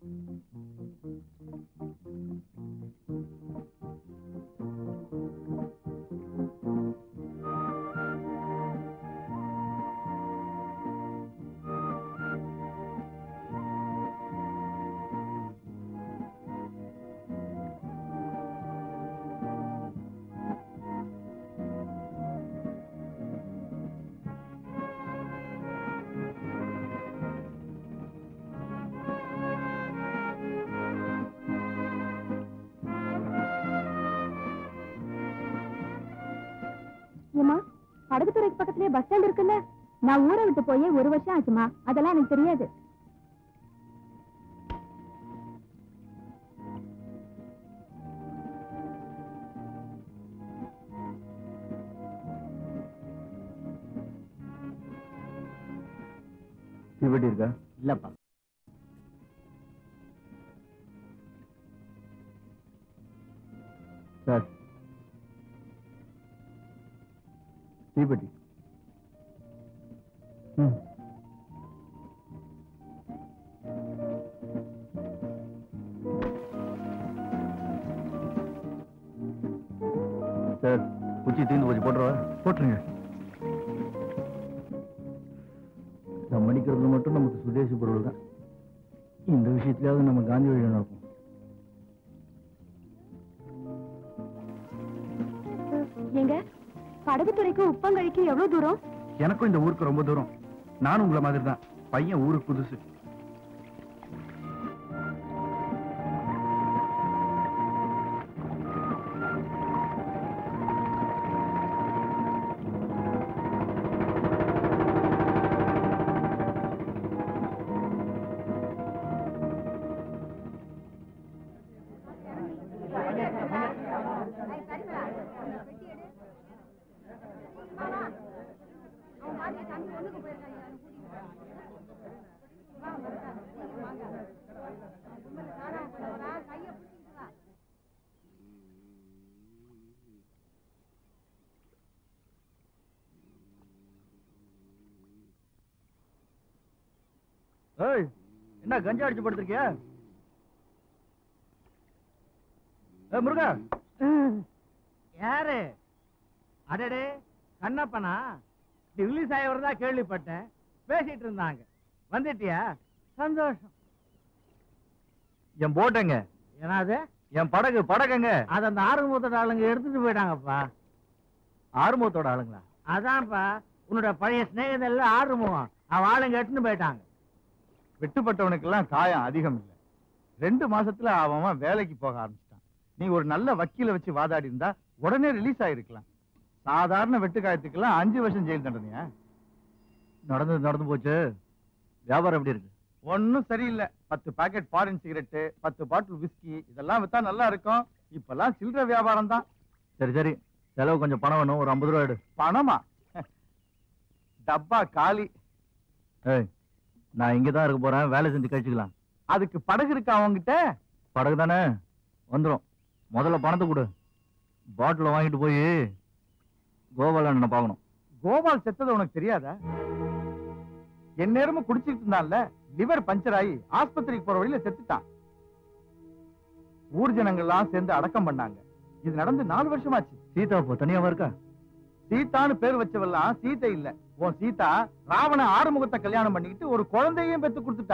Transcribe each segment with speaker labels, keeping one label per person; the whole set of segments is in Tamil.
Speaker 1: ஏமா படகுத்துறைக்கு பக்கத்துலயே பஸ் ஸ்டாண்ட் இருக்குல்ல நான் ஊரை விட்டு போய் ஒரு வருஷம் ஆச்சுமா அதெல்லாம் எனக்கு தெரியாது
Speaker 2: தீவெட்டி இருக்கா
Speaker 3: இல்லப்பா
Speaker 2: சார் தீப்பெட்டி ம் சார் குச்சி தீர்ந்து போச்சு போட்டுருவா போட்டுருங்க நம்ம மடிக்கிறதுல மட்டும் நமக்கு சுதேசி பொருள் தான் இந்த விஷயத்துலயாவது நம்ம காந்தி வழி நடப்போம்
Speaker 1: எங்க படகுத்துறைக்கு உப்பங்கழிக்கு எவ்வளவு தூரம்
Speaker 2: எனக்கும் இந்த ஊருக்கு ரொம்ப தூரம் நானும் உங்களை மாதிரி தான் பையன் ஊருக்கு புதுசு ஏய் என்ன கஞ்சா அடிச்சு படுத்திருக்கியா ஏய் முருகா
Speaker 3: யாரு அடடே கண்ணப்பனா ரிலீஸ் ஆயவர் தான் கேள்விப்பட்டேன் பேசிட்டு இருந்தாங்க வந்துட்டியா சந்தோஷம்
Speaker 2: என் போட்டங்க
Speaker 3: ஏன்னாது
Speaker 2: என் படகு படகுங்க
Speaker 3: அத அந்த ஆறுமுகத்தோட ஆளுங்க எடுத்துட்டு போயிட்டாங்கப்பா
Speaker 2: ஆறுமுகத்தோட ஆளுங்களா
Speaker 3: அதான்ப்பா உன்னோட பழைய சிநேகிதம் எல்லாம் ஆறுமுகம் அவன் ஆளுங்க எடுத்துட்டு போயிட்டாங்க
Speaker 2: வெட்டுப்பட்டவனுக்கெல்லாம் காயம் அதிகம் இல்ல ரெண்டு மாசத்துல அவன் அவன் வேலைக்கு போக ஆரம்பிச்சிட்டான் நீ ஒரு நல்ல வக்கீல வச்சு வாதாடி இருந்தா உடனே ரிலீஸ் ஆயிருக்கலாம் சாதாரண வெட்டு காயத்துக்கெல்லாம் அஞ்சு வருஷம் ஜெயில் தண்டனையா நடந்தது நடந்து போச்சு வியாபாரம் எப்படி இருக்கு ஒன்னும் சரியில்லை பத்து பாக்கெட் ஃபாரின் சிகரெட்டு பத்து பாட்டில் விஸ்கி இதெல்லாம் வித்தா நல்லா இருக்கும் இப்பெல்லாம் சில்லற வியாபாரம் தான் சரி சரி செலவு கொஞ்சம் பணம் வேணும் ஒரு ஐம்பது ரூபா எடு பணமா டப்பா காலி ஏய் நான் இங்க தான் இருக்க போறேன் வேலை செஞ்சு கழிச்சுக்கலாம் அதுக்கு படகு இருக்கா அவங்கிட்ட படகு தானே வந்துரும் முதல்ல பணத்தை கொடு பாட்டில வாங்கிட்டு போய் கோபால என்ன பார்க்கணும் கோபால் செத்தது உனக்கு தெரியாதா என் நேரமும் குடிச்சிட்டு இருந்தான்ல லிவர் பஞ்சர் ஆகி ஆஸ்பத்திரிக்கு போற வழியில செத்துட்டான் ஊர் ஜனங்கள்லாம் சேர்ந்து அடக்கம் பண்ணாங்க இது நடந்து நாலு வருஷமாச்சு சீதா இப்போ தனியாவா இருக்கா சீதான்னு பேர் வச்சவெல்லாம் சீதை இல்ல உன் சீதா ராவண ஆறுமுகத்தை கல்யாணம் பண்ணிக்கிட்டு ஒரு குழந்தையும் பெத்து கொடுத்துட்டா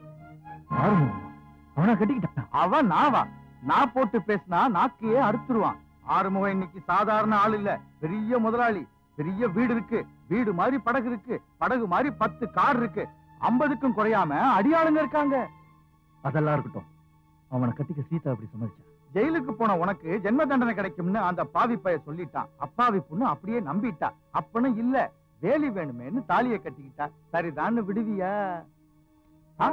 Speaker 2: அவனா கட்டிக்கிட்டான் அவன் நாவா நான் போட்டு பேசினா நாக்கையே அறுத்துருவான் ஆறுமுகம் இன்னைக்கு சாதாரண ஆள் இல்ல பெரிய முதலாளி பெரிய வீடு இருக்கு வீடு மாதிரி படகு இருக்கு படகு மாதிரி பத்து கார் இருக்கு ஐம்பதுக்கும் குறையாம அடியாளுங்க இருக்காங்க அதெல்லாம் இருக்கட்டும் அவனை கட்டிக்க சீதா அப்படி சம்மதிச்சா ஜெயிலுக்கு போன உனக்கு ஜென்ம தண்டனை கிடைக்கும்னு அந்த பாவி பைய சொல்லிட்டான் அப்பாவி பொண்ணு அப்படியே நம்பிட்டா அப்பனும் இல்ல வேலி வேணுமேன்னு தாலியை கட்டிக்கிட்டா சரிதான்னு விடுவியா ஆ?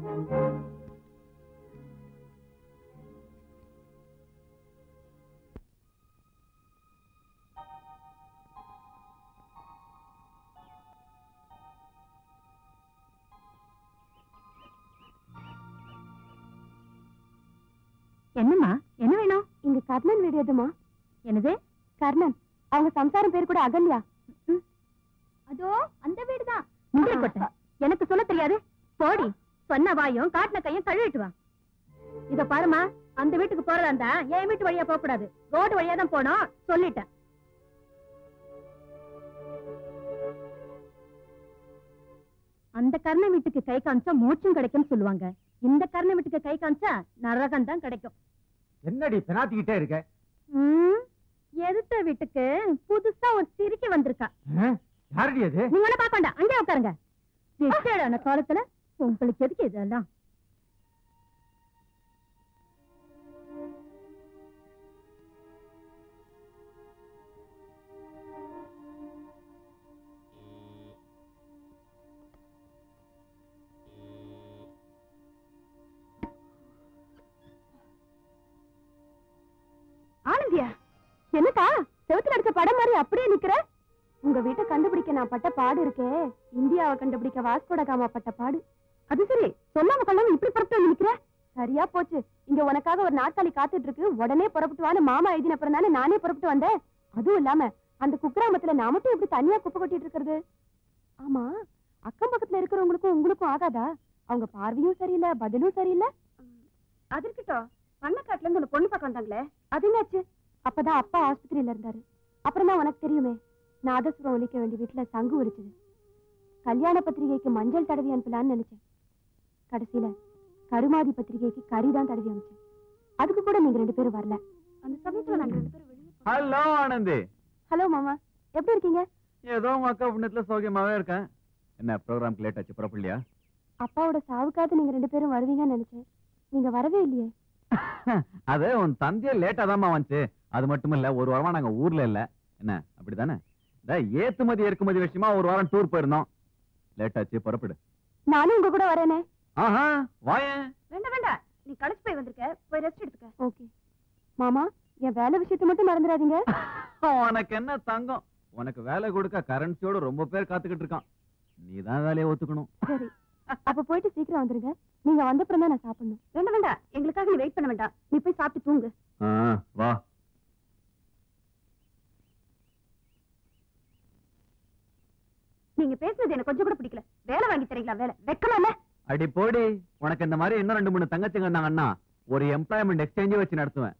Speaker 1: என்னம்மா என்ன வேணும் இங்க கர்ணன் வீடு எதுமா என்னது கர்ணன் அவங்க சம்சாரம் பேர் கூட அகல்யா அதோ அந்த வீடுதான் முந்திரி கொட்டை எனக்கு சொல்ல தெரியாது போடி சொன்ன வாயும் காட்டின கையும் கழுவிட்டு வா இத பாருமா அந்த வீட்டுக்கு போறதா இருந்தா என் வீட்டு வழியா போக கூடாது ரோடு வழியா தான் போனோம் சொல்லிட்டேன் அந்த கர்ண வீட்டுக்கு கை காமிச்சா மோட்சம் கிடைக்கும்னு சொல்லுவாங்க இந்த கர்ண வீட்டுக்கு கை காமிச்சா நரகம் தான் கிடைக்கும்
Speaker 2: என்னடி பெனாத்திக்கிட்டே இருக்க
Speaker 1: ம், எதிர்த்த வீட்டுக்கு புதுசா ஒரு சிரிக்கி வந்திருக்கா
Speaker 2: யாரடி அது
Speaker 1: நீங்க ஒண்ணு பார்க்க வேண்டாம் அங்கே உட்காருங்க ரிட்டையர்டான காலத்துல உங்களுக்கு எதுக்கு இதெல்லாம் ஆனந்தியா என்னக்கா செவுத்துல அடிச்ச படம் மாதிரி அப்படியே நிக்கிற உங்க வீட்டை கண்டுபிடிக்க நான் பட்ட பாடு இருக்கே இந்தியாவை கண்டுபிடிக்க வாஸ்கோட காமா பட்ட பாடு அது சரி சொல்லாம கொள்ளாம இப்படி புறப்பட்டு வந்து நிக்கிற சரியா போச்சு இங்க உனக்காக ஒரு நாற்காலி காத்துட்டு இருக்கு உடனே புறப்பட்டு வான்னு மாமா எழுதின அப்புறம் தானே நானே புறப்பட்டு வந்தேன் அதுவும் இல்லாம அந்த குக்கிராமத்துல நான் மட்டும் இப்படி தனியா குப்பை கொட்டிட்டு இருக்கிறது ஆமா அக்கம் பக்கத்துல இருக்கிறவங்களுக்கும் உங்களுக்கும் ஆகாதா அவங்க பார்வையும் சரியில்லை பதிலும் சரியில்லை அது இருக்கட்டும் பண்ணக்காட்டுல இருந்து ஒரு பொண்ணு பார்க்க வந்தாங்களே அது என்னாச்சு அப்பதான் அப்பா ஆஸ்பத்திரியில இருந்தாரு அப்புறம் தான் உனக்கு தெரியுமே நாதஸ்வரம் ஒலிக்க வேண்டிய வீட்டுல சங்கு ஒலிச்சது கல்யாண பத்திரிகைக்கு மஞ்சள் தடவி அனுப்பலாம்னு நினைச்சேன் கடைசியில கருமாதி பத்திரிகைக்கு கறி தான் தடவி அனுப்பிச்சேன் அதுக்கு கூட நீங்க ரெண்டு பேரும் வரல அந்த சமயத்துல நாங்க ரெண்டு பேரும் வெளியே
Speaker 2: ஹலோ ஆனந்தி
Speaker 1: ஹலோ மாமா எப்படி இருக்கீங்க
Speaker 2: ஏதோ உங்க அக்கா புண்ணத்துல சௌக்கியமாவே இருக்கேன் என்ன ப்ரோக்ராம்க்கு லேட் ஆச்சு புறப்படலையா
Speaker 1: அப்பாவோட சாவுக்காவது நீங்க ரெண்டு பேரும் வருவீங்கன்னு நினைச்சேன் நீங்க வரவே இல்லையே
Speaker 2: அது உன் தந்தைய லேட்டா தாம்மா வந்துச்சு அது மட்டும் இல்ல ஒரு வாரமா நாங்க ஊர்ல இல்ல என்ன அப்படிதானே இந்த ஏத்துமதி இறக்குமதி விஷயமா ஒரு வாரம் டூர் போயிருந்தோம் லேட் ஆச்சு புறப்படு
Speaker 1: நானும் உங்க கூட வரேனே
Speaker 2: ஆஹா வாயேன்
Speaker 1: வேண்டாம் வேண்டாம் நீ களைச்சு போய் வந்திருக்க போய் ரெஸ்ட் எடுத்துக்க ஓகே மாமா என் வேலை விஷயத்தை மட்டும் மறந்துடாதீங்க
Speaker 2: உனக்கு என்ன தங்கம் உனக்கு வேலை கொடுக்க கரன்சியோட ரொம்ப பேர் காத்துக்கிட்டு இருக்கான் நீ தான் வேலையை ஒத்துக்கணும்
Speaker 1: சரி அப்ப போயிட்டு சீக்கிரம் வந்துருங்க நீங்க வந்தப்புறம் தான் நான் சாப்பிடணும் வேண்டாம் வேண்டாம் எங்களுக்காக நீ வெயிட் பண்ண வேண்டாம் நீ போய் சாப்பிட்டு தூங்கு
Speaker 2: ஆ, வா
Speaker 1: நீங்க பேசுனது எனக்கு கொஞ்சம் கூட பிடிக்கல வேலை வாங்கி தரீங்களா வேலை வைக்கலாம்ல
Speaker 2: அடி போடி உனக்கு இந்த மாதிரி இன்னும் ரெண்டு மூணு தங்கச்சிங்க இருந்தாங்கன்னா ஒரு எம்ப்ளாய்மெண்ட் எக்ஸ்சேஞ்சே வச்சு நடத்துவேன்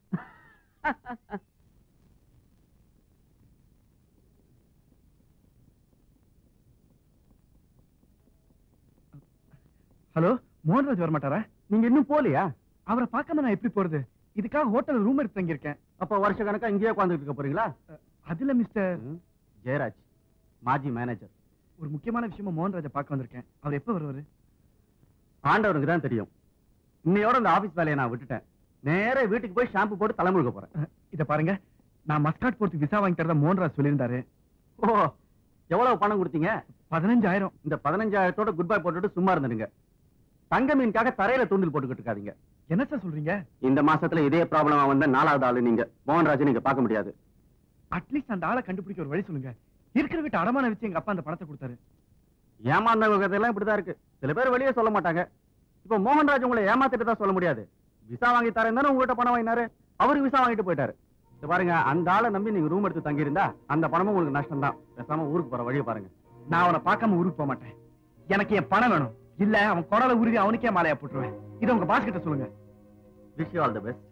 Speaker 4: ஹலோ மோகன்ராஜ் வர மாட்டாரா
Speaker 2: நீங்க இன்னும் போலியா
Speaker 4: அவரை பார்க்காம நான் எப்படி போறது இதுக்காக ஹோட்டல் ரூம் எடுத்து தங்கியிருக்கேன்
Speaker 2: அப்ப வருஷ கணக்கா இங்கேயே உட்காந்துட்டு இருக்க போறீங்களா
Speaker 4: அதுல மிஸ்டர்
Speaker 2: ஜெயராஜ் மாஜி மேனேஜர்
Speaker 4: ஒரு முக்கியமான விஷயமா மோகன்ராஜை பார்க்க வந்திருக்கேன் அவர் எப்ப வருவாரு
Speaker 2: ஆண்டவனுக்கு தான் தெரியும் இன்னையோட இந்த ஆபீஸ் வேலையை நான் விட்டுட்டேன் நேரா வீட்டுக்கு போய் ஷாம்பு போட்டு தலைமுழுக போறேன்
Speaker 4: அஹ், இத பாருங்க நான் மஸ்காட் போறதுக்கு விசா வாங்கி தரதா மோகன்ராஜ் சொல்லியிருந்தாரு
Speaker 2: ஓ எவ்வளவு பணம் கொடுத்தீங்க
Speaker 4: பதினஞ்சாயிரம்
Speaker 2: இந்த பதினஞ்சாயிரத்தோட குட் பை போட்டுட்டு சும்மா இருந்துடுங்க தங்க மீனுக்காக தரையில தூண்டில் போட்டுக்கிட்டு இருக்காதீங்க
Speaker 4: என்ன சார் சொல்றீங்க
Speaker 2: இந்த மாசத்துல இதே ப்ராப்ளம் வந்த நாலாவது ஆளு நீங்க மோகன்ராஜ் நீங்க பார்க்க முடியாது
Speaker 4: அட்லீஸ்ட் அந்த ஆளை கண்டுபிடிக்க ஒரு வழி சொல்லுங்க இருக்கிற வீட்டு அடமான வச்சு எங்க அப்பா அந்த பணத்தை கொடுத்தாரு
Speaker 2: ஏமாந்தவங்க கதையெல்லாம் இப்படிதான் இருக்கு சில பேர் வெளியே சொல்ல மாட்டாங்க இப்ப மோகன்ராஜ் உங்களை ஏமாத்திட்டு தான் சொல்ல முடியாது விசா வாங்கி தரேன் தானே உங்ககிட்ட பணம் வாங்கினாரு அவரு விசா வாங்கிட்டு போயிட்டாரு இத பாருங்க அந்த ஆளை நம்பி நீங்க ரூம் எடுத்து தங்கி இருந்தா அந்த பணமும் உங்களுக்கு நஷ்டம் தான் பேசாம ஊருக்கு போற வழியை பாருங்க
Speaker 4: நான் அவனை பார்க்காம ஊருக்கு போக மாட்டேன் எனக்கு என் பணம் வேணும் இல்ல அவன் குடலை உருவி அவனுக்கே மாலையா போட்டுருவேன் இதை உங்க பாஸ் கிட்ட சொல்லுங்க
Speaker 2: wish you all the best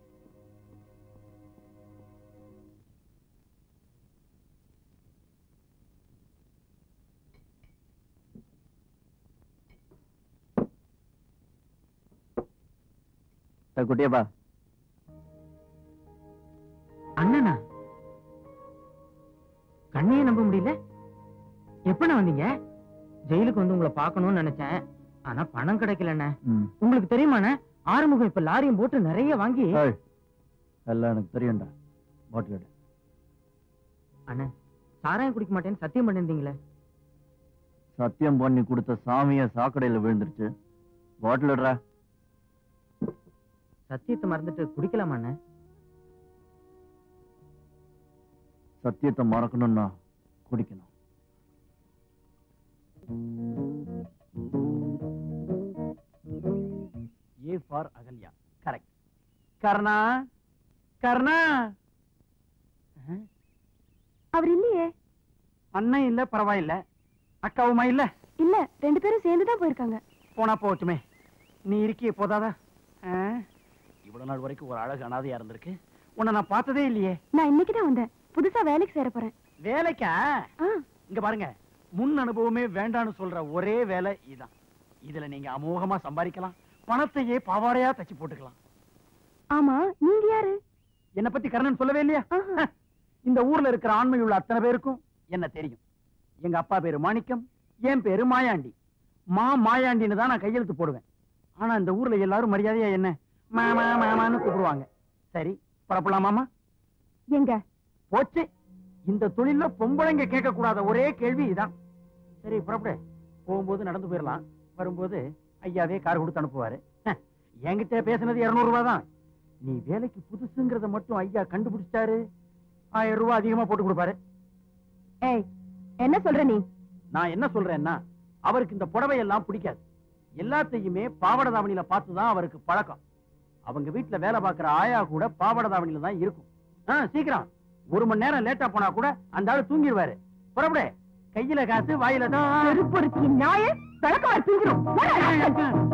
Speaker 2: குட்டியப்பா
Speaker 3: அண்ணனா கண்ணையே நம்ப முடியல எப்பண்ணா வந்தீங்க ஜெயிலுக்கு வந்து உங்களை பார்க்கணும்னு நினைச்சேன் ஆனா பணம் கிடைக்கலண்ணே உங்களுக்கு தெரியுமாண்ணே ஆறுமுகம் இப்ப லாரியும் போட்டு நிறைய வாங்கி
Speaker 2: எல்லாம் எனக்கு தெரியும்டா பாட்டில் எடு
Speaker 3: அண்ணே சாராயம் குடிக்க மாட்டேன்னு சத்தியம் பண்ணிருந்தீங்களே
Speaker 2: சத்தியம் பண்ணி கொடுத்த சாமிய சாக்கடையில விழுந்துருச்சு பாட்டில் எடுறா
Speaker 3: சத்தியத்தை மறந்துட்டு குடிக்கலாமாண்ணே
Speaker 2: சத்தியத்தை மறக்கணும்னா குடிக்கணும் A for Ahalya correct Karna Karna
Speaker 1: அவர் இல்லையே
Speaker 4: அண்ணன் இல்ல பரவாயில்ல அக்காவுமா இல்ல
Speaker 1: இல்ல ரெண்டு பேரும் சேர்ந்து தான் போயிருக்காங்க
Speaker 4: போனா போகட்டுமே நீ இருக்கிய போதாதா ஆ? இவ்வளவு நாள் வரைக்கும் ஒரு அழகு அனாதையா இருந்திருக்கு உன்னை நான் பார்த்ததே இல்லையே
Speaker 1: நான் இன்னைக்கு தான் வந்தேன் புதுசா வேலைக்கு சேர போறேன்
Speaker 4: வேலைக்கா
Speaker 1: ஆ,
Speaker 4: இங்க பாருங்க முன் அனுபவமே வேண்டான்னு சொல்ற ஒரே வேலை இதான் இதுல நீங்க அமோகமா சம்பாதிக்கலாம் பணத்தையே பாவாடையா தச்சு போட்டுக்கலாம்
Speaker 1: ஆமா நீங்க யாரு
Speaker 4: என்ன பத்தி கர்ணன் சொல்லவே இல்லையா
Speaker 1: ஆஹா.
Speaker 4: இந்த ஊர்ல இருக்கிற ஆண்மை உள்ள அத்தனை பேருக்கும் என்ன தெரியும் எங்க அப்பா பேரு மாணிக்கம் என் பேரு மாயாண்டி மா மாயாண்டின்னு தான் நான் கையெழுத்து போடுவேன் ஆனா இந்த ஊர்ல எல்லாரும் மரியாதையா என்ன மாமா மாமான்னு கூப்பிடுவாங்க சரி புறப்படலாமாமா
Speaker 1: எங்க
Speaker 4: போச்சு இந்த தொழில்ல பொம்பளைங்க கேட்க கூடாத ஒரே கேள்வி இதான் சரி புறப்படு போகும்போது நடந்து போயிடலாம் வரும்போது ஐயாவே கார் கொடுத்து அனுப்புவாரு ஹ, என்கிட்ட பேசுனது 200 ரூபாய் தான் நீ வேலைக்கு புதுசுங்கிறத மட்டும் ஐயா கண்டுபிடிச்சிட்டாரு ஆயிரம் ரூபாய் அதிகமா போட்டு கொடுப்பாரு
Speaker 1: ஏய் என்ன சொல்ற நீ
Speaker 4: நான் என்ன சொல்றேன்னா அவருக்கு இந்த புடவை எல்லாம் பிடிக்காது எல்லாத்தையுமே பாவாடை தாவணியில பார்த்து தான் அவருக்கு பழக்கம் அவங்க வீட்டுல வேலை பார்க்கிற ஆயா கூட பாவாடை தாவணியில தான் இருக்கும் ஆ, சீக்கிரம் ஒரு மணி நேரம் லேட்டா போனா கூட அந்த ஆளு தூங்கிடுவாரு புறப்படு கையில காசு வாயில தான்
Speaker 1: செருப்பொருத்தி நாய விளக்கமா திங்கிரும்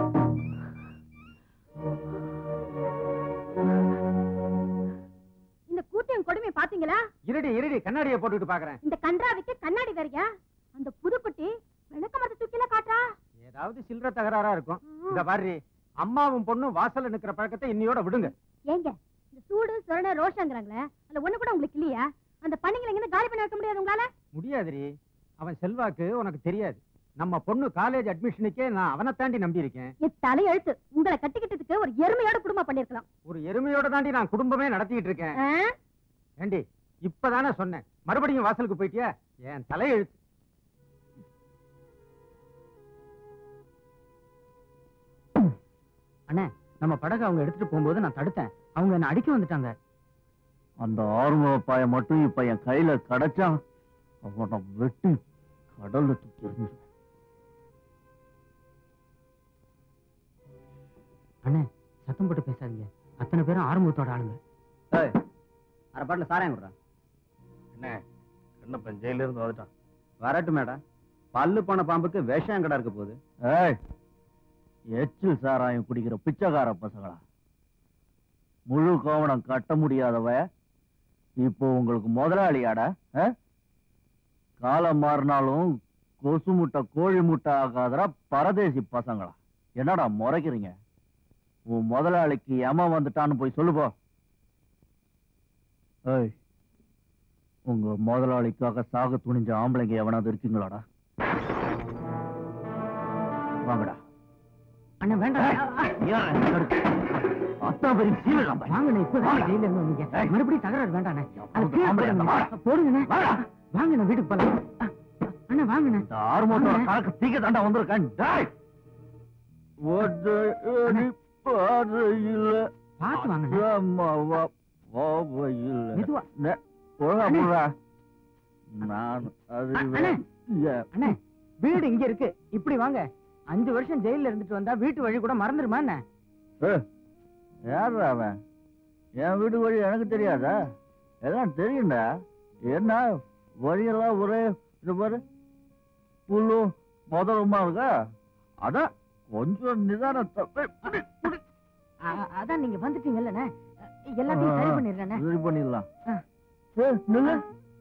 Speaker 1: இந்த கூட்டியம் கொடுமை பாத்தீங்களா
Speaker 3: இருடி இருடி கண்ணாடியை போட்டுட்டு பாக்குறேன்
Speaker 1: இந்த கன்றாவிக்கு கண்ணாடி வேறையா அந்த புதுக்குட்டி விளக்கமரத்து தூக்கில காட்டா
Speaker 3: ஏதாவது சில்லற தகராறா இருக்கும் இந்த பாரு அம்மாவும் பொண்ணும் வாசல்ல நிக்கிற பழக்கத்தை இன்னையோட விடுங்க
Speaker 1: ஏங்க இந்த சூடு சொரண ரோஷங்கிறாங்களே அதுல ஒண்ணு கூட உங்களுக்கு இல்லையா அந்த பண்ணிங்களை எங்க காலி பண்ணி வைக்க முடியாது உங்களால
Speaker 3: முடியாதுரி அவன் செல்வாக்கு உனக்கு தெரியாது நம்ம பொண்ணு காலேஜ் அட்மிஷனுக்கே நான் அவனை தாண்டி நம்பி இருக்கேன்
Speaker 1: என் தலையெழுத்து உங்களை கட்டிக்கிட்டதுக்கு ஒரு எருமையோட குடும்பம் பண்ணிருக்கலாம்
Speaker 3: ஒரு எருமையோட தாண்டி நான் குடும்பமே நடத்திட்டு இருக்கேன் ஏண்டி இப்பதானே சொன்னேன் மறுபடியும் வாசலுக்கு போயிட்டியா என் தலையெழுத்து அண்ணே நம்ம படகு அவங்க எடுத்துட்டு போகும்போது நான் தடுத்தேன் அவங்க என்ன அடிக்க வந்துட்டாங்க
Speaker 2: அந்த ஆறுமுக பாய மட்டும் இப்ப என் கையில கிடைச்சான் அவனை வெட்டி கடல்ல தூக்கி எறிஞ்சிருவேன்.
Speaker 3: அண்ணே சத்தம் போட்டு பேசாதீங்க அத்தனை பேரும் ஆரம்பத்தோட ஆளுங்க அரை பாட்டில் சாராயம் விடுறேன்
Speaker 2: என்ன கண்ணப்பன் ஜெயில இருந்து வந்துட்டான்
Speaker 3: வரட்டும் மேடம் பல்லு போன பாம்புக்கு விஷம் கடை இருக்க போகுது
Speaker 2: ஏய் எச்சில் சாராயம் குடிக்கிற பிச்சைக்கார பசங்களா முழு கோவணம் கட்ட முடியாதவ இப்போ உங்களுக்கு முதலாளியாடா ஆ? காலம் மாறினாலும் கொசு முட்டை கோழி முட்டை ஆகாதரா பரதேசி பசங்களா என்னடா முறைக்கிறீங்க உன் முதலாளிக்கு எம வந்துட்டான்னு போய் சொல்லு போ ஏய் உங்க முதலாளிக்காக சாக துணிஞ்ச ஆம்பளைங்க எவனாவது இருக்கீங்களாடா வாங்கடா
Speaker 3: அண்ணா வேண்டாம்
Speaker 2: அத்தனை பெரிய சீவிரம்
Speaker 3: வாங்கண்ணே இப்ப ஜெயில இருந்து வந்தீங்க
Speaker 2: ஏய்.
Speaker 3: மறுபடியும் தகராறு வேண்டாண்ணே அது
Speaker 2: அவனுக்கு
Speaker 3: கீழே
Speaker 2: ஆம்பளை அந்த
Speaker 3: போடுங்கண்ணே. போடுங்கண்ணே வாங்கண்ணே வீட்டுக்கு போலாம் அ, அண்ணா வாங்கண்ணே
Speaker 2: இந்த ஆறுமோட்டோட கணக்கு தீக்க தாண்டா வந்திருக்கேன் டேய் ஒரு அடி பாறையில
Speaker 3: பார்த்து வாங்கண்ணே
Speaker 2: அம்மாவா பாவையில்
Speaker 3: மெதுவா
Speaker 2: ஒழுங்கா
Speaker 3: அண்ணே.
Speaker 2: போடுறா நான் அது
Speaker 3: அ- அண்ணே.
Speaker 2: ஏ-
Speaker 3: அண்ணே வீடு இங்க இருக்கு இப்படி வாங்க அஞ்சு வருஷம் ஜெயில இருந்துட்டு வந்தா வீட்டு வழி கூட மறந்துருமா என்ன
Speaker 2: ஏய், யார்றா அவன் என் வீட்டு வழி எனக்கு தெரியாதா எல்லாம் தெரியும்டா என்ன வழியெல்லாம் ஒரே இது பாரு புல்லும் முதலுமா இருக்கா அதான் கொஞ்சம் நிதானத்தை ஏய், புடி, புடி.
Speaker 3: அ- அதான் நீங்க வந்துட்டீங்கல்லண்ணே எல்லாத்தையும் சரி பண்ணிடுறேண்ணே
Speaker 2: சரி பண்ணிடலாம்
Speaker 3: ஆ.
Speaker 2: ஏய், நில்லு.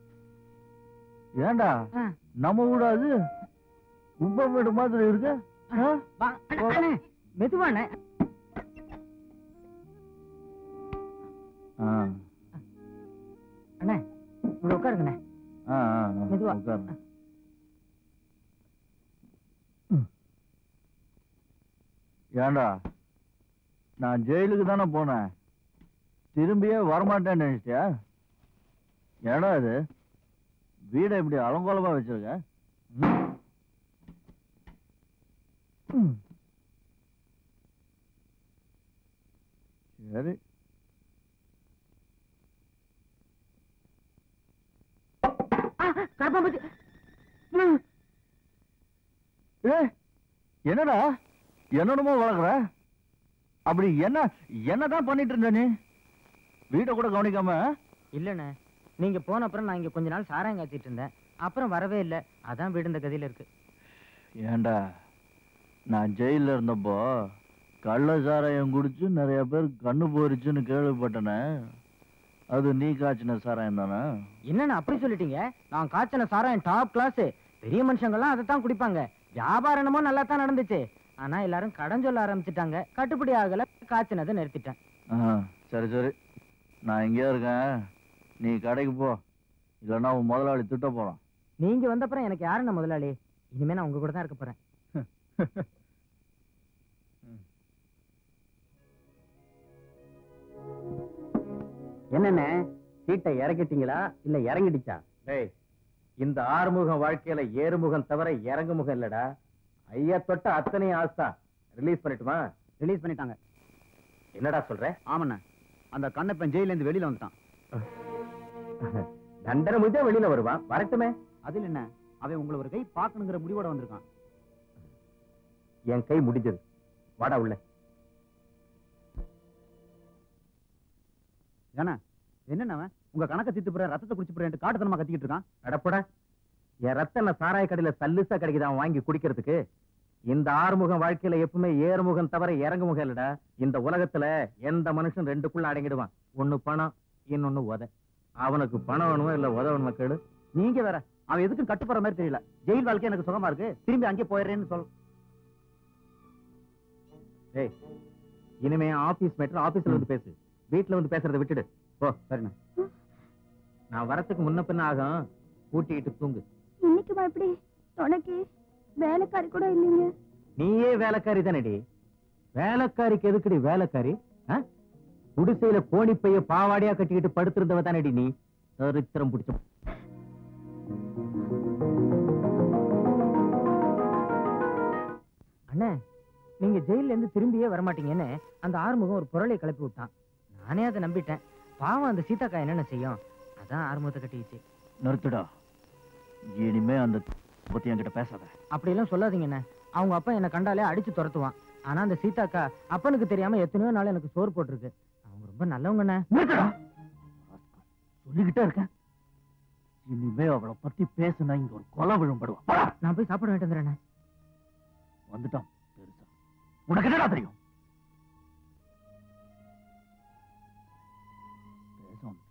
Speaker 2: ஏன்டா
Speaker 3: ஆ.
Speaker 2: நம்ம வீடாது உப்ப வீடு மாதிரி இருக்கு ஆ?
Speaker 3: வா- அண்ணே, அண்ணே, மெதுவாண்ணே
Speaker 2: ஆ.
Speaker 3: அண்ணே இங்க உட்காருங்கண்ணே
Speaker 2: ஆ, ஆ, ஆ.
Speaker 3: மெதுவா.
Speaker 2: உட்காருங்க. ஏன்டா நான் ஜெயிலுக்கு தானே போனேன் திரும்பியே வரமாட்டேன்னு நினைச்சிட்டியா ஏடா இது வீடை இப்படி அலங்கோலமா வச்சிருக்க ம்? ம். சரி
Speaker 3: கரப்பாம்பூச்சி
Speaker 2: ஏய், என்னடா என்னடமோ வளர்க்குற அப்படி என்ன என்னதான் பண்ணிட்டு இருந்த நீ வீட்டை கூட கவனிக்காம
Speaker 3: இல்லண்ணே நீங்க போன அப்புறம் நான் இங்க கொஞ்ச நாள் சாராயம் காய்ச்சிட்டு இருந்தேன் அப்புறம் வரவே இல்ல அதான் வீடு இந்த கதியில இருக்கு
Speaker 2: ஏன்டா நான் ஜெயில இருந்தப்போ
Speaker 5: கள்ள சாராயம் குடிச்சு நிறைய பேர் கண்ணு போயிருச்சுன்னு கேள்விப்பட்டனே அது நீ காய்ச்சின சாராயம் தானே
Speaker 3: என்னண்ணா அப்படி சொல்லிட்டீங்க நான் காய்ச்சன சாராயம் டாப் கிளாஸ் பெரிய மனுஷங்கெல்லாம் அதை தான் குடிப்பாங்க வியாபாரம் என்னமோ நல்லா தான் நடந்துச்சு ஆனா எல்லாரும் கடன் சொல்ல ஆரம்பிச்சிட்டாங்க கட்டுப்படி ஆகல காய்ச்சினதை நிறுத்திட்டேன்
Speaker 5: ஆ, சரி சரி நான் இங்கேயே இருக்கேன் நீ கடைக்கு போ இல்லைன்னா உன் முதலாளி திட்ட போறான்
Speaker 3: நீங்க வந்தப்புறம் எனக்கு யாருண்ணா முதலாளி இனிமே நான் உங்க கூட தான் இருக்க போறேன்
Speaker 4: என்னண்ணே சீட்டை இறக்கிட்டீங்களா இல்ல இறங்கிடுச்சா டேய் இந்த ஆறுமுகம் வாழ்க்கையில ஏறுமுகம் தவிர இறங்குமுகம் இல்லடா ஐயா தொட்ட அத்தனையும் ஆஸ்தா ரிலீஸ் பண்ணட்டுமா ரிலீஸ் பண்ணிட்டாங்க என்னடா சொல்ற
Speaker 2: ஆமாண்ணே அந்த கண்ணப்பன் ஜெயில இருந்து வெளியில வந்துட்டான்
Speaker 4: தண்டனை முடிஞ்சா வெளியில வருவான் வரட்டுமே
Speaker 2: அதில் என்ன அவன் உங்களை ஒரு கை பார்க்கணுங்கிற முடிவோட வந்திருக்கான்
Speaker 4: என் கை முடிஞ்சது வாடா உள்ள
Speaker 2: ஏன்னா என்னண்ணா அவன் உங்க கணக்க தீத்து போற ரத்தத்தை குடிச்சு போறேன் காட்டுத்தனமா கத்திக்கிட்டு இருக்கான்
Speaker 4: அடப்படா என் ரத்த என்ன சாராய கடையில சல்லுசா கிடைக்குது அவன் வாங்கி குடிக்கிறதுக்கு இந்த ஆறுமுகம் வாழ்க்கையில எப்பவுமே ஏறுமுகம் தவிர இறங்குமுகம் இல்லடா இந்த உலகத்துல எந்த மனுஷன் ரெண்டுக்குள்ள அடங்கிடுவான் ஒண்ணு பணம் இன்னொன்னு உத அவனுக்கு பணம் வேணுமோ இல்ல உத வேணுமா கேடு
Speaker 2: நீங்க வேற அவன் எதுக்கும் கட்டுப்படுற மாதிரி தெரியல ஜெயில் வாழ்க்கை எனக்கு சுகமா இருக்கு திரும்பி அங்கே போயிடுறேன்னு சொல்
Speaker 4: ஏய் இனிமே ஆபீஸ் மேட்டர் ஆபீஸ்ல வந்து பேசு வீட்ல வந்து பேசுறதை விட்டுடு ஓ சரிண்ணா நான் வரத்துக்கு முன்ன பின்ன ஆகும் கூட்டிக்கிட்டு தூங்கு
Speaker 1: இன்னைக்குமா இப்படி உனக்கு வேலைக்காரி கூட இல்லைங்க
Speaker 4: நீயே வேலைக்காரி தானடி வேலைக்காரிக்கு எதுக்குடி வேலைக்காரி ஆ? குடிசையில கோணிப்பைய பாவாடையா கட்டிக்கிட்டு படுத்திருந்தவ தானடி நீ சரித்திரம் பிடிச்ச
Speaker 3: அண்ணே நீங்க ஜெயில இருந்து திரும்பியே வரமாட்டீங்கன்னு அந்த ஆறுமுகம் ஒரு பொருளை கிளப்பி விட்டான் நானே அதை நம்பிட்டேன் பாவம் அந்த சீதாக்கா என்னென்ன செய்யும் அதான் ஆறுமுகத்தை கட்டிக்கிச்சு
Speaker 5: நிறுத்துடா இனிமே அந்த பத்தி என்கிட்ட பேசாத
Speaker 3: அப்படியெல்லாம் சொல்லாதீங்கண்ணே அவங்க அப்பா என்னை கண்டாலே அடிச்சு துரத்துவான் ஆனா அந்த சீதாக்கா அப்பனுக்கு தெரியாம எத்தனையோ நாள் எனக்கு சோறு போட்டிருக்கு அவங்க ரொம்ப நல்லவங்கண்ணே
Speaker 5: நிறுத்துடா சொல்லிக்கிட்டே இருக்கேன் இனிமே அவளை பத்தி பேசுனா இங்க ஒரு கொலை விழும்படுவா போடா.
Speaker 3: நான் போய் சாப்பிட வேண்டிட்டு வந்துடுறேண்ணே
Speaker 5: வந்துட்டான் பெருசா உனக்கு என்னடா தெரியும் பேச வந்துட்டான்.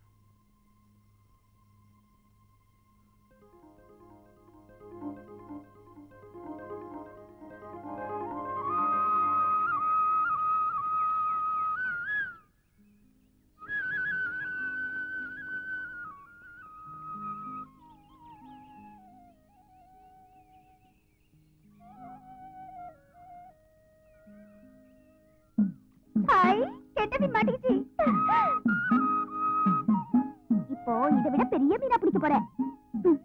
Speaker 1: ஹாய் கெட்ட மீன் மாட்டிக்கிச்சு இப்போ இதை விட பெரிய மீனா பிடிக்க போறேன் ம்.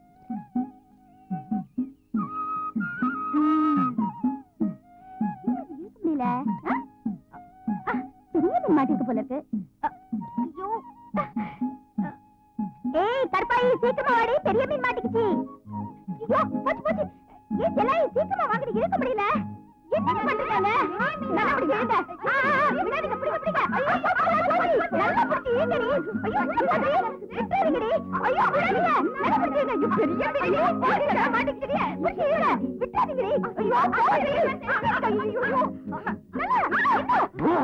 Speaker 1: ம். என்ன இது இருக்க முடியல ஆ? ஆ, பெரிய மீன் மாட்டிருக்கு போல இருக்கு அ, ஐயோ அ, ஏய் கருப்பாயி சீக்கிரமா வாடி பெரிய மீன் மாட்டிக்கிச்சு ஐயோ போச்சு போச்சு ஏய் ஜெலாயி சீக்கிரமா வாங்கடி இருக்க முடியல என்ன பண்றீங்க நல்லா பிடிங்க இருங்க ஆ, ஆ, விடாதீங்க பிடிங்க பிடிங்க ஐயோ sorry, நல்லா பிடிச்சி ஈங்கடி ஐயோ விடாதீங்க விட்டுறீங்கடி ஐயோ விடாதீங்க நல்லா பிடிச்சிங்க ஐயோ பெரிய பெரிய போடுங்க மாட்டிக்கிட்டீங்க பிடிச்சி ஈங்க விட்டுறீங்கடி ஐயோ sorry. ஐயோ ஐயோ நல்லா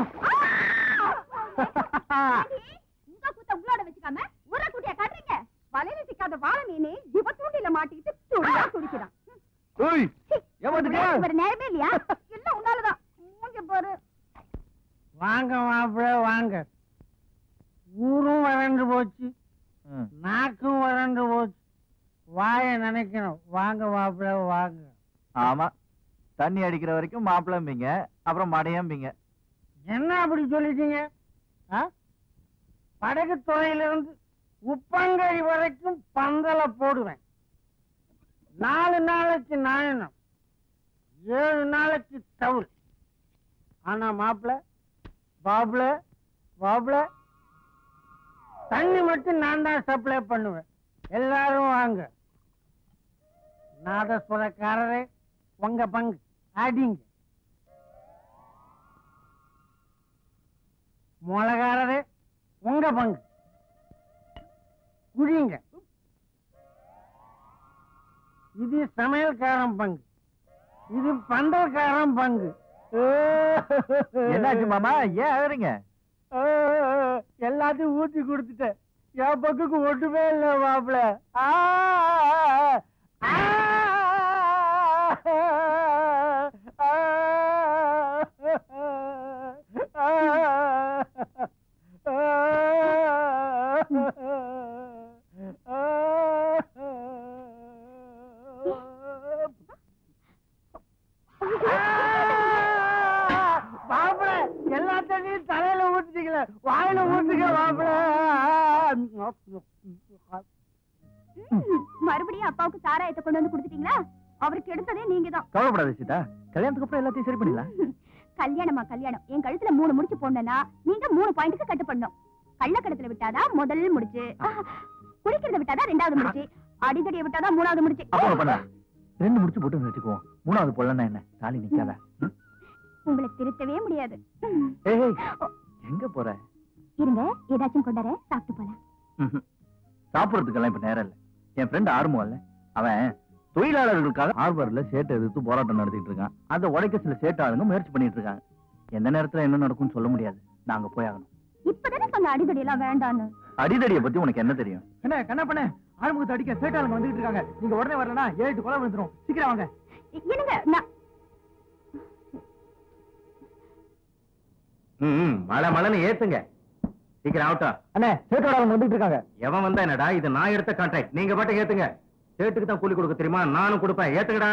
Speaker 1: உங்க கூத்த உங்களோட வச்சுக்காம ஊரை கூட்டியா காட்டுறீங்க வலையில சிக்காத வாழை மீன் இவ தூண்டில மாட்டிக்கிட்டு துடியா துடிக்கிறான்
Speaker 2: ஓய் ஏமாந்துட்டியா?
Speaker 1: ஒரு நேரமே இல்லையா எல்லாம் உன்னாலதான் மூஞ்ச பாரு
Speaker 6: வாங்க மாப்பிள்ள வாங்க ஊரும் வறண்டு போச்சு
Speaker 5: ம்.
Speaker 6: நாக்கும் வறண்டு போச்சு வாய நினைக்கணும் வாங்க மாப்பிள்ள வாங்க
Speaker 5: ஆமா தண்ணி அடிக்கிற வரைக்கும் மாப்பிளம்பிங்க அப்புறம் மடையம்பிங்க
Speaker 6: என்ன அப்படி சொல்லிட்டீங்க ஆ? படகு துறையிலிருந்து உப்பங்கழி வரைக்கும் பந்தல போடுவேன் நாலு நாளைக்கு நாயனம் ஏழு நாளைக்கு தவுள் ஆனா மாப்பிள பாப்புல பாப்புல தண்ணி மட்டும் நான் தான் சப்ளை பண்ணுவேன் எல்லாரும் வாங்க நாதஸ்வரக்காரரே உங்க பங்கு அடிங்க மொளகாரரே உங்க பங்கு குடிங்க இது சமையல்காரன் பங்கு இது பந்தல்காரன் பங்கு
Speaker 2: என்னாச்சு மாமா ஏன் அழறீங்க
Speaker 6: எல்லாத்தையும் ஊத்தி கொடுத்துட்டேன் என் பக்கத்துக்கு ஒட்டுமே இல்ல மாப்பிள மாப்பிள எல்லா தண்ணியும் தலையில ஊத்திட்டீங்களே வாயில ஊத்துங்க மாப்பிள
Speaker 1: மறுபடியும் அப்பாவுக்கு சாராயத்தை கொண்டு வந்து கொடுத்துட்டீங்களா அவருக்கு எடுத்ததே நீங்க தான்
Speaker 2: கவலைப்படாத சீதா கல்யாணத்துக்கு அப்புறம் எல்லாத்தையும் சரி பண்ணிடலாம்
Speaker 1: கல்யாணமா கல்யாணம் என் கழுத்துல மூணு முடிச்சு போடணும்னா நீங்க மூணு பாயிண்ட்க்கு கட்டுப்படணும் கள்ளக்கடத்துல விட்டாதான் முதல் முடிச்சு குடிக்கிறத விட்டாதான் ரெண்டாவது முடிச்சு அடிதடியை விட்டாதான் மூணாவது முடிச்சு
Speaker 2: அப்போ பண்ண ரெண்டு முடிச்சு போட்டு வச்சுக்குவோம் மூணாவது பொல்லன்னா என்ன தாலி நிக்காத ம்?
Speaker 1: உங்களை திருத்தவே முடியாது
Speaker 2: ஏய் ஏய், எங்க போற
Speaker 1: இருங்க ஏதாச்சும் கொண்டார சாப்பிட்டு போலாம்
Speaker 2: ம்ஹும். சாப்பிடறதுக்கெல்லாம் இப்ப நேரம் இல்ல என் ஃப்ரெண்ட் ஆர்மோ இல்ல அவன் தொழிலாளர்களுக்காக ஹார்பர்ல சேட்டை எதிர்த்து போராட்டம் நடத்திட்டு இருக்கான் அதை உடைக்க சில சேட்டு ஆளுங்க முயற்சி பண்ணிட்டு இருக்காங்க எந்த நேரத்துல என்ன நடக்கும்னு சொல்ல முடியாது நாங்க போய் ஆகணும்
Speaker 1: இப்பதானே சொன்ன அடிதடி எல்லாம் வேண்டான்னு
Speaker 2: அடிதடியை பத்தி உனக்கு என்ன தெரியும்
Speaker 4: என்ன கண்ணா பண்ண ஆறுமுகத்தை அடிக்க சேட்டாளுங்க வந்துட்டு இருக்காங்க நீங்க உடனே வரலனா ஏழு கொலை விழுந்துரும் சீக்கிரம் வாங்க
Speaker 1: இ- என்னங்க நான்
Speaker 3: ம் மழை மழைன்னு ஏத்துங்க சீக்கிரம் ஆகட்டும்
Speaker 4: அண்ணே சேட்டோட அவங்க வந்துட்டு இருக்காங்க
Speaker 3: எவன் வந்தா என்னடா இது நான் எடுத்த கான்ட்ராக்ட் நீங்க பாட்டுக்கு ஏத்துங்க சேட்டுக்கு தான் கூலி கொடுக்க தெரியுமா நானும் கொடுப்பேன் ஏத்துக்கடா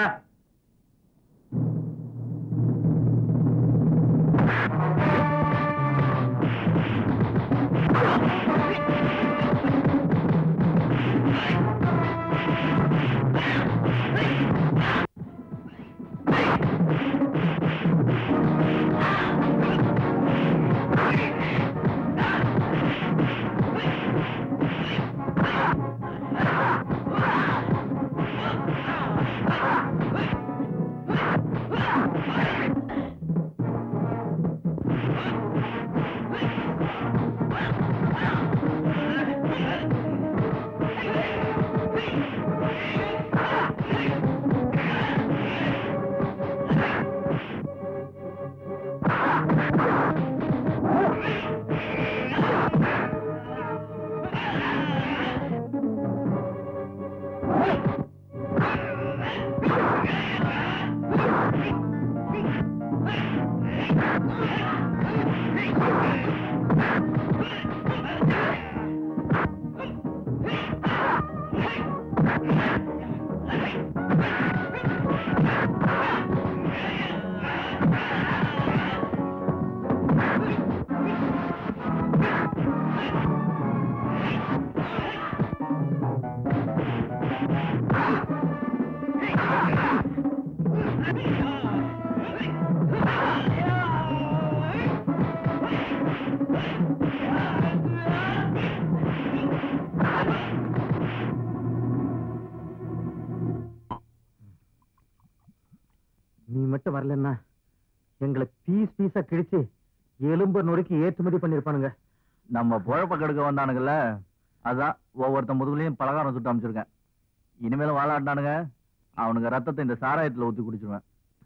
Speaker 3: நீ மட்டும் வரலன்னா எங்களை பீஸ் பீஸா கிழிச்சு எலும்ப நொறுக்கி ஏற்றுமதி பண்ணிருப்பானுங்க
Speaker 2: நம்ம பொழப்ப கெடுக்க வந்தானுங்கல்ல அதான் ஒவ்வொருத்த முதுகுலையும் பலகாரம் சுட்டு அமைச்சிருக்கேன் இனிமேலும் வாழாண்டானுங்க அவனுங்க ரத்தத்தை இந்த சாராயத்துல ஊத்தி குடிச்சிருவேன்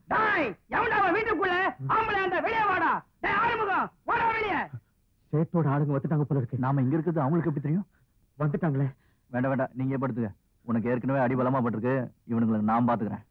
Speaker 6: எவன்டா அவன் வீட்டுக்குள்ள ஆம்பளை அந்த வெளியே வாடா டேய் ஆறுமுகம் வாடா வெளியே
Speaker 4: சேட்டோட ஆளுங்க வந்துட்டாங்க போல இருக்கு
Speaker 2: நாம இங்க இருக்கிறது அவங்களுக்கு எப்படி தெரியும்
Speaker 4: வந்துட்டாங்களே
Speaker 2: வேண்டாம் வேண்டாம் நீங்க படுத்துக்க உனக்கு ஏற்கனவே அடிபலமா பட்டிருக்கு இவனுங்களுக்கு நான் பாத்துக்கிறேன்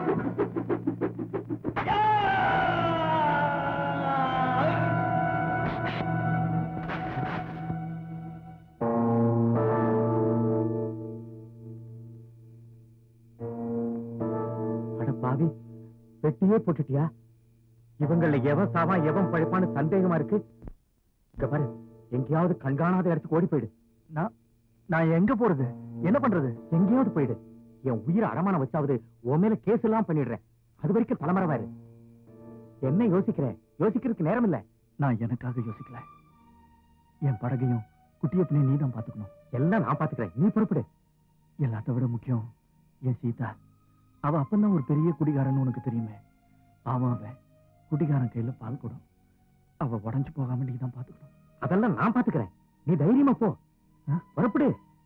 Speaker 2: அட பாவி வெட்டியே போட்டுட்டியா இவங்கள எவன் சாவா எவன் பழைப்பான்னு சந்தேகமா இருக்கு இங்க பாரு எங்கேயாவது கண்காணாத இடத்துக்கு ஓடி போயிடு நான் நான் எங்க போறது என்ன பண்றது எங்கேயாவது போயிடு என் உயிரை அடமானம் வச்சாவது உன் மேல கேஸ் எல்லாம் பண்ணிடுறேன் அது வரைக்கும் தலைமறைவாரு என்ன யோசிக்கிறேன் யோசிக்கிறதுக்கு நேரம் இல்ல நான் எனக்காக யோசிக்கல என் படகையும் குட்டியப்பனையும் நீ தான் பாத்துக்கணும் எல்லாம் நான் பாத்துக்கிறேன் நீ புறப்படு எல்லாத்த விட முக்கியம் என் சீதா அவ அப்பந்தான் ஒரு பெரிய குடிகாரன்னு உனக்கு தெரியுமே பாவம் அவன் குடிகாரன் கையில பால் குடம் அவ உடஞ்சு போகாம நீ தான் பாத்துக்கணும் அதெல்லாம் நான் பாத்துக்கிறேன் நீ தைரியமா போ ஆ, புறப்படு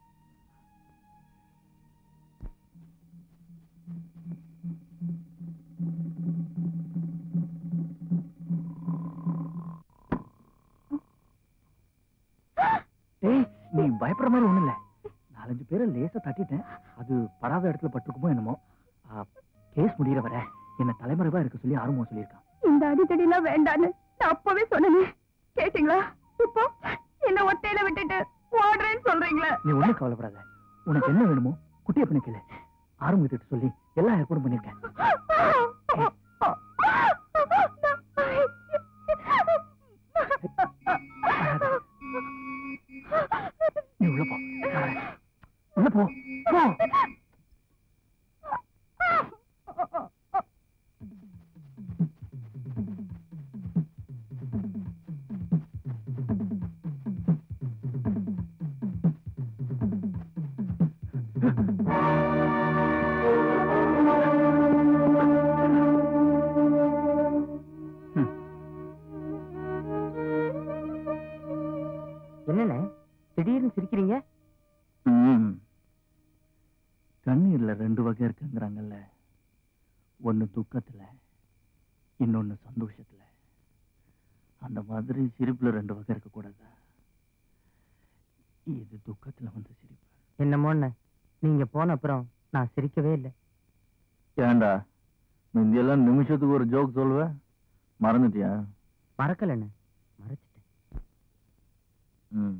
Speaker 2: ஏய் நீ பயப்படுற மாதிரி ஒண்ணும் இல்ல நாலஞ்சு பேரை லேசா தட்டிட்டேன் அது படாத இடத்துல பட்டிருக்குமோ என்னமோ கேஸ் முடியிற வரை என்ன தலைமறைவா இருக்க சொல்லி ஆர்வம் சொல்லியிருக்கான்
Speaker 1: இந்த அடித்தடி எல்லாம் வேண்டான்னு நான் அப்பவே சொன்னேனே கேட்டீங்களா இப்போ என்ன ஒத்தையில விட்டுட்டு ஓடுறேன்னு சொல்றீங்களே
Speaker 2: நீ ஒண்ணும் கவலைப்படாத உனக்கு என்ன வேணுமோ குட்டியை பண்ணி கேளு ஆரம்பித்துட்டு சொல்லி எல்லா ஏற்பாடும் பண்ணிருக்கேன் நீ உள்ள போ நான் வரேன். உள்ள போ போ
Speaker 3: என்னண்ணே திடீர்னு சிரிக்கிறீங்க
Speaker 2: ம். கண்ணீர்ல ரெண்டு வகை இருக்குங்கிறாங்கல்ல ஒண்ணு துக்கத்துல இன்னொன்னு சந்தோஷத்துல அந்த மாதிரி சிரிப்புல ரெண்டு வகை இருக்க கூடாதா இது துக்கத்துல வந்து சிரிப்பு
Speaker 3: என்னமோண்ணே நீங்க போன அப்புறம் நான் சிரிக்கவே இல்லை
Speaker 2: ஏண்டா முந்தியெல்லாம் நிமிஷத்துக்கு ஒரு ஜோக் சொல்லுவேன் மறந்துட்டியா
Speaker 3: மறக்கலண்ணே மறைச்சிட்டேன்
Speaker 2: ம்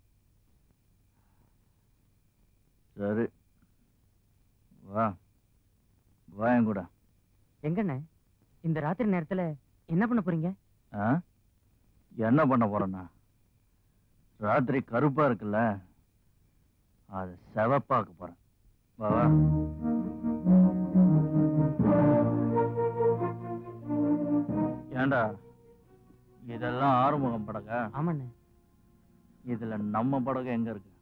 Speaker 2: சரி வா வா என் கூட
Speaker 3: எங்கண்ணே இந்த ராத்திரி நேரத்துல என்ன பண்ண போறீங்க
Speaker 2: ஆ? என்ன பண்ண போறேன்னா ராத்திரி கருப்பா இருக்குல்ல அது செவப்பாக்க போறேன் வா வா ஏண்டா இதெல்லாம் ஆறுமுகம் படகா
Speaker 3: ஆமாண்ணே
Speaker 2: இதுல நம்ம படகு எங்க இருக்கு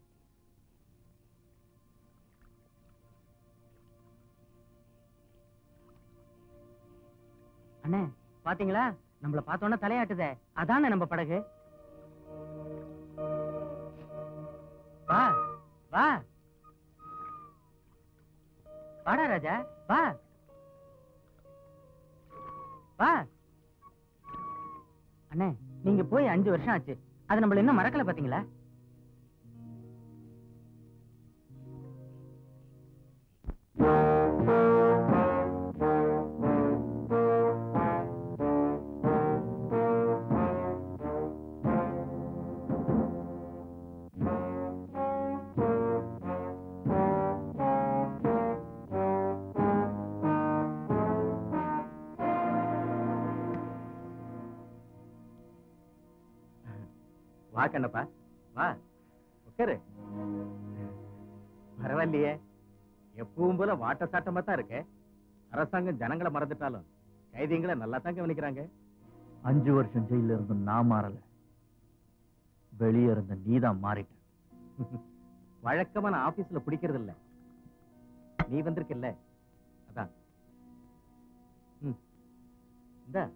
Speaker 3: அண்ணே பாத்தீங்களா நம்மள பார்த்தோன்னா தலையாட்டுதே அதானே நம்ம படகு வா வா வாடா ராஜா வா வா அண்ணே நீங்க போய் அஞ்சு வருஷம் ஆச்சு அது நம்மள இன்னும் மறக்கல பாத்தீங்களா
Speaker 4: வா கண்ணப்பா வா உட்காரு பரவாயில்லையே எப்பவும் போல வாட்ட சாட்டமா தான் இருக்க அரசாங்கம் ஜனங்களை மறந்துட்டாலும் கைதிங்களை நல்லா தான் கவனிக்கிறாங்க
Speaker 2: அஞ்சு வருஷம் ஜெயில இருந்து நான் மாறல வெளியே இருந்த நீதான் மாறிட்ட
Speaker 4: வழக்கமா நான் ஆபீஸ்ல பிடிக்கிறது இல்ல நீ வந்திருக்கல்ல அதான் ம். இந்தா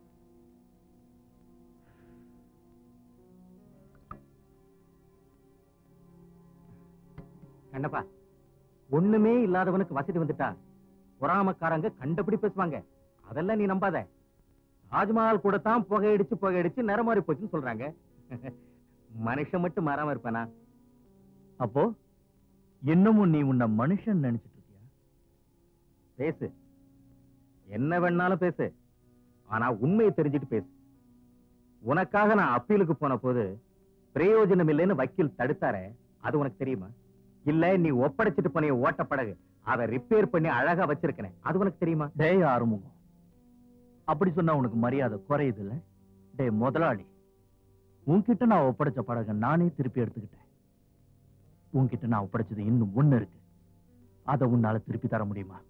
Speaker 4: கண்ணப்பா ஒண்ணுமே இல்லாதவனுக்கு வசதி வந்துட்டா பொறாமக்காரங்க கண்டபடி பேசுவாங்க அதெல்லாம் நீ நம்பாத தாஜ்மஹால் கூட தான் புகையடிச்சு புகையடிச்சு நிறமாறி போச்சுன்னு சொல்றாங்க மனுஷன் மட்டும் மாறாம இருப்பானா
Speaker 2: அப்போ இன்னமும் நீ உன்னை மனுஷன் நினைச்சிட்டு இருக்கியா
Speaker 4: பேசு
Speaker 7: என்ன வேணாலும் பேசு ஆனா உண்மையை தெரிஞ்சுட்டு பேசு உனக்காக நான் அப்பீலுக்கு போன போது பிரயோஜனம் இல்லைன்னு வக்கீல் தடுத்தாரே அது உனக்கு தெரியுமா இல்ல நீ ஒப்படைச்சிட்டு போன ஓட்ட படகு அதை ரிப்பேர் பண்ணி அழகா வச்சிருக்கேன் அது உனக்கு தெரியுமா
Speaker 5: டேய் ஆறுமுகம் அப்படி சொன்னா உனக்கு மரியாதை குறையுது இல்ல டேய் முதலாளி உன்கிட்ட நான் ஒப்படைச்ச படகை நானே திருப்பி எடுத்துக்கிட்டேன் உன்கிட்ட நான் ஒப்படைச்சது இன்னும் ஒண்ணு இருக்கு அதை உன்னால திருப்பி தர முடியுமா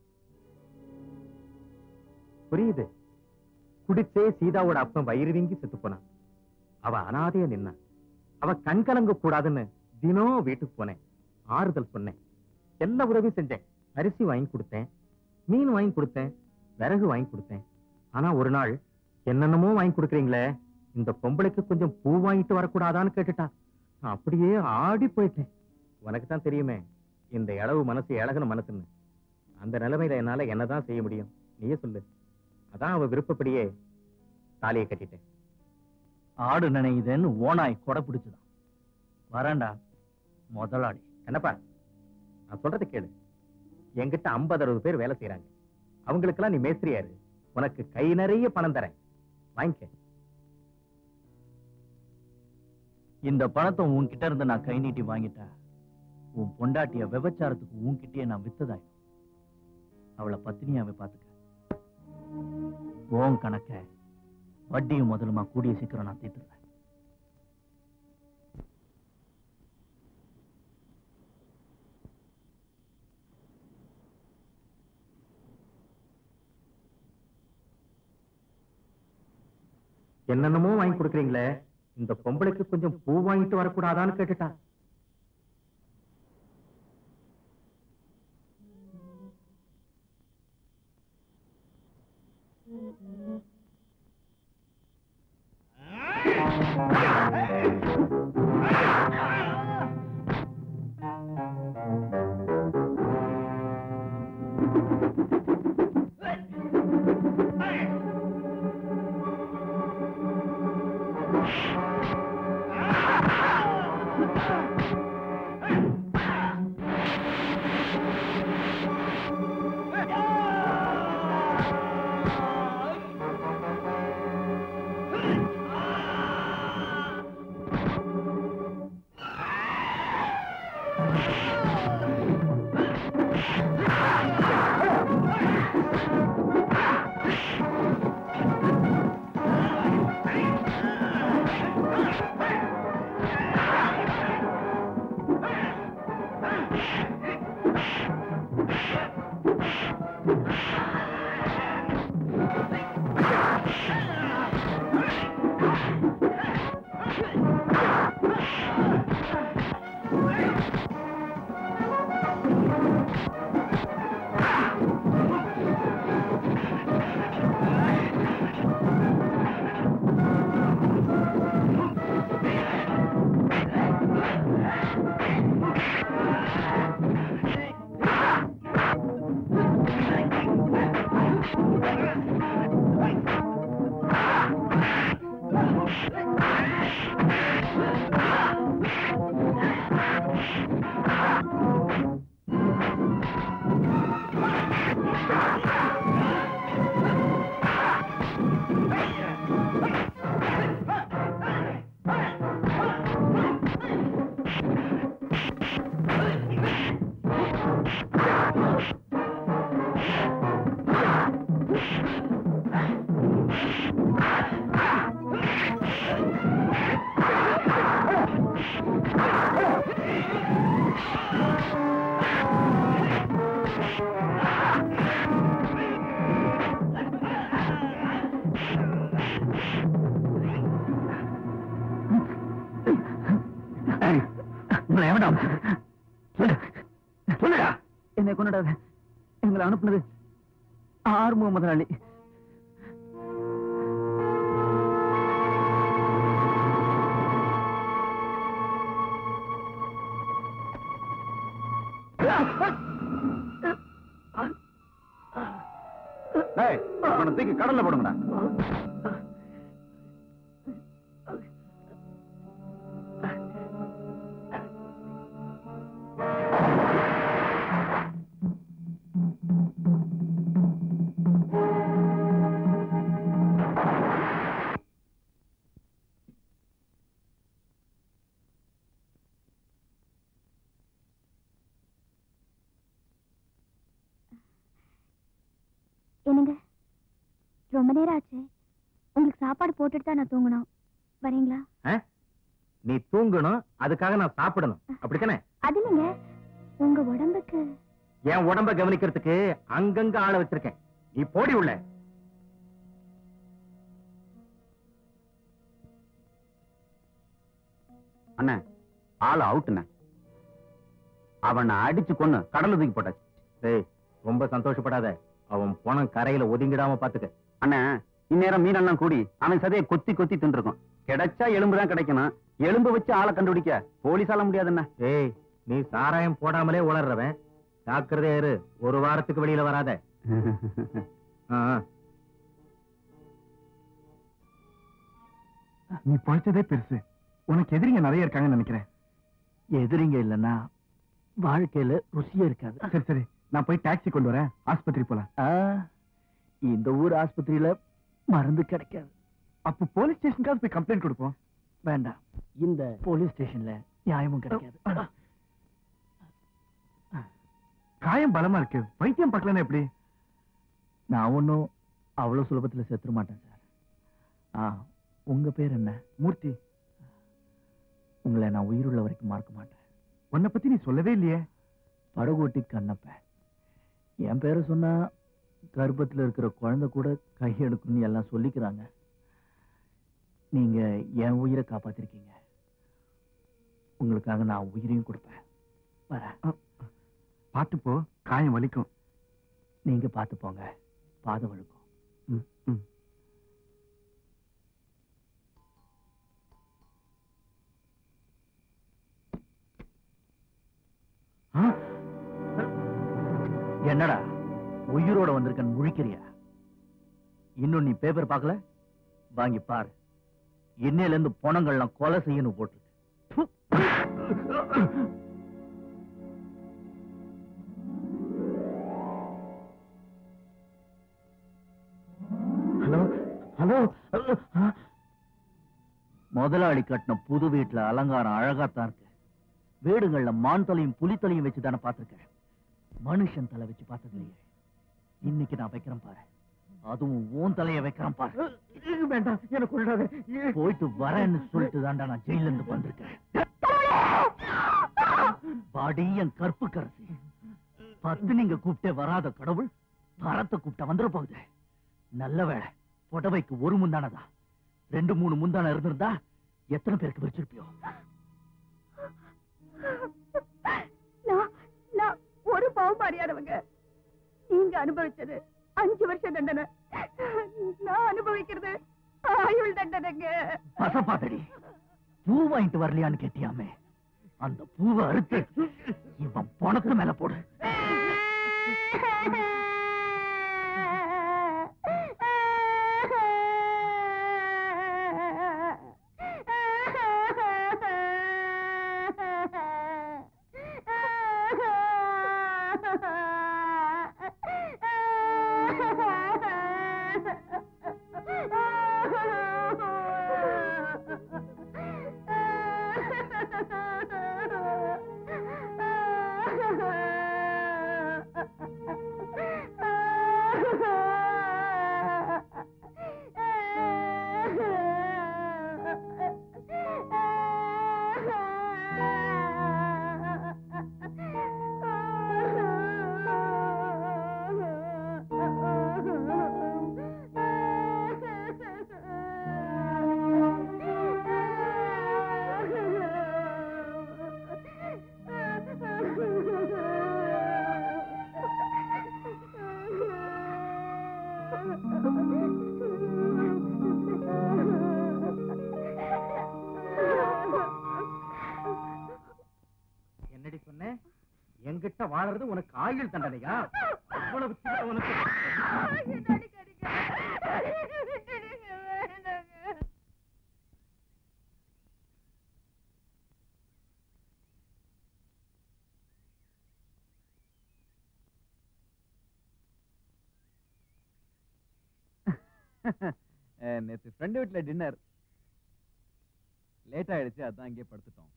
Speaker 7: புரியுது குடிச்சே சீதாவோட அப்பன் வயிறு வீங்கி செத்து போனான் அவ அனாதையா நின்னா அவ கண் கலங்க கூடாதுன்னு தினம் வீட்டுக்கு போனேன் ஆறுதல் சொன்னேன் எல்லா உதவியும் செஞ்சேன் அரிசி வாங்கி கொடுத்தேன் மீன் வாங்கி கொடுத்தேன் விறகு வாங்கி கொடுத்தேன் ஆனா ஒரு நாள் என்னென்னமோ வாங்கி கொடுக்குறீங்களே இந்த பொம்பளைக்கு கொஞ்சம் பூ வாங்கிட்டு வரக்கூடாதான்னு கேட்டுட்டா நான் அப்படியே ஆடி போயிட்டேன் உனக்கு தான் தெரியுமே இந்த இளவு மனசு இழகுன மனசுன்னு அந்த நிலைமையில என்னால என்னதான் செய்ய முடியும் நீயே சொல்லு அதான் அவ விருப்பப்படியே தாலியை கட்டிட்டேன்
Speaker 5: ஆடு நினைக்குதுன்னு ஓனாய் கொடை பிடிச்சுதான் வரேன்டா முதலாளி
Speaker 7: என்னப்பா நான் சொல்றதை கேளு என்கிட்ட ஐம்பது அறுபது பேர் வேலை செய்யறாங்க அவங்களுக்கெல்லாம் நீ மேஸ்திரியாரு உனக்கு கை நிறைய பணம் தரேன் வாங்கிக்க
Speaker 5: இந்த பணத்தை உன்கிட்ட இருந்து நான் கை நீட்டி வாங்கிட்டா உன் பொண்டாட்டிய விபச்சாரத்துக்கு உன்கிட்டயே நான் வித்ததாயிடும் அவளை பத்தினியாவே பாத்துக்க உன் கணக்க வட்டியும் முதலுமா கூடிய சீக்கிரம் நான் தீர்த்துறேன்
Speaker 7: என்னென்னமோ வாங்கி கொடுக்குறீங்களே இந்த பொம்பளைக்கு கொஞ்சம் பூ வாங்கிட்டு வரக்கூடாதான்னு கேட்டுட்டா
Speaker 5: உங்களை எவன்டா அனுப்பிச்சது? சொல்லு சொல்லுடா என்னை கொண்டாடாத எங்களை அனுப்புனது ஆறுமுக முதலாளி
Speaker 2: டேய், இவனை தூக்கி கடல்ல போடுங்கடா
Speaker 1: ரொம்ப நேரம் ஆச்சு உங்களுக்கு சாப்பாடு போட்டுட்டு தான் நான் தூங்கணும் வரீங்களா
Speaker 7: நீ தூங்கணும் அதுக்காக நான் சாப்பிடணும் அப்படித்தானே
Speaker 1: அது இல்லைங்க உங்க உடம்புக்கு
Speaker 7: என் உடம்ப கவனிக்கிறதுக்கு அங்கங்க ஆளை வச்சிருக்கேன் நீ போடி உள்ள
Speaker 2: அண்ணா ஆள் அவுட்டுண்ணே அவனை அடிச்சு கொன்னு கடல தூக்கி போட்டாச்சு
Speaker 7: டேய் ரொம்ப சந்தோஷப்படாத அவன் பணம் கரையில ஒதுங்கிடாம பாத்துக்க
Speaker 2: அண்ணா இந்நேரம் மீனெல்லாம் கூடி அவன் சதையை கொத்தி கொத்தி தின்றுருக்கும் கிடைச்சா எலும்பு தான் கிடைக்கணும் எலும்பு வச்சு ஆளை கண்டுபிடிக்க போலீஸால முடியாதுண்ணா
Speaker 7: ஏய் நீ சாராயம் போடாமலே உளர்றவன் ஜாக்கிரதையா இரு ஒரு வாரத்துக்கு வெளியில வராத ஆ, ஆ.
Speaker 2: நீ பழிச்சதே பெருசு உனக்கு எதிரிங்க நிறைய இருக்காங்கன்னு நினைக்கிறேன் எதிரிங்க இல்லன்னா வாழ்க்கையில ருசியே இருக்காது சரி சரி நான் போய் டாக்ஸி கொண்டு வரேன் ஆஸ்பத்திரி போலாம் இந்த ஊர் ஆஸ்பத்திரியில மருந்து கிடைக்காது அப்ப போலீஸ் ஸ்டேஷனுக்காவது போய் கம்ப்ளைண்ட் கொடுப்போம் வேண்டாம் இந்த போலீஸ் ஸ்டேஷன்ல நியாயமும் கிடைக்காது காயம் பலமா இருக்கு வைத்தியம் பார்க்கலன்னா எப்படி நான் ஒன்னும் அவ்வளவு சுலபத்துல செத்துற மாட்டேன் சார் ஆ உங்க பேர் என்ன மூர்த்தி உங்களை நான் உயிருள்ள வரைக்கும் மறக்க மாட்டேன் உன்னை பத்தி நீ சொல்லவே இல்லையே படகோட்டி கண்ணப்ப என் பேரை சொன்னா கர்ப்பத்துல இருக்கிற குழந்தை கூட கையெடுக்கும்னு எல்லாம் சொல்லிக்கிறாங்க நீங்க என் உயிரை காப்பாத்திருக்கீங்க உங்களுக்காக நான் உயிரையும் கொடுப்பேன் வரேன் பார்த்து போ காயம் வலிக்கும் நீங்க பார்த்து போங்க பாதம் வழுக்கும் ம் ம் என்னடா உயிரோட வந்திருக்கன் முழிக்கிறியா இன்னும் நீ பேப்பர் பார்க்கல வாங்கி பாரு இன்னையில இருந்து பணங்கள்லாம் கொலை செய்யணும் போட்டு ஹலோ ஹலோ முதலாளி கட்டின புது வீட்டுல அலங்காரம் அழகாத்தான் இருக்கு வீடுகள்ல மான் தலையும் புலி தலையும் வச்சு தானே பார்த்திருக்கேன் மனுஷன் தலை வச்சு பார்த்தது இல்லையே இன்னைக்கு நான் வைக்கிறேன் பாரு அதுவும் உன் தலைய வைக்கிறேன் பாரு
Speaker 4: வேண்டாம் எனக்கு கொள்ளாத
Speaker 2: போயிட்டு வரேன்னு சொல்லிட்டு தான்டா நான் ஜெயில இருந்து வந்திருக்கேன் பாடி என் கற்பு கரசி பத்து நீங்க கூப்பிட்டே வராத கடவுள் பரத்தை கூப்பிட்டா வந்துட போகுது நல்ல வேளை புடவைக்கு ஒரு முந்தானதா ரெண்டு மூணு முந்தான இருந்திருந்தா எத்தனை பேருக்கு வச்சிருப்பியோ
Speaker 1: நான் நான் ஒரு பாவம் அறியாதவங்க நீங்க அனுபவிச்சது அஞ்சு வருஷம் தண்டனை நான் அனுபவிக்கிறது ஆயுள் தண்டனைங்க
Speaker 2: பசப்பாத்தடி பூ வாங்கிட்டு வரலையான்னு கேட்டியாமே அந்த பூவை அறுத்து இவன் பணத்து மேல போடு
Speaker 4: என்னடி சொன்ன என்கிட்ட வாழறது உனக்கு ஆயுள் தண்டனையா அவ்வளவு சீக்கிரம் உனக்கு
Speaker 8: நேத்து ஃப்ரெண்டு வீட்ல டின்னர் லேட் ஆயிடுச்சு அதான் இங்கே படுத்துட்டோம்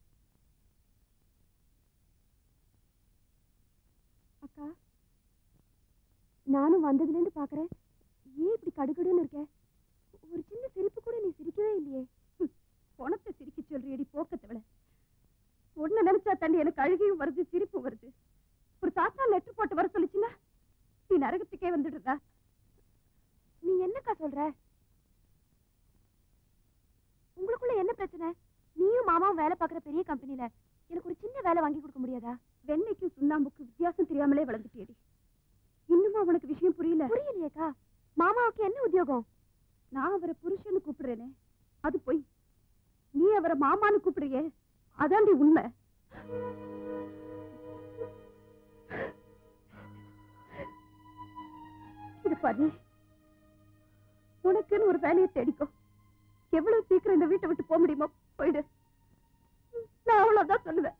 Speaker 1: அக்கா நானும் வந்ததுல இருந்து பாக்குறேன் ஏன் இப்படி கடுகடுன்னு இருக்க ஒரு சின்ன சிரிப்பு கூட நீ சிரிக்கவே இல்லையே பணத்தை சிரிக்க சொல்றியடி போக்கத்தவள உன்னை நினைச்சா தண்ணி எனக்கு அழுகையும் வருது சிரிப்பு வருது ஒரு தாத்தா லெட்டர் போட்டு வர சொல்லிச்சுன்னா நீ நரகத்துக்கே வந்துடுறா நீ என்னக்கா சொல்ற உங்களுக்குள்ள என்ன பிரச்சனை நீயும் மாமாவும் வேலை பார்க்குற பெரிய கம்பெனில எனக்கு ஒரு சின்ன வேலை வாங்கி கொடுக்க முடியாதா வெண்ணைக்கும் சுண்ணாம்புக்கும் வித்தியாசம் தெரியாமலே வளர்ந்துட்டேடி இன்னுமா உனக்கு விஷயம் புரியல புரியலையேக்கா மாமாவுக்கு என்ன உத்தியோகம் நான் அவரை புருஷன்னு கூப்பிடுறேனே அது போய் நீ அவரை மாமான்னு கூப்பிடுறியே அதாண்டி உண்மை இது பாரு உனக்குன்னு ஒரு வேலையை தேடிக்கோ எவ்வளவு சீக்கிரம் இந்த வீட்டை விட்டு போக முடியுமோ போயிடு நான் அவ்வளவுதான் சொல்லுவேன்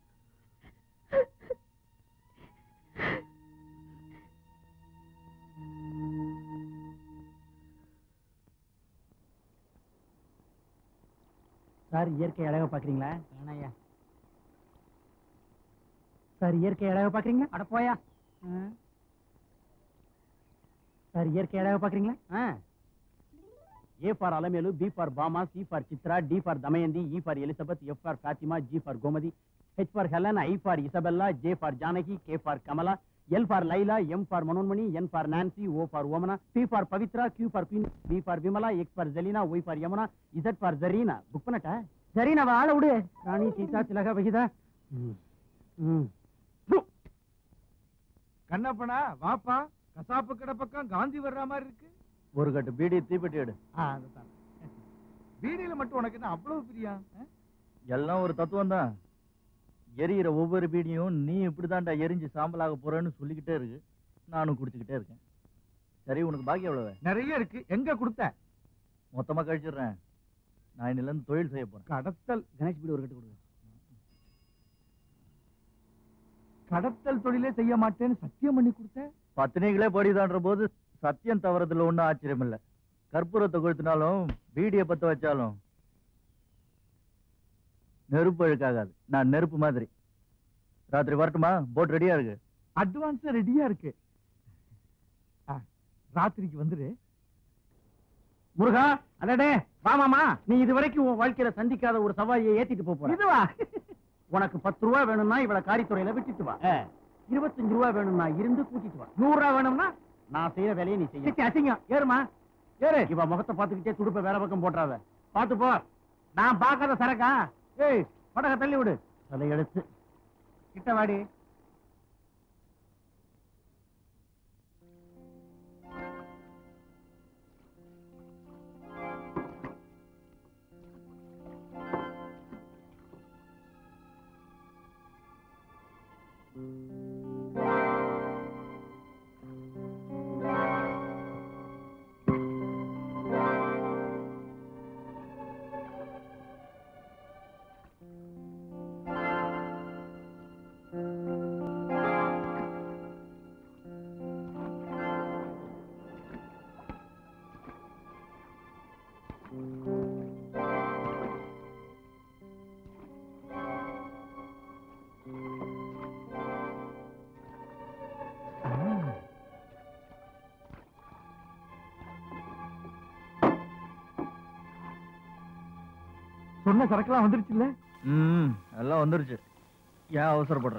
Speaker 4: சார் இயற்கை அழகா பாக்குறீங்களா வேணாயா சார் இயற்கை அழகா பாக்குறீங்களா அட போயா சார் இயற்கை அழகா பாக்குறீங்களா A for Alamelu B for Bama C for Chitra D for Damayanthi E for Elizabeth F for Fathima G for Gomathi H for Helen I for Isabella J for Janaki K for Kamala L for Laila M for Manonmani N for Nancy O for Omana P for Pavithra Q for queen P for Vimala X for Zelina Y for Yamuna Z for Zarina book பண்ணட்டா ஜரீனா ஆள விடு ராணி சீதா திலகா வகிதா
Speaker 2: கண்ணப்பனா வாப்பா கசாப்பு கடை பக்கம் காந்தி வர்ற மாதிரி இருக்கு
Speaker 5: ஒரு கட்டு பீடி தீப்பெட்டி எடு
Speaker 2: வீடியில மட்டும் உனக்கு என்ன அவ்வளவு பிரியா
Speaker 5: எல்லாம் ஒரு தத்துவம் தான் எரியிற ஒவ்வொரு பீடியும் நீ இப்படிதான்டா எரிஞ்சு சாம்பலாக போறேன்னு சொல்லிக்கிட்டே இருக்கு நானும் குடிச்சுக்கிட்டே இருக்கேன் சரி உனக்கு பாக்கி எவ்வளவு
Speaker 2: நிறைய இருக்கு எங்க கொடுத்த
Speaker 5: மொத்தமா கழிச்சிடுறேன் நான் இன்னில இருந்து தொழில் செய்ய போறேன்
Speaker 2: கடத்தல்
Speaker 4: கணேஷ் பீடி ஒரு கட்டு கொடுங்க
Speaker 2: கடத்தல் தொழிலே செய்ய மாட்டேன்னு சத்தியம் பண்ணி கொடுத்த
Speaker 5: பத்தினிகளே படிதான்ற போது சத்தியம் தவறதுல ஒண்ணும் ஆச்சரியம் இல்ல கற்பூரத்தை கொளுத்தினாலும் பீடியை பத்த வச்சாலும் நெருப்பு அழுக்காகாது நான் நெருப்பு மாதிரி ராத்திரி வரட்டுமா போட் ரெடியா இருக்கு
Speaker 2: அட்வான்ஸ் ரெடியா இருக்கு ஆ, ராத்திரிக்கு வந்துரு
Speaker 4: முருகா அடடே வாமாமா நீ இதுவரைக்கும் உன் வாழ்க்கையில சந்திக்காத ஒரு சவாலியை ஏத்திட்டு போப் போற இதுவா உனக்கு பத்து ரூபா வேணும்னா இவள காரித்துறையில விட்டுட்டு வா இருபத்தஞ்சு ரூபா வேணும்னா இருந்து கூட்டிட்டு வா நூறு ரூபா வேணும்னா நான் செய்யற வேலையை நீ செய்ய அசிங்கம் ஏறுமா ஏறு இவ முகத்தை பார்த்துக்கிட்டே துடுப்ப வேலை பக்கம் போட்டுறாத பாத்து போ நான் பார்க்காத சரக்கா ஏய் படக தள்ளி விடு தலை எடுத்து கிட்ட வாடி
Speaker 2: சொன்ன சரக்குலாம் வந்துருச்சு இல்ல
Speaker 5: ம் எல்லாம் வந்துருச்சு ஏன் அவசரப்படுற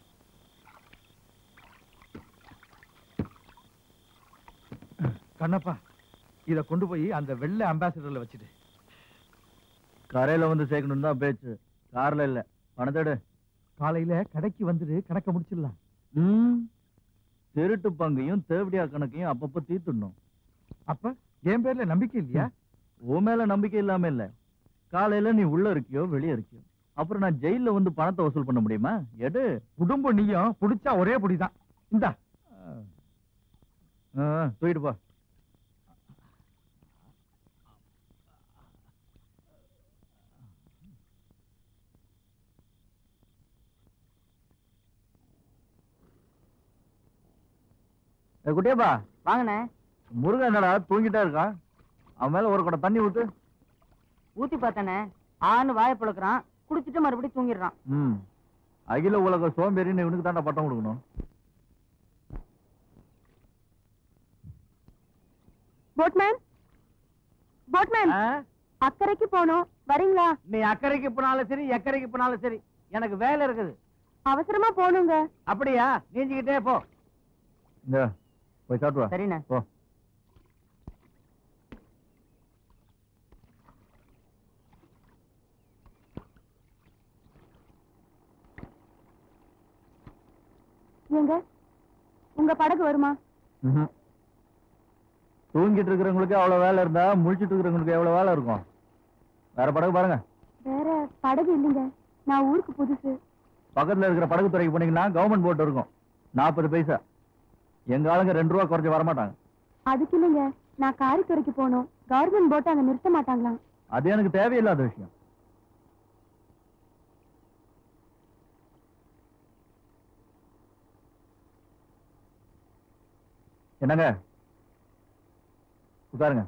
Speaker 2: கண்ணப்பா இத கொண்டு போய் அந்த வெள்ளை அம்பாசிடர்ல வச்சுடு
Speaker 5: கரையில வந்து சேர்க்கணும் தான் பேச்சு கார்ல இல்ல பணத்தை எடு
Speaker 2: காலையில கடைக்கு வந்துட்டு கணக்க முடிச்சிடலாம்
Speaker 5: ம் திருட்டு பங்கையும் தேவடியா கணக்கையும் அப்பப்ப தீர்த்துடணும்
Speaker 2: அப்ப என் பேர்ல நம்பிக்கை இல்லையா
Speaker 5: உன் மேல நம்பிக்கை இல்லாம இல்ல காலையில நீ உள்ள இருக்கியோ வெளிய இருக்கியோ அப்புறம் நான் ஜெயில வந்து பணத்தை வசூல் பண்ண முடியுமா எடு
Speaker 2: குடும்பம் நீயும் புடிச்சா ஒரே புடிதான் இந்தா
Speaker 5: ஆ, தூக்கிட்டு போ ஏய், குட்டியாப்பா
Speaker 3: வாங்கண்ணே
Speaker 5: முருகன் என்னடா தூங்கிட்டே இருக்கான் அவன் மேல ஒரு குடம் தண்ணி ஊத்து
Speaker 3: ஊத்தி பார்த்தானே ஆன்னு வாயை பழக்கிறான் குடிச்சிட்டு மறுபடியும் தூங்கிடுறான்
Speaker 5: ம் அகில உலக சோம்பேறின்னு இவனுக்கு தாண்டா பட்டம் கொடுக்கணும்
Speaker 1: போட்மேன் போட்மேன்
Speaker 4: ஆ?
Speaker 1: அக்கறைக்கு போகணும் வரீங்களா
Speaker 4: நீ அக்கறைக்கு போனாலும் சரி எக்கறைக்கு போனாலும் சரி எனக்கு வேலை இருக்குது
Speaker 1: அவசரமா போகணுங்க
Speaker 4: அப்படியா நீஞ்சிக்கிட்டே போ
Speaker 2: இந்த போய் காட்டுவா
Speaker 3: சரிண்ணே
Speaker 2: போ
Speaker 1: ஏங்க உங்க படகு வருமா
Speaker 2: ம்ஹும். தூங்கிட்டு இருக்கிறவங்களுக்கு அவ்வளவு வேலை இருந்தா முழிச்சிட்டு இருக்கிறவங்களுக்கு எவ்வளவு வேலை இருக்கும் வேற படகு பாருங்க
Speaker 1: வேற படகு இல்லைங்க நான் ஊருக்கு புதுசு
Speaker 2: பக்கத்துல இருக்கிற படகு துறைக்கு போனீங்கன்னா கவர்மெண்ட் போட் இருக்கும் நாற்பது பைசா எங்க ஆளுங்க ரெண்டு ரூபா குறைஞ்சு வரமாட்டாங்க
Speaker 1: அதுக்கு இல்லைங்க நான் காரித்துறைக்கு போகணும் கவர்மெண்ட் போட்டு அங்க நிறுத்த மாட்டாங்களாம்
Speaker 2: அது எனக்கு தேவையில்லாத விஷயம் என்னங்க உட்காருங்க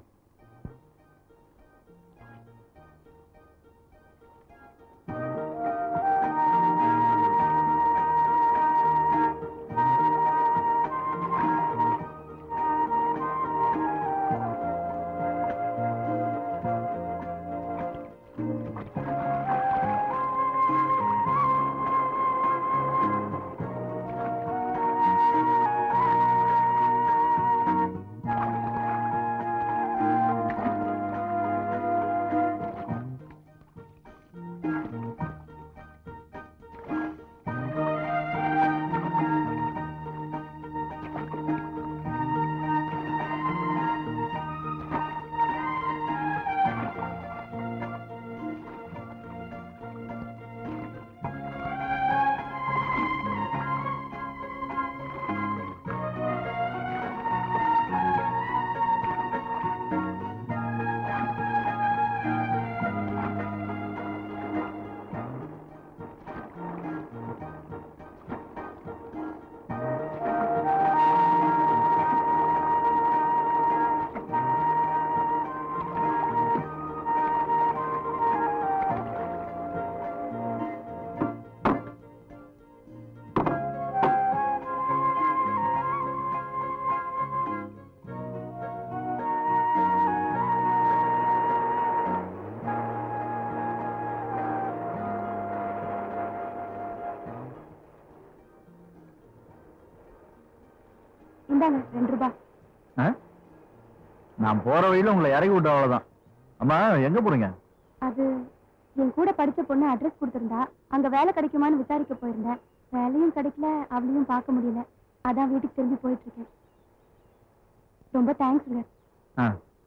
Speaker 1: இந்தாங்க ரெண்டு ரூபாய்
Speaker 2: ஆ? நான் போற வழியில உங்களை இறக்கி விட்ட அவ்வளவுதான் அம்மா எங்க போறீங்க
Speaker 1: அது என் கூட படிச்ச பொண்ணு அட்ரஸ் கொடுத்திருந்தா அங்க வேலை கிடைக்குமான்னு விசாரிக்க போயிருந்தேன் வேலையும் கிடைக்கல அவளையும் பார்க்க முடியல அதான் வீட்டுக்கு திரும்பி போயிட்டு இருக்கேன் ரொம்ப தேங்க்ஸ்ங்க
Speaker 2: ஆ.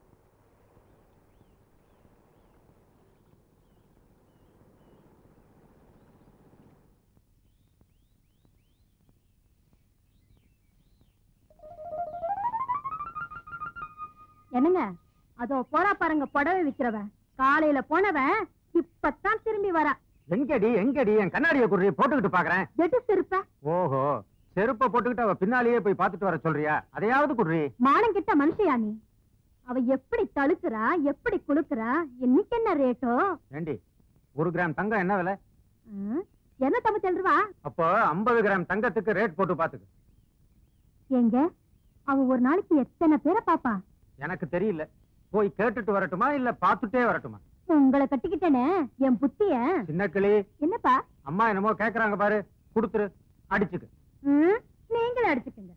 Speaker 1: என்னங்க அதோ போறா பாருங்க புடவை விக்கிறவன் காலையில போனவன் இப்பதான் திரும்பி வரா
Speaker 4: எங்கடி எங்கடி என் கண்ணாடியை குடுறி போட்டுக்கிட்டு பாக்குறேன்
Speaker 1: எது சிரிப்ப
Speaker 4: ஓஹோ செருப்ப போட்டுக்கிட்டு அவ பின்னாலேயே போய் பார்த்துட்டு வர சொல்றியா அதையாவது குடுறி
Speaker 1: மானம் கிட்ட மனுஷியா நீ அவ எப்படி தழுக்குறா எப்படி குளுக்குறா இன்னைக்கு என்ன ரேட்டோ
Speaker 4: ஏண்டி ஒரு கிராம் தங்கம் என்ன விலை
Speaker 1: ம், என்ன தம்பி ரூபா
Speaker 4: அப்போ 50 கிராம் தங்கத்துக்கு ரேட் போட்டு பாத்துக்கு
Speaker 1: எங்க அவ ஒரு நாளைக்கு எத்தனை பேரை பாப்பா
Speaker 4: எனக்கு தெரியல போய் கேட்டுட்டு வரட்டுமா இல்ல பாத்துட்டே வரட்டுமா
Speaker 1: உங்களை கட்டிக்கிட்டேனே என் புத்திய
Speaker 4: சின்ன கிளி
Speaker 1: என்னப்பா
Speaker 4: அம்மா என்னமோ கேக்குறாங்க பாரு குடுத்துரு அடிச்சுக்கு
Speaker 1: ம், நீங்களே அடிச்சுக்கங்க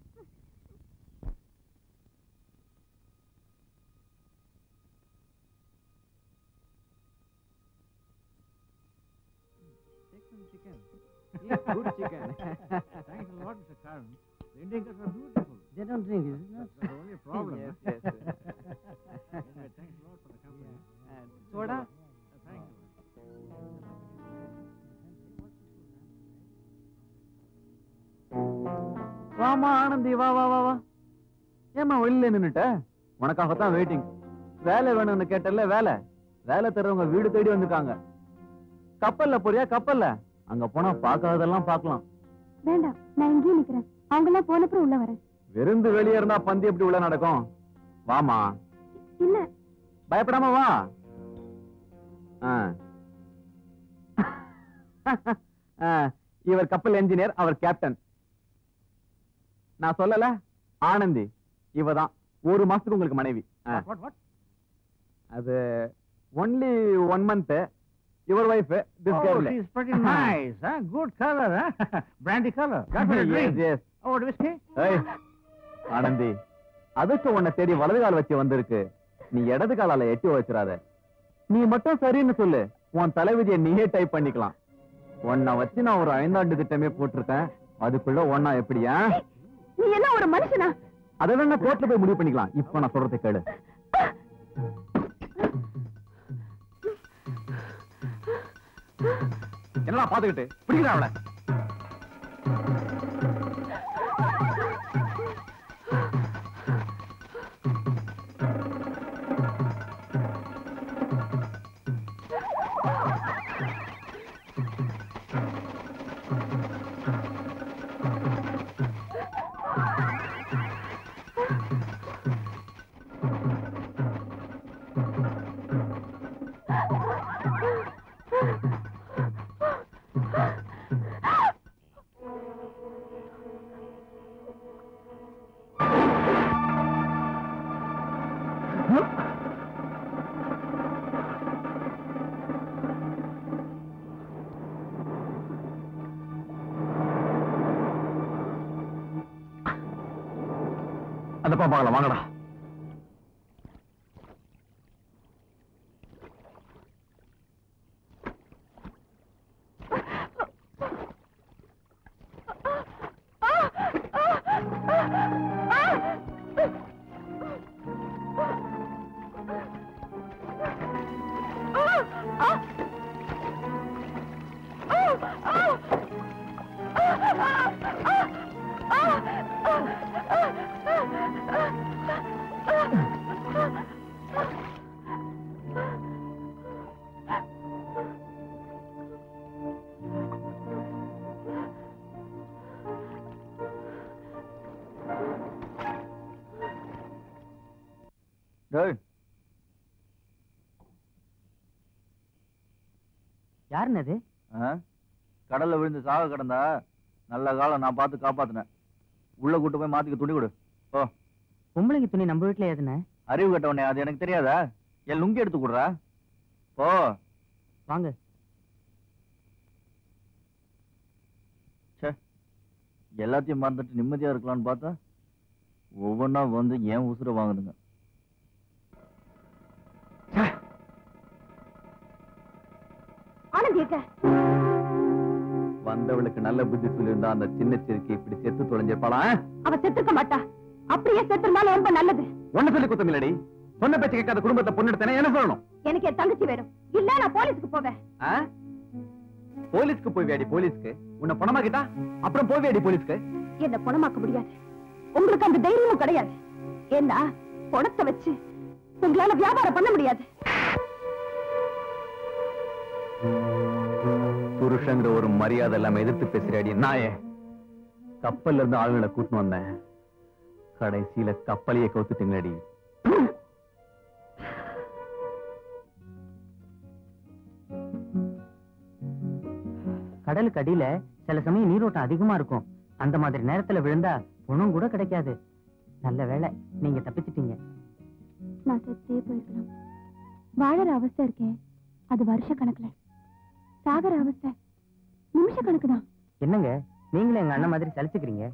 Speaker 8: Take some chicken. Eat good chicken. Thanks a lot, Mr. Karan. The Indians are beautiful.
Speaker 4: They don't drink it.
Speaker 8: That's the only problem.
Speaker 5: Yes,
Speaker 8: huh?
Speaker 5: yes.
Speaker 8: Anyway, thanks a lot for the company.
Speaker 5: And soda?
Speaker 8: Uh, thank you.
Speaker 2: வாமா ஆனந்தி வா வா வா வா ஏமா வெளியில நின்னுட்ட உனக்காகத்தான் வெயிட்டிங் வேலை வேணும்னு கேட்டல வேலை வேலை தர்றவங்க வீடு தேடி வந்திருக்காங்க கப்பல்ல போறியா கப்பல்ல அங்க போனா பார்க்காததெல்லாம் பார்க்கலாம்
Speaker 1: வேண்டாம் நான் இங்கேயே நிக்கிறேன் அவங்க எல்லாம் போனப்புறம் உள்ள வரேன்
Speaker 2: விருந்து வெளியே இருந்தா பந்தி எப்படி உள்ள நடக்கும் வாமா
Speaker 1: இல்ல
Speaker 2: பயப்படாம வா ஆ. ஆ, இவர் கப்பல் என்ஜினியர் அவர் கேப்டன் நான் சொல்லல ஆனந்தி இவதான் ஒரு மாசத்துக்கு உங்களுக்கு மனைவி
Speaker 8: What, what?
Speaker 7: அது only one month your wife this
Speaker 8: Oh,
Speaker 7: girl
Speaker 8: she's pretty nice, huh? Good color, huh? Brandy color. Got for a drink.
Speaker 7: Yes
Speaker 8: Oh, what whiskey?
Speaker 7: ஏய் ஆனந்தி அதுக்கு உன்னை தேடி வலது கால் வச்சு வந்திருக்கு நீ இடது காலால எட்டி வச்சிடாத நீ மட்டும் சரின்னு சொல்லு உன் தலைவிதியை நீயே டைப் பண்ணிக்கலாம் உன்னை வச்சு நான் ஒரு ஐந்தாண்டு திட்டமே போட்டிருக்கேன் அதுக்குள்ள ஒன்னா எப்படியா
Speaker 1: நீ என்ன ஒரு மனுஷனா
Speaker 7: அதை வேணா கோர்ட்ல போய் முடிவு பண்ணிக்கலாம் இப்ப நான் சொல்றதை கேளு என்னடா பாத்துக்கிட்டு பிடிக்கிறா அவளை அந்த பாப்பாங்களா வாங்கடா டேய்
Speaker 3: யாருன்னு அது
Speaker 2: ஆ? கடல்ல விழுந்து சாக கிடந்தா நல்ல காலம் நான் பார்த்து காப்பாத்தினேன் உள்ள கூட்டு போய் மாத்திக்க துணி கொடு
Speaker 3: பொம்பளைக்கு துணி நம்ம வீட்டுல எதுனே
Speaker 2: அறிவு கட்டவனே அது எனக்கு தெரியாதா என் லுங்கி எடுத்து கொடுறா போ
Speaker 3: வாங்க
Speaker 2: எல்லாத்தையும் மறந்துட்டு நிம்மதியா இருக்கலாம்னு பார்த்தா ஒவ்வொன்றா வந்து ஏன் உசுர வாங்குதுங்க
Speaker 1: ஆனந்தி எங்க
Speaker 7: வந்தவளுக்கு நல்ல புத்தி சொல்லியிருந்தா அந்த சின்ன சிறுக்கி இப்படி செத்து தொலைஞ்சிருப்பாளா
Speaker 1: அவ செத்துருக்க மாட்டா அப்படியே செத்துருந்தாலும் ரொம்ப நல்லது
Speaker 7: ஒண்ணு சொல்லி குத்தம் இல்லடி சொன்ன பேச்சு கேட்காத குடும்பத்தை பொண்ணெடுத்தேனே என்ன சொல்லணும்
Speaker 1: எனக்கு என் தங்கச்சி வேணும் இல்ல நான் போலீஸ்க்கு போவேன்
Speaker 7: ஆ? போலீஸ்க்கு போய் வேடி போலீஸ்க்கு உன்னை பணமாக்கிட்டா அப்புறம் போய் வேடி போலீஸ்க்கு
Speaker 1: என்ன பணமாக்க முடியாது உங்களுக்கு அந்த தைரியமும் கிடையாது ஏன்னா பணத்தை வச்சு உங்களால வியாபாரம் பண்ண முடியாது
Speaker 7: புருஷங்கிற ஒரு மரியாதை இல்லாம எதிர்த்து பேசுறாடி நாயே கப்பல்ல இருந்து ஆளுங்களை கூட்டின்னு வந்தேன் கடைசியில கப்பலையே கவுத்துட்டீங்களடி
Speaker 3: கடலுக்கு அடியில சில சமயம் நீரோட்டம் அதிகமா இருக்கும் அந்த மாதிரி நேரத்துல விழுந்தா பணம் கூட கிடைக்காது நல்ல வேளை நீங்க தப்பிச்சிட்டீங்க
Speaker 1: நான் செத்தே போயிருக்கலாம் வாழற அவஸ்தை இருக்கேன் அது வருஷ கணக்குல சாகர அவஸ்தை நிமிஷ கணக்கு தான்
Speaker 3: என்னங்க நீங்களும் எங்க அண்ணன் மாதிரி சலிச்சுக்கிறீங்க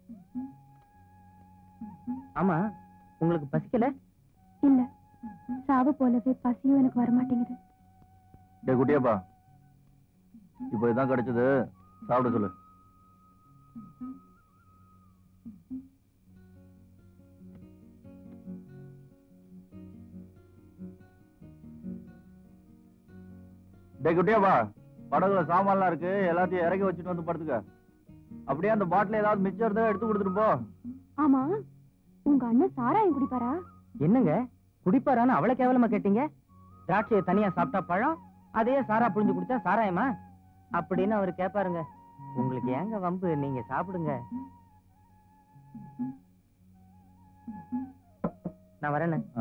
Speaker 3: ஆமா உங்களுக்கு பசிக்கல
Speaker 1: இல்ல சாவு போலவே பசியும் எனக்கு வரமாட்டேங்குது
Speaker 2: டே குட்டியாப்பா இப்போ இதான் கிடைச்சது சாப்பிட சொல்லு டே குட்டியாப்பா படகுல சாமான்லாம் இருக்கு எல்லாத்தையும் இறக்கி வச்சுட்டு வந்து படுத்துக்க அப்படியே அந்த பாட்டில் ஏதாவது மிச்சம் இருந்தா எடுத்து கொடுத்துட்டு போ
Speaker 1: ஆமா உங்க அண்ணன் சாராயம் குடிப்பாரா
Speaker 3: என்னங்க குடிப்பாரான்னு அவ்வளவு கேவலமா கேட்டீங்க திராட்சையை தனியா சாப்பிட்டா பழம் அதையே சாரா புழிஞ்சு குடிச்சா சாராயமா அப்படின்னு அவர் கேட்பாருங்க உங்களுக்கு ஏங்க வம்பு நீங்க சாப்பிடுங்க நான் வரேன்னு
Speaker 2: ஆ.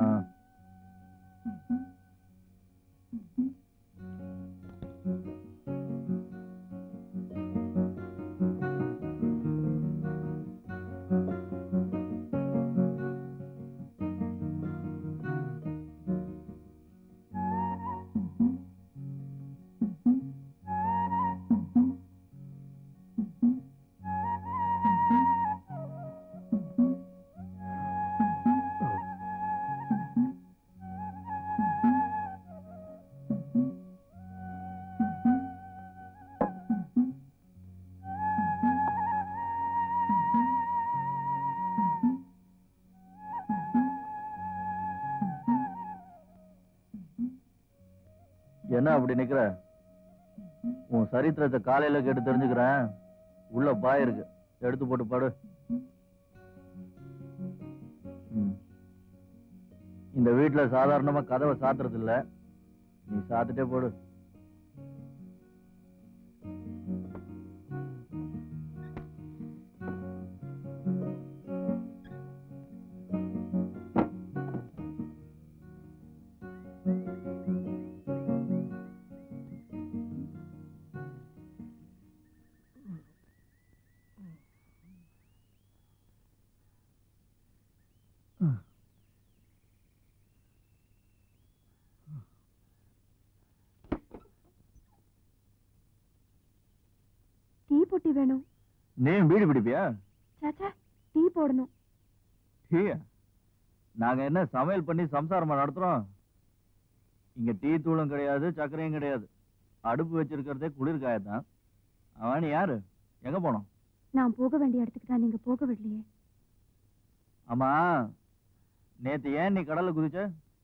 Speaker 5: என்ன அப்படி நிக்கிற உன் சரித்திரத்தை காலையில கேட்டு தெரிஞ்சுக்கிறேன் உள்ள பாய் இருக்கு எடுத்து போட்டு படு ம். இந்த வீட்டுல சாதாரணமா கதவை சாத்துறது இல்ல நீ சாத்துட்டே போடு
Speaker 1: டீ பொட்டி வேணும்
Speaker 5: நீ வீடு பிடிப்பியா
Speaker 1: சாச்சா டீ போடணும்
Speaker 5: டீ நாங்க என்ன சமையல் பண்ணி சம்சாரமா நடத்துறோம் இங்க டீ தூளும் கிடையாது சர்க்கரையும் கிடையாது அடுப்பு வச்சிருக்கிறதே குளிர்காயத்தான் அவன் நீ யாரு எங்க போனோம்
Speaker 1: நான் போக வேண்டிய இடத்துக்கு தான் நீங்க போக விடலையே
Speaker 5: ஆமா நேத்து ஏன் நீ கடல்ல குதிச்ச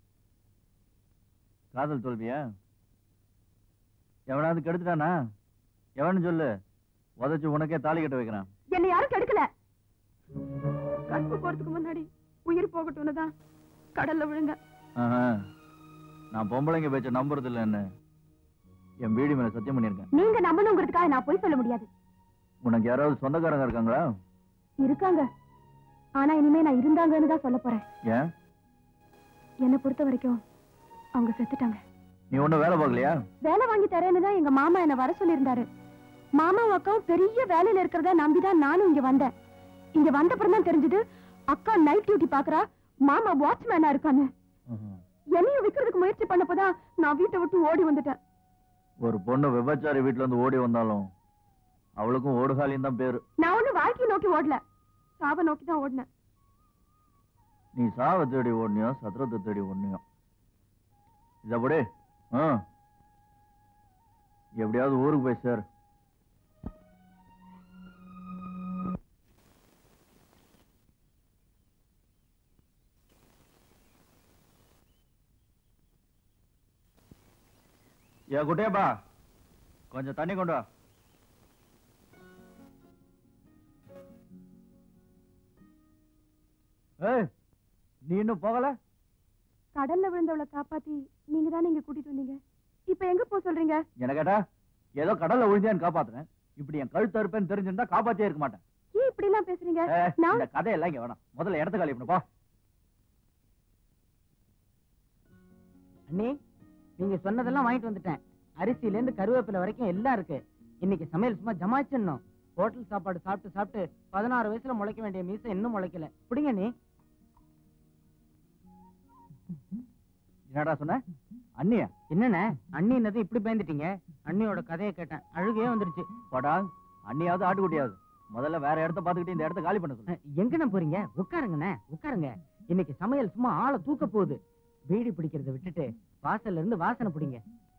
Speaker 5: காதல் தோல்வியா எவனாவது கெடுத்துட்டானா எவன்னு சொல்லு உதச்சு உனக்கே தாலி கட்ட வைக்கிறான்
Speaker 1: என்னை யாரும் கெடுக்கல கற்பு போறதுக்கு முன்னாடி உயிர் போகட்டும்னு தான் கடல்ல விழுங்க
Speaker 5: ஆஹா. நான் பொம்பளைங்க பேச்ச நம்புறது இல்லைன்னு என் வீடு மேல சத்தியம் பண்ணியிருக்கேன்
Speaker 1: நீங்க நம்பணுங்கிறதுக்காக நான் போய் சொல்ல முடியாது
Speaker 5: உனக்கு யாராவது சொந்தக்காரங்க இருக்காங்களா
Speaker 1: இருக்காங்க ஆனா இனிமே நான் இருந்தாங்கன்னு தான் சொல்ல போறேன்
Speaker 5: ஏன்
Speaker 1: என்னை பொறுத்த வரைக்கும் அவங்க செத்துட்டாங்க
Speaker 5: நீ ஒண்ணும் வேலை பார்க்கலையா
Speaker 1: வேலை வாங்கி தரேன்னு தான் எங்க மாமா என்ன வர சொல்லியிருந்தாரு மாமாவும் அக்காவும் பெரிய வேலையில இருக்கிறத நம்பிதான் நானும் இங்க வந்தேன் இங்க வந்தப்புறம் தான் தெரிஞ்சது அக்கா நைட் டியூட்டி பாக்குறா மாமா வாட்ச்மேனா இருக்கான்னு என்னையும் விக்கிறதுக்கு முயற்சி பண்ணப்பதான் நான் வீட்டை விட்டு ஓடி வந்துட்டேன்
Speaker 5: ஒரு பொண்ணு விபச்சாரி வீட்டுல இருந்து ஓடி வந்தாலும் அவளுக்கும் ஓடுகாலியும் தான் பேரு
Speaker 1: நான் ஒண்ணு வாழ்க்கையை நோக்கி ஓடல சாவ நோக்கி தான் ஓடினேன்
Speaker 5: நீ சாவை தேடி ஓடனியோ சத்திரத்தை தேடி ஓடனியோ இதப்படி ஆ எப்படியாவது ஊருக்கு போய் சார் ஏ குட்டியப்பா கொஞ்சம் தண்ணி கொண்டு வா ஏய் நீ இன்னும் போகல
Speaker 1: கடல்ல விழுந்தவளை காப்பாத்தி நீங்க தானே இங்க கூட்டிட்டு வந்தீங்க இப்ப எங்க போக சொல்றீங்க
Speaker 5: என்ன கேட்டா ஏதோ கடல்ல விழுந்தேன்னு காப்பாத்துறேன் இப்படி என் கழுத்து அறுப்பேன்னு தெரிஞ்சிருந்தா காப்பாத்தியே இருக்க மாட்டேன்
Speaker 1: ஏன் இப்படி எல்லாம் பேசுறீங்க
Speaker 5: ஏய்,
Speaker 1: நான்
Speaker 5: இந்த கதையெல்லாம் இங்க வேணாம் முதல்ல இடத்த காலி பண்ணுப்பா
Speaker 3: அண்ணி நீங்க சொன்னதெல்லாம் வாங்கிட்டு வந்துட்டேன் அரிசியில இருந்து கருவேப்பிலை வரைக்கும் எல்லாம் இருக்கு இன்னைக்கு சமையல் சும்மா ஜமாச்சிடணும் ஹோட்டல் சாப்பாடு சாப்பிட்டு சாப்பிட்டு பதினாறு வயசுல முளைக்க வேண்டிய மீசை இன்னும் முளைக்கல பிடிங்க நீ
Speaker 5: என்னடா சொன்ன அண்ணியா
Speaker 3: என்னண்ணே அண்ணின்னது இப்படி பயந்துட்டீங்க அண்ணியோட கதையை கேட்டேன் அழுகையே வந்துருச்சு
Speaker 5: போடா அண்ணியாவது ஆட்டுக்குட்டியாவது முதல்ல வேற இடத்த பாத்துக்கிட்டு இந்த இடத்த காலி பண்ண சொல்லு
Speaker 3: அஹ், எங்கண்ணே போறீங்க உட்காருங்கண்ணே உட்காருங்க இன்னைக்கு சமையல் சும்மா ஆளை தூக்க போகுது பீடி பிடிக்கிறத விட்டுட்டு வாசல்ல இருந்து வாசனை பிடிங்க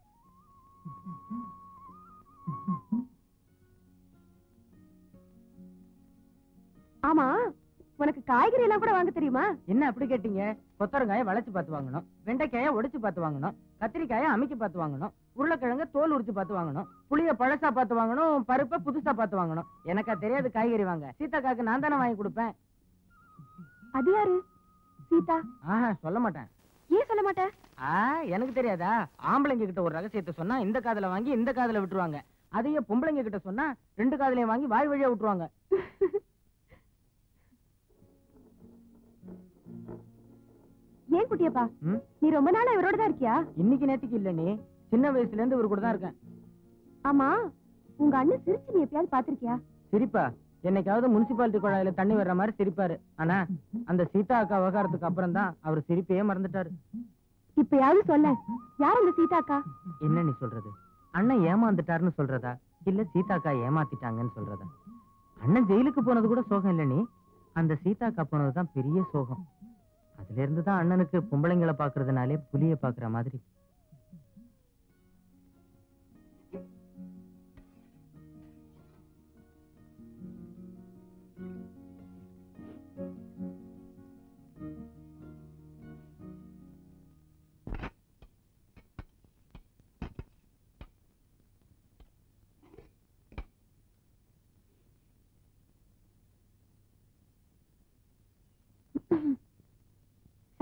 Speaker 1: ஆமா உனக்கு காய்கறி எல்லாம் கூட வாங்க தெரியுமா
Speaker 3: என்ன அப்படி கேட்டீங்க கொத்தரங்காய வளைச்சு பார்த்து வாங்கணும் வெண்டைக்காய உடைச்சு பார்த்து வாங்கணும் கத்திரிக்காய அமைக்க பார்த்து வாங்கணும் உருளைக்கிழங்க தோல் உரிச்சு பார்த்து வாங்கணும் புளிய பழசா பார்த்து வாங்கணும் பருப்பை புதுசா பார்த்து வாங்கணும் எனக்கா தெரியாது காய்கறி வாங்க சீதாக்காக்கு நான் தானே வாங்கி கொடுப்பேன்
Speaker 1: அது யாரு சீதா
Speaker 3: ஆஹா சொல்ல மாட்டேன்
Speaker 1: ஏன் சொல்ல மாட்டேன்
Speaker 3: ஆ எனக்கு தெரியாதா ஆம்பளைங்க கிட்ட ஒரு ரகசியத்தை சொன்னா இந்த காதுல வாங்கி இந்த காதுல விட்டுருவாங்க அதையே பொம்பளைங்க கிட்ட சொன்னா ரெண்டு காதுலயும் வாங்கி வாய் வழியா விட்டுருவாங்க
Speaker 1: ஏன் குட்டியப்பா
Speaker 3: ம்?
Speaker 1: நீ ரொம்ப நாளா இவரோட தான் இருக்கியா
Speaker 3: இன்னைக்கு நேத்துக்கு இல்ல நீ சின்ன வயசுல இருந்து இவர் கூட தான் இருக்கேன்
Speaker 1: ஆமா உங்க அண்ணன் சிரிச்சு நீ எப்பயாவது பாத்திருக்கியா
Speaker 3: சிரிப்பா என்னைக்காவது முனிசிபாலிட்டி குழாயில தண்ணி வர்ற மாதிரி சிரிப்பாரு ஆனா அந்த சீதா அக்கா விவகாரத்துக்கு அப்புறம் தான் அவர் சிரிப்பையே மறந்துட்டாரு
Speaker 1: இப்பயாவது சொல்ல யார் அந்த சீதா அக்கா
Speaker 3: என்ன நீ சொல்றது அண்ணன் ஏமாந்துட்டாருன்னு சொல்றதா இல்ல சீதா அக்கா ஏமாத்திட்டாங்கன்னு சொல்றதா அண்ணன் ஜெயிலுக்கு போனது கூட சோகம் இல்ல நீ அந்த சீதா அக்கா போனதுதான் பெரிய சோகம் அதுல இருந்து தான் அண்ணனுக்கு பொம்பளைங்களை பாக்குறதுனாலே புலிய பாக்குற மாதிரி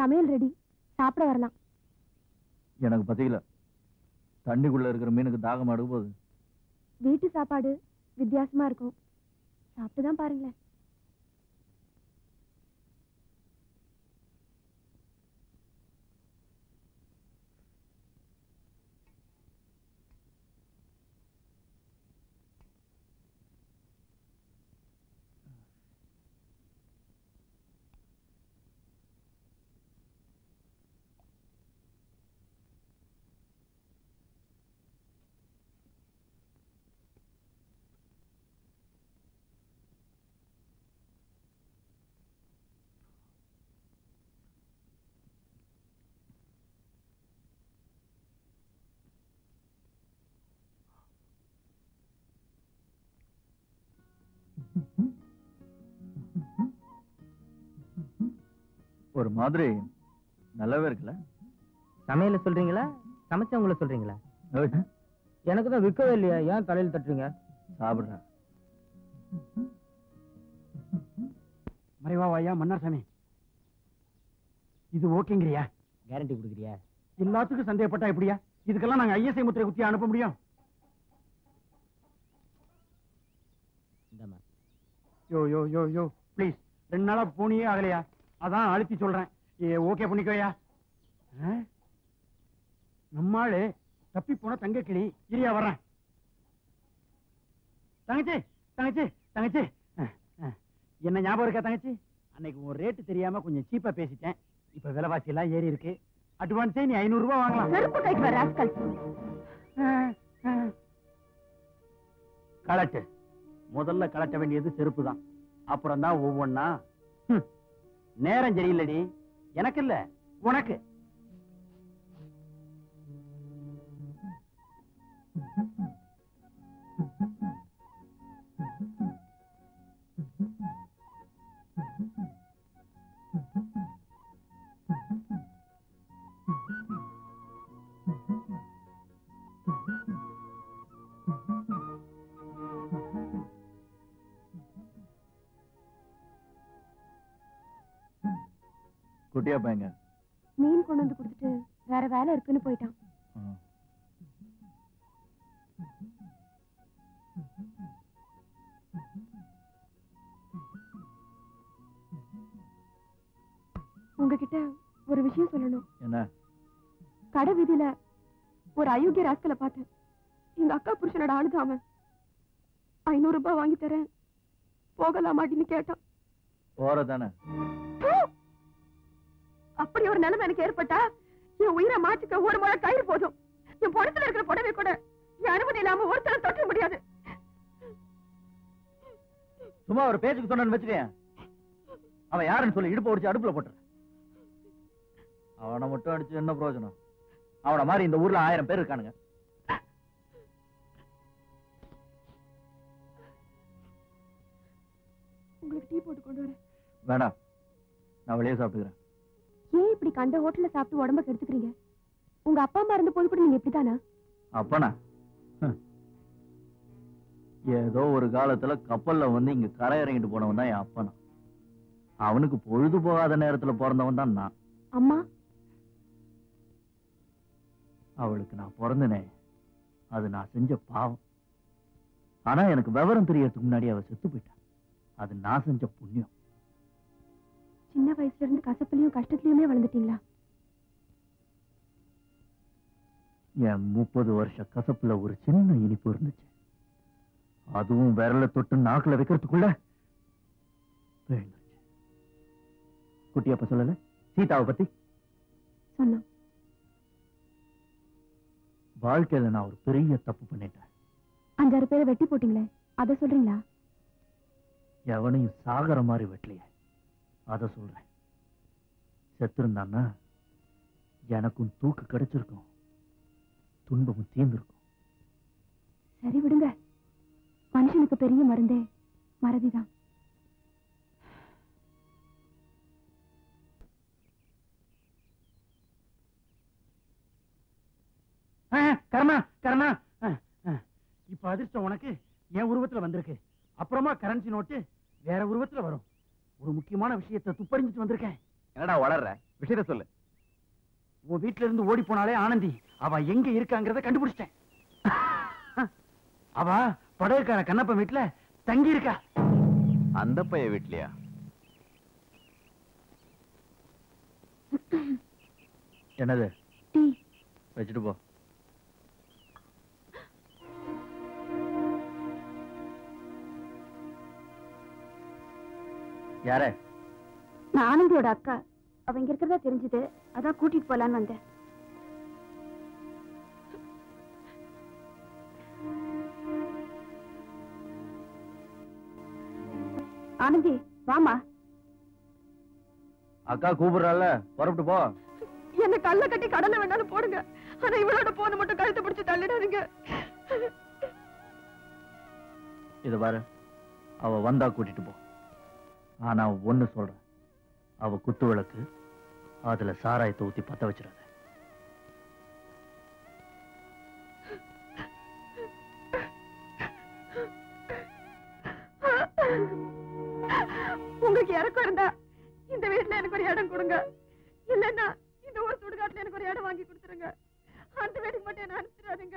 Speaker 1: சமையல் ரெடி சாப்பிட வரலாம்
Speaker 5: எனக்கு பத்திக்கல தண்ணிக்குள்ள இருக்கிற மீனுக்கு தாகம் அடுக்க போகுது
Speaker 1: வீட்டு சாப்பாடு வித்தியாசமா இருக்கும் சாப்பிட்டு தான் பாருங்களேன்
Speaker 5: ஒரு மாதிரி நல்லாவே இருக்குல்ல
Speaker 3: சமையல சொல்றீங்களா சமைச்சவங்கள சொல்றீங்களா
Speaker 5: ஏய்,
Speaker 3: எனக்கு தான் விற்கவே இல்லையா ஏன் தலையில தட்டுறீங்க
Speaker 5: சாப்பிடுறேன்
Speaker 4: மறைவா வாயா மன்னார் சாமி இது ஓகேங்கிறியா
Speaker 3: கேரண்டி கொடுக்குறியா
Speaker 4: எல்லாத்துக்கும் சந்தேகப்பட்டா எப்படியா இதுக்கெல்லாம் நாங்க ஐஎஸ்ஐ முத்திரை குத்தி அனுப்ப முடியும்
Speaker 3: இந்தாம்மா
Speaker 4: யோ யோ யோ யோ ப்ளீஸ் ரெண்டு நாளா போனியே ஆகலையா அதான் அழுத்தி சொல்றேன் ஏ ஓகே பண்ணிக்கோயா ஆ? நம்மாளு தப்பி போன தங்க கிளி இரியா வர்றேன் தங்கச்சி தங்கச்சி தங்கச்சி ஆ, ஆ. என்ன ஞாபகம் இருக்கா தங்கச்சி அன்னைக்கு உன் ரேட்டு தெரியாம கொஞ்சம் சீப்பா பேசிட்டேன் இப்ப விலைவாசி எல்லாம் ஏறி இருக்கு அட்வான்ஸே நீ ஐநூறு ரூபாய் வாங்கலாம்
Speaker 1: செருப்பு கைக்கு வர ராஸ்கல்
Speaker 4: கலட்டு முதல்ல கலட்ட வேண்டியது செருப்பு தான் அப்புறம் தான் ஒவ்வொன்னா ஹம். நேரம் சரியில்லடி எனக்கு இல்ல உனக்கு
Speaker 5: குட்டியா பையங்க
Speaker 1: மீன் கொண்டு வந்து கொடுத்துட்டு வேற வேலை இருக்குன்னு போயிட்டான்
Speaker 5: ம்.
Speaker 1: உங்ககிட்ட ஒரு விஷயம் சொல்லணும்
Speaker 5: என்ன
Speaker 1: கடை வீதியில ஒரு அயோக்கிய ராஸ்கலை பார்த்தேன் எங்க அக்கா புருஷனோட ஆளுதான் அவன் ஐநூறு ரூபாய் வாங்கி தரேன் போகலாமாட்டின்னு கேட்டான்
Speaker 5: போறதானே
Speaker 1: அப்படி ஒரு நிலைமை எனக்கு ஏற்பட்டா என் உயிரை மாற்றிக்க ஒரு முறை கயிறு போதும் என் படத்துல இருக்கிற புடவை கூட என் அனுமதி இல்லாம ஒருத்தர தொட்ட முடியாது
Speaker 5: சும்மா ஒரு பேச்சுக்கு சொன்னு வச்சுக்கேன் அவன் யாருன்னு சொல்லி இடுப்பு ஒடிச்சு அடுப்புல போட்டுற அவனை மட்டும் அடிச்சு என்ன பிரயோஜனம் அவன மாதிரி இந்த ஊர்ல ஆயிரம் பேர் இருக்கானுங்க
Speaker 1: உங்களுக்கு டீ போட்டு கொண்டு வரேன்
Speaker 5: வேணாம் நான் வெளியே சாப்பிட்டுக்கிறேன்
Speaker 1: ஏன் இப்படி கண்ட ஹோட்டல்ல சாப்பிட்டு உடம்ப கெடுத்துக்கிறீங்க உங்க அப்பா அம்மா இருந்த போது கூட நீங்க இப்படிதானா
Speaker 5: அப்பனா ஹம். ஏதோ ஒரு காலத்துல கப்பல்ல வந்து இங்க கரை இறங்கிட்டு போனவன் தான் என் அப்பனா அவனுக்கு பொழுது போகாத நேரத்துல பிறந்தவன் தான் நான்
Speaker 1: அம்மா
Speaker 5: அவளுக்கு நான் பிறந்தனே அது நான் செஞ்ச பாவம் ஆனா எனக்கு விவரம் தெரியறதுக்கு முன்னாடி அவ செத்து போயிட்டா அது நான் செஞ்ச புண்ணியம்
Speaker 1: சின்ன வயசுல இருந்து கசப்புலயும் கஷ்டத்துலயுமே வளர்ந்துட்டீங்களா
Speaker 5: என் முப்பது வருஷ கசப்புல ஒரு சின்ன இனிப்பு இருந்துச்சு அதுவும் விரல தொட்டு நாக்குல வைக்கிறதுக்குள்ள போயிருந்துச்சு குட்டியப்ப சொல்லல சீதாவை பத்தி
Speaker 1: சொன்னான்
Speaker 5: வாழ்க்கையில நான் ஒரு பெரிய தப்பு பண்ணிட்டேன்
Speaker 1: அஞ்சாறு பேரை வெட்டி போட்டீங்களே அத சொல்றீங்களா
Speaker 5: எவனையும் சாகர மாதிரி வெட்டலையே அத சொல்றேன் செத்திருந்தான்னா எனக்கும் தூக்கு கிடைச்சிருக்கும் துன்பமும் தீர்ந்திருக்கும்
Speaker 1: சரி விடுங்க மனுஷனுக்கு பெரிய மருந்தே மறதிதான்
Speaker 4: ஆ, கர்ணா கர்ணா ஆ, ஆ. இப்ப அதிர்ஷ்டம் உனக்கு என் உருவத்துல வந்திருக்கு அப்புறமா கரன்சி நோட்டு வேற உருவத்துல வரும் ஒரு முக்கியமான விஷயத்தை துப்பறிஞ்சிட்டு வந்திருக்கேன்
Speaker 7: என்னடா வளர்ற விஷயத்த சொல்லு
Speaker 4: உன் வீட்ல இருந்து ஓடி போனாலே ஆனந்தி அவ எங்க இருக்காங்கிறத கண்டுபிடிச்சிட்டேன் அவ படகுக்கார கண்ணப்பன் வீட்டுல தங்கி இருக்கா
Speaker 7: அந்த பைய வீட்லயா
Speaker 5: என்னது
Speaker 1: டீ
Speaker 5: வச்சுட்டு போ யார
Speaker 1: நான் ஆனந்தியோட அக்கா அவ இங்க இருக்கிறதா தெரிஞ்சது அதான் கூட்டிட்டு போலான்னு வந்தேன் ஆனந்தி வாமா
Speaker 5: அக்கா கூப்பிடுறால புறப்பட்டு போ
Speaker 1: என்ன கல்ல கட்டி கடல்ல வேணாலும் போடுங்க ஆனா இவளோட போன மட்டும் கழுத்தை பிடிச்சு தள்ளிடாதீங்க
Speaker 5: இத பாரு அவ வந்தா கூட்டிட்டு போ ஆனா ஒண்ணு சொல்றேன் அவ குத்து விளக்கு அதுல சாராயத்தை ஊத்தி பத்த வச்சிடாத
Speaker 1: உங்களுக்கு இறக்கம் இருந்தா இந்த வீட்டுல எனக்கு ஒரு இடம் கொடுங்க இல்லன்னா இந்த ஊர் சுடுகாட்டுல எனக்கு ஒரு இடம் வாங்கி கொடுத்துருங்க அந்த வீட்டுக்கு மட்டும் என்ன அனுப்பிச்சிடாதீங்க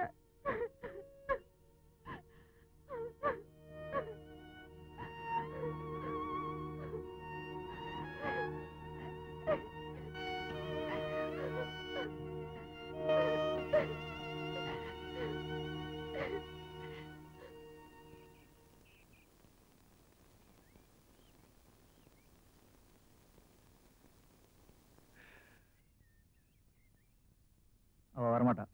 Speaker 5: அவ வரமாட்டா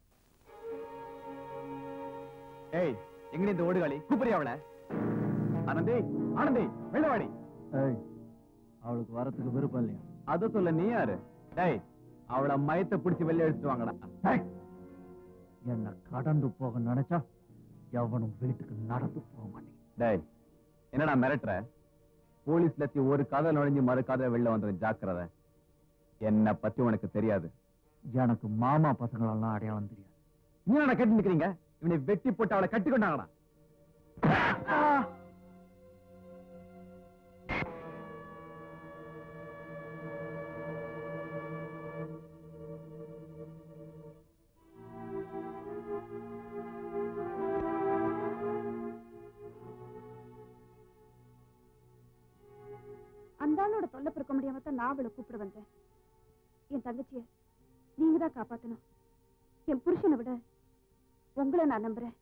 Speaker 7: ஏய் எங்க இந்த ஓடுகாலி கூப்பிடுறியா அவளை ஆனந்தி ஆனந்தி வெள்ளவாடி
Speaker 5: ஏய் அவளுக்கு வரத்துக்கு விருப்பம் இல்லையா
Speaker 7: அத சொல்ல நீ யாரு டேய் அவள மயத்தை பிடிச்சு வெளிய எடுத்துட்டு வாங்கடா
Speaker 5: ஏய், என்னை கடந்து போக நினைச்சா எவனும் வீட்டுக்கு நடந்து போக மாட்டேன்
Speaker 7: டேய் என்னடா மிரட்டுற போலீஸ் லத்தி ஒரு கதை நுழைஞ்சு மறு கதை வெளில வந்துடும் ஜாக்கிரதை என்ன பத்தி உனக்கு தெரியாது
Speaker 5: எனக்கு மாமா பசங்களெல்லாம் அடையாளம் தெரியாது
Speaker 7: நீ என்ன கட்டி நிக்கிறீங்க இவனை வெட்டி போட்டு அவளை கட்டி கொண்டாங்கடா
Speaker 1: அந்த ஆளோட தொல்லை பிறக்க முடியாம தான் நான் அவளை கூப்பிட வந்தேன் என் தங்கச்சிய நீங்க தான் காப்பாத்தணும் என் புருஷனை விட உங்களை நான் நம்புறேன்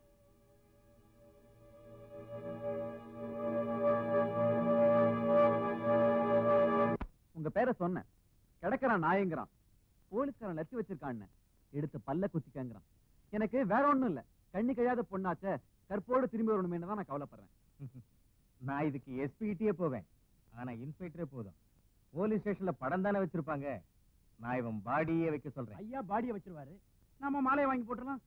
Speaker 7: உங்க பேரை சொன்னேன் கிடக்குறான் நாயங்கிறான் போலீஸ்காரன் லத்தி வச்சிருக்கான்னு எடுத்து பல்ல குத்திக்கங்கிறான் எனக்கு வேற ஒண்ணும் இல்ல கண்ணி കഴിയാத பொண்ணாச்சே கற்போடு திரும்பி வரணுமே தான் நான் கவலைப்படுறேன்
Speaker 9: நான் இதுக்கு எஸ்பிகிட்டே போவேன் ஆனா இன்ஸ்பெக்டரே போதும் போலீஸ் ஸ்டேஷன்ல படம் தானே வச்சிருப்பாங்க நான் இவன் பாடியே வைக்க சொல்றேன்
Speaker 4: ஐயா பாடியை வச்சிருவாரு நாம மாலையை வாங்கி போட்டுடலாம்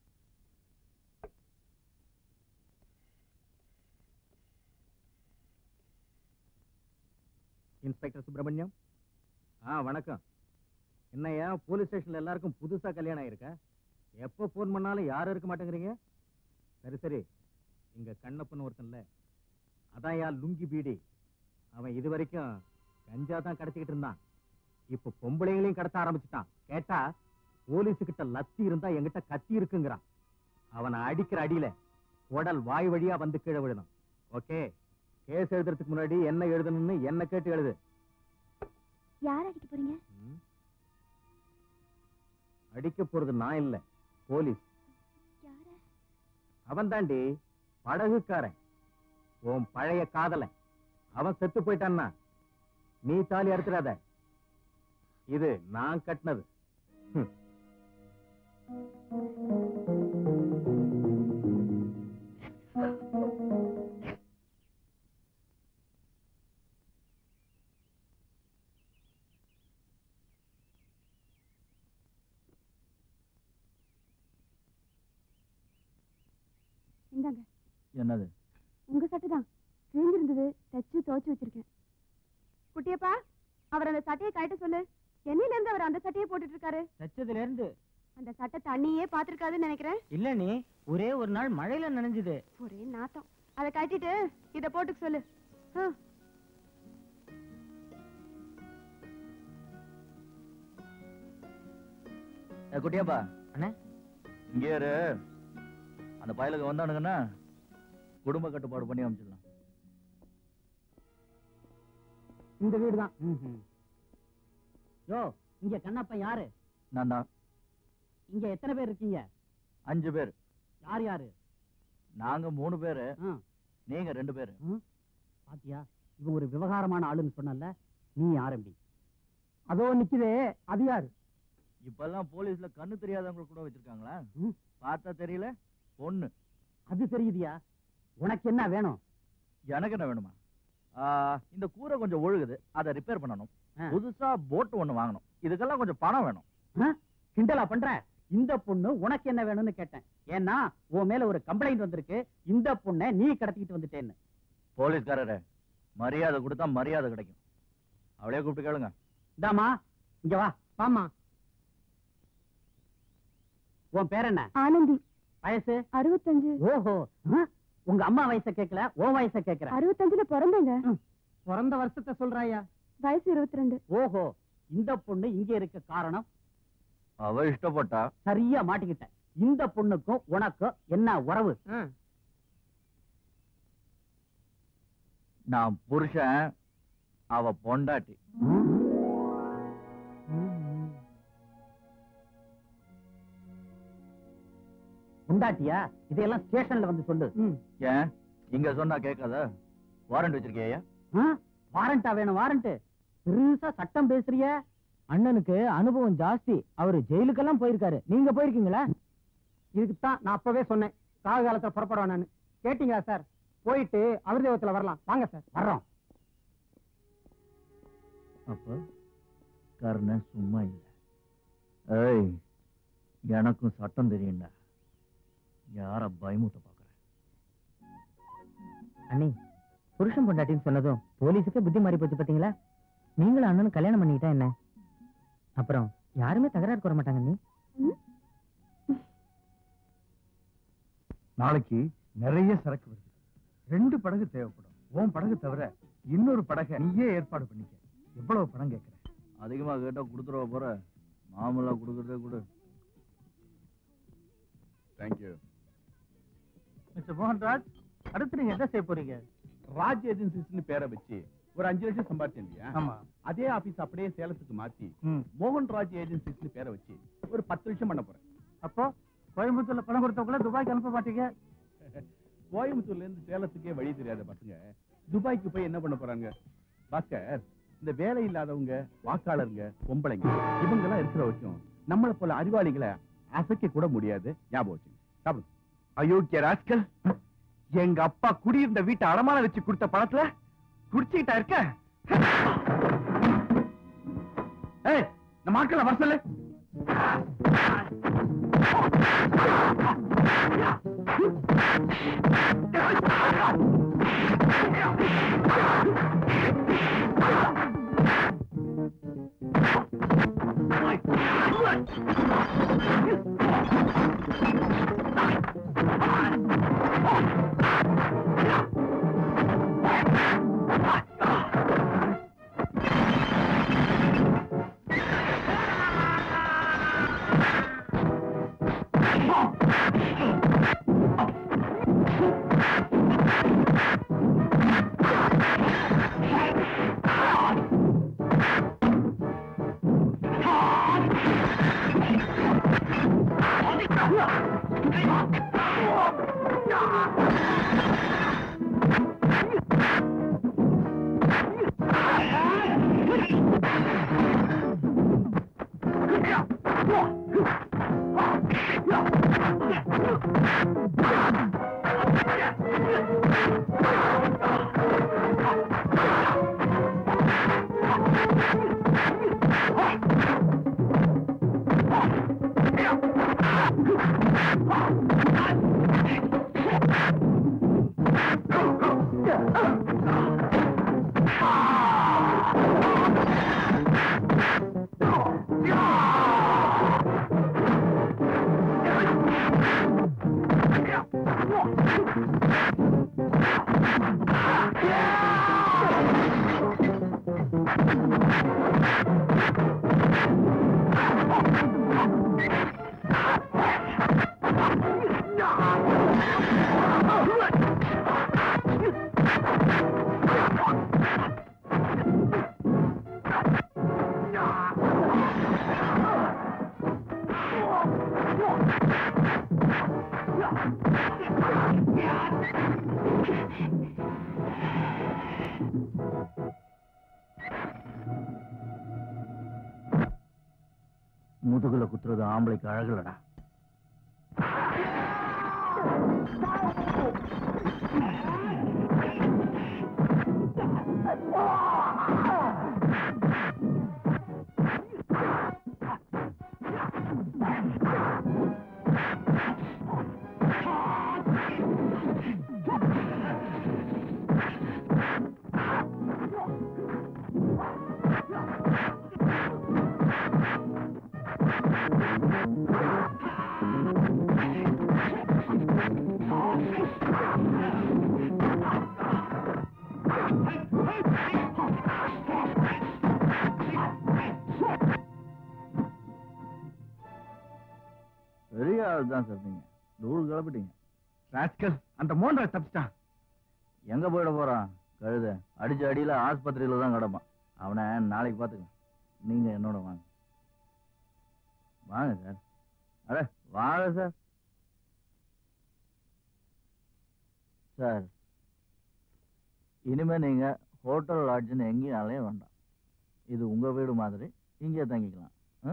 Speaker 9: இன்ஸ்பெக்டர் சுப்பிரமணியம் ஆ வணக்கம் என்னய்யா போலீஸ் ஸ்டேஷன்ல எல்லாருக்கும் புதுசா கல்யாணம் ஆயிருக்கா எப்போ ஃபோன் பண்ணாலும் யாரும் இருக்க மாட்டேங்கிறீங்க சரி சரி இங்க கண்ணப்பன் ஒருத்தன்ல அதான் யா லுங்கி பீடி அவன் இது வரைக்கும் கஞ்சா தான் கடத்திக்கிட்டு இருந்தான் இப்ப பொம்பளைங்களையும் கடத்த ஆரம்பிச்சுட்டான் கேட்டா போலீஸ் கிட்ட லத்தி இருந்தா என்கிட்ட கத்தி இருக்குங்கிறான் அவனை அடிக்கிற அடியில உடல் வாய் வழியா வந்து கீழே விழணும் ஓகே கேஸ் எழுதுறதுக்கு முன்னாடி என்ன எழுதணும்னு என்ன கேட்டு எழுது
Speaker 1: யார் அடிக்க போறீங்க
Speaker 9: ம்? அடிக்க போறது நான் இல்ல போலீஸ்
Speaker 1: யார
Speaker 9: அவன் தாண்டி படகுக்காரன் உன் பழைய காதலன் அவன் செத்து போயிட்டான்னா நீ தாலி அறுத்துறாத இது நான் கட்டினது ஹம்.
Speaker 1: இந்தாங்க
Speaker 5: என்னது
Speaker 1: உங்க சட்டை தான் கிழிஞ்சிருந்தது தச்சு துவைச்சு வச்சிருக்கேன் குட்டியப்பா அவர் அந்த சட்டையை கழட்ட சொல்லு என்னையில இருந்து அவர் அந்த சட்டையை போட்டுட்டு இருக்காரு
Speaker 3: தச்சதுல இருந்து
Speaker 1: அந்த சட்டை தண்ணியே பாத்திருக்காதுன்னு நினைக்கிறேன்
Speaker 3: இல்ல நீ ஒரே ஒரு நாள் மழையில நனைஞ்சுது
Speaker 1: ஒரே நாத்தம் அதை கட்டிட்டு இத போட்டுக்க சொல்லு ஆ.
Speaker 5: ஏ, குட்டியாப்பா
Speaker 3: அண்ணே.
Speaker 5: இங்கே இரு அந்த பயலுக்கு வந்தானுங்கன்னா குடும்ப கட்டுப்பாடு பண்ணி அமைச்சிடலாம்
Speaker 4: இந்த வீடு தான் யோ இங்க கண்ணப்பன் யாரு
Speaker 5: நான் தான்
Speaker 4: இங்க எத்தனை பேர் இருக்கீங்க
Speaker 5: அஞ்சு பேர்
Speaker 4: யார் யாரு
Speaker 5: நாங்க மூணு பேரு
Speaker 4: ஆ.
Speaker 5: நீங்க ரெண்டு பேரு
Speaker 4: பாத்தியா இவன் ஒரு விவகாரமான ஆளுன்னு சொன்னல நீ ஆரம்பி அதோ நிக்குதே அது யாரு
Speaker 5: இப்பெல்லாம் போலீஸ்ல கண்ணு தெரியாதவங்க கூட வச்சிருக்காங்களா
Speaker 4: ம்.
Speaker 5: பார்த்தா தெரியல பொண்ணு
Speaker 4: அது தெரியுதியா உனக்கு என்ன வேணும்
Speaker 5: எனக்கு என்ன வேணுமா ஆ, இந்த கூரை கொஞ்சம் ஒழுகுது அதை ரிப்பேர் பண்ணணும்
Speaker 4: ஆ.
Speaker 5: புதுசா போட் ஒண்ணு வாங்கணும் இதுக்கெல்லாம் கொஞ்சம் பணம் வேணும்
Speaker 4: கிண்டலா பண்ற இந்த பொண்ணு உனக்கு என்ன வேணும்னு கேட்டேன் ஏன்னா உன் மேல ஒரு கம்ப்ளைண்ட் வந்திருக்கு இந்த பொண்ணை நீ கடத்திக்கிட்டு வந்துட்டேன்னு
Speaker 5: போலீஸ்காரரே மரியாதை கொடுத்தா மரியாதை கிடைக்கும் அவளே கூப்பிட்டு கேளுங்க
Speaker 4: இந்தாமா இங்க வா வாமா உன் பேர் என்ன
Speaker 1: ஆனந்தி
Speaker 4: வயசு
Speaker 1: அறுபத்தஞ்சு
Speaker 4: ஓஹோ ஆ? உங்க அம்மா வயசை கேட்கல உன் வயசை கேட்கற
Speaker 1: அறுபத்தஞ்சுல பிறந்தேங்க
Speaker 4: பிறந்த வருஷத்தை சொல்றாயா
Speaker 1: வயசு இருபத்தி ரெண்டு
Speaker 4: ஓஹோ இந்த பொண்ணு இங்க இருக்க காரணம்
Speaker 5: அவ இஷ்டப்பட்டா
Speaker 4: சரியா மாட்டிக்கிட்ட இந்த பொண்ணுக்கும் உனக்கும் என்ன உறவு
Speaker 5: நான் புருஷன் அவ பொண்டாட்டி
Speaker 4: உண்டாட்டியா இதையெல்லாம் ஸ்டேஷன்ல வந்து சொல்லு
Speaker 5: ஏன் இங்க சொன்னா கேட்காத வாரண்ட் வச்சிருக்கியா
Speaker 4: வாரண்டா வேணும் வாரண்ட் பெருசா சட்டம் பேசுறிய
Speaker 3: அண்ணனுக்கு அனுபவம் ஜாஸ்தி அவரு ஜெயிலுக்கெல்லாம் போயிருக்காரு நீங்க போயிருக்கீங்களா
Speaker 4: இதுக்கு தான் நான் அப்பவே சொன்னேன் கால காலத்துல புறப்பட வேணான்னு கேட்டீங்களா சார் போயிட்டு அமிர்தேவத்துல வரலாம் வாங்க சார் வர்றோம்
Speaker 5: அப்ப கர்ணன் சும்மா இல்ல ஏய் எனக்கும் சட்டம் தெரியும்டா யார பயமுத்த பாக்குறேன்
Speaker 3: அண்ணி புருஷன் பொண்டாட்டின்னு சொன்னதும் போலீஸுக்கு புத்தி மாறி போச்சு பாத்தீங்களா நீங்களும் அண்ணனும் கல்யாணம் பண்ணிக்கிட்டா என்ன அப்புறம் யாருமே தகராறு கூற மாட்டாங்க நீ
Speaker 2: நாளைக்கு நிறைய சரக்கு வருது ரெண்டு படகு தேவைப்படும் உன் படகு தவிர இன்னொரு படகை நீயே ஏற்பாடு பண்ணிக்க எவ்வளவு பணம் கேட்கிற
Speaker 5: அதிகமா கேட்டா கொடுத்துருவ போற மாமூலா கொடுக்கறதே கொடு
Speaker 8: தேங்க்யூ
Speaker 2: மிஸ்டர் மோகன்ராஜ் அடுத்து நீங்க என்ன செய்ய போறீங்க
Speaker 8: ராஜ் ஏஜென்சிஸ்னு பேரை வச்சு ஒரு அஞ்சு லட்சம் சம்பாதிச்சேன் இல்லையா
Speaker 2: ஆமா
Speaker 8: அதே ஆபீஸ் அப்படியே சேலத்துக்கு மாத்தி
Speaker 2: ம்.
Speaker 8: மோகன் ராஜ் ஏஜென்சிஸ்னு பேரை வச்சு ஒரு பத்து லட்சம் பண்ண போறேன்
Speaker 2: அப்போ கோயம்புத்தூர்ல பணம் கொடுத்தவங்கள துபாய்க்கு அனுப்ப மாட்டீங்க
Speaker 8: கோயம்புத்தூர்ல இருந்து சேலத்துக்கே வழி தெரியாத பசங்க துபாய்க்கு போய் என்ன பண்ண போறாங்க பாஸ்கர் இந்த வேலை இல்லாதவங்க வாக்காளருங்க பொம்பளைங்க இவங்க எல்லாம் இருக்கிற வரைக்கும் நம்மளை போல அறிவாளிகளை அசைக்க கூட முடியாது ஞாபகம் வச்சுங்க சாப்பிடுங்க
Speaker 2: அயோக்கிய ராஸ்கல் எங்க அப்பா குடியிருந்த வீட்டை அடமான வச்சு கொடுத்த பணத்துல குடிச்சுக்கிட்டா இருக்க ஏய் நம்ம ஆட்களை வர சொல்லு
Speaker 5: முதுகுல குத்துறது ஆம்பளைக்கு அழகுலடா பெரிய ஆள் தான் சார் நீங்க தூள் கிளப்பிட்டீங்க
Speaker 8: ராஸ்கல் அந்த மோகன்ராஜ் தப்பிச்சிட்டான்
Speaker 5: எங்க போயிட போறான் கழுத அடிச்ச அடியில ஆஸ்பத்திரியில தான் கிடப்பான் அவனை நாளைக்கு பாத்துக்கலாம் நீங்க என்னோட வாங்க வாங்க சார் அட வாங்க சார் சார் இனிமே நீங்க ஹோட்டல் லாட்ஜ்னு எங்கேயும் அலைய வேண்டாம் இது உங்க வீடு மாதிரி இங்கே தங்கிக்கலாம் ஆ?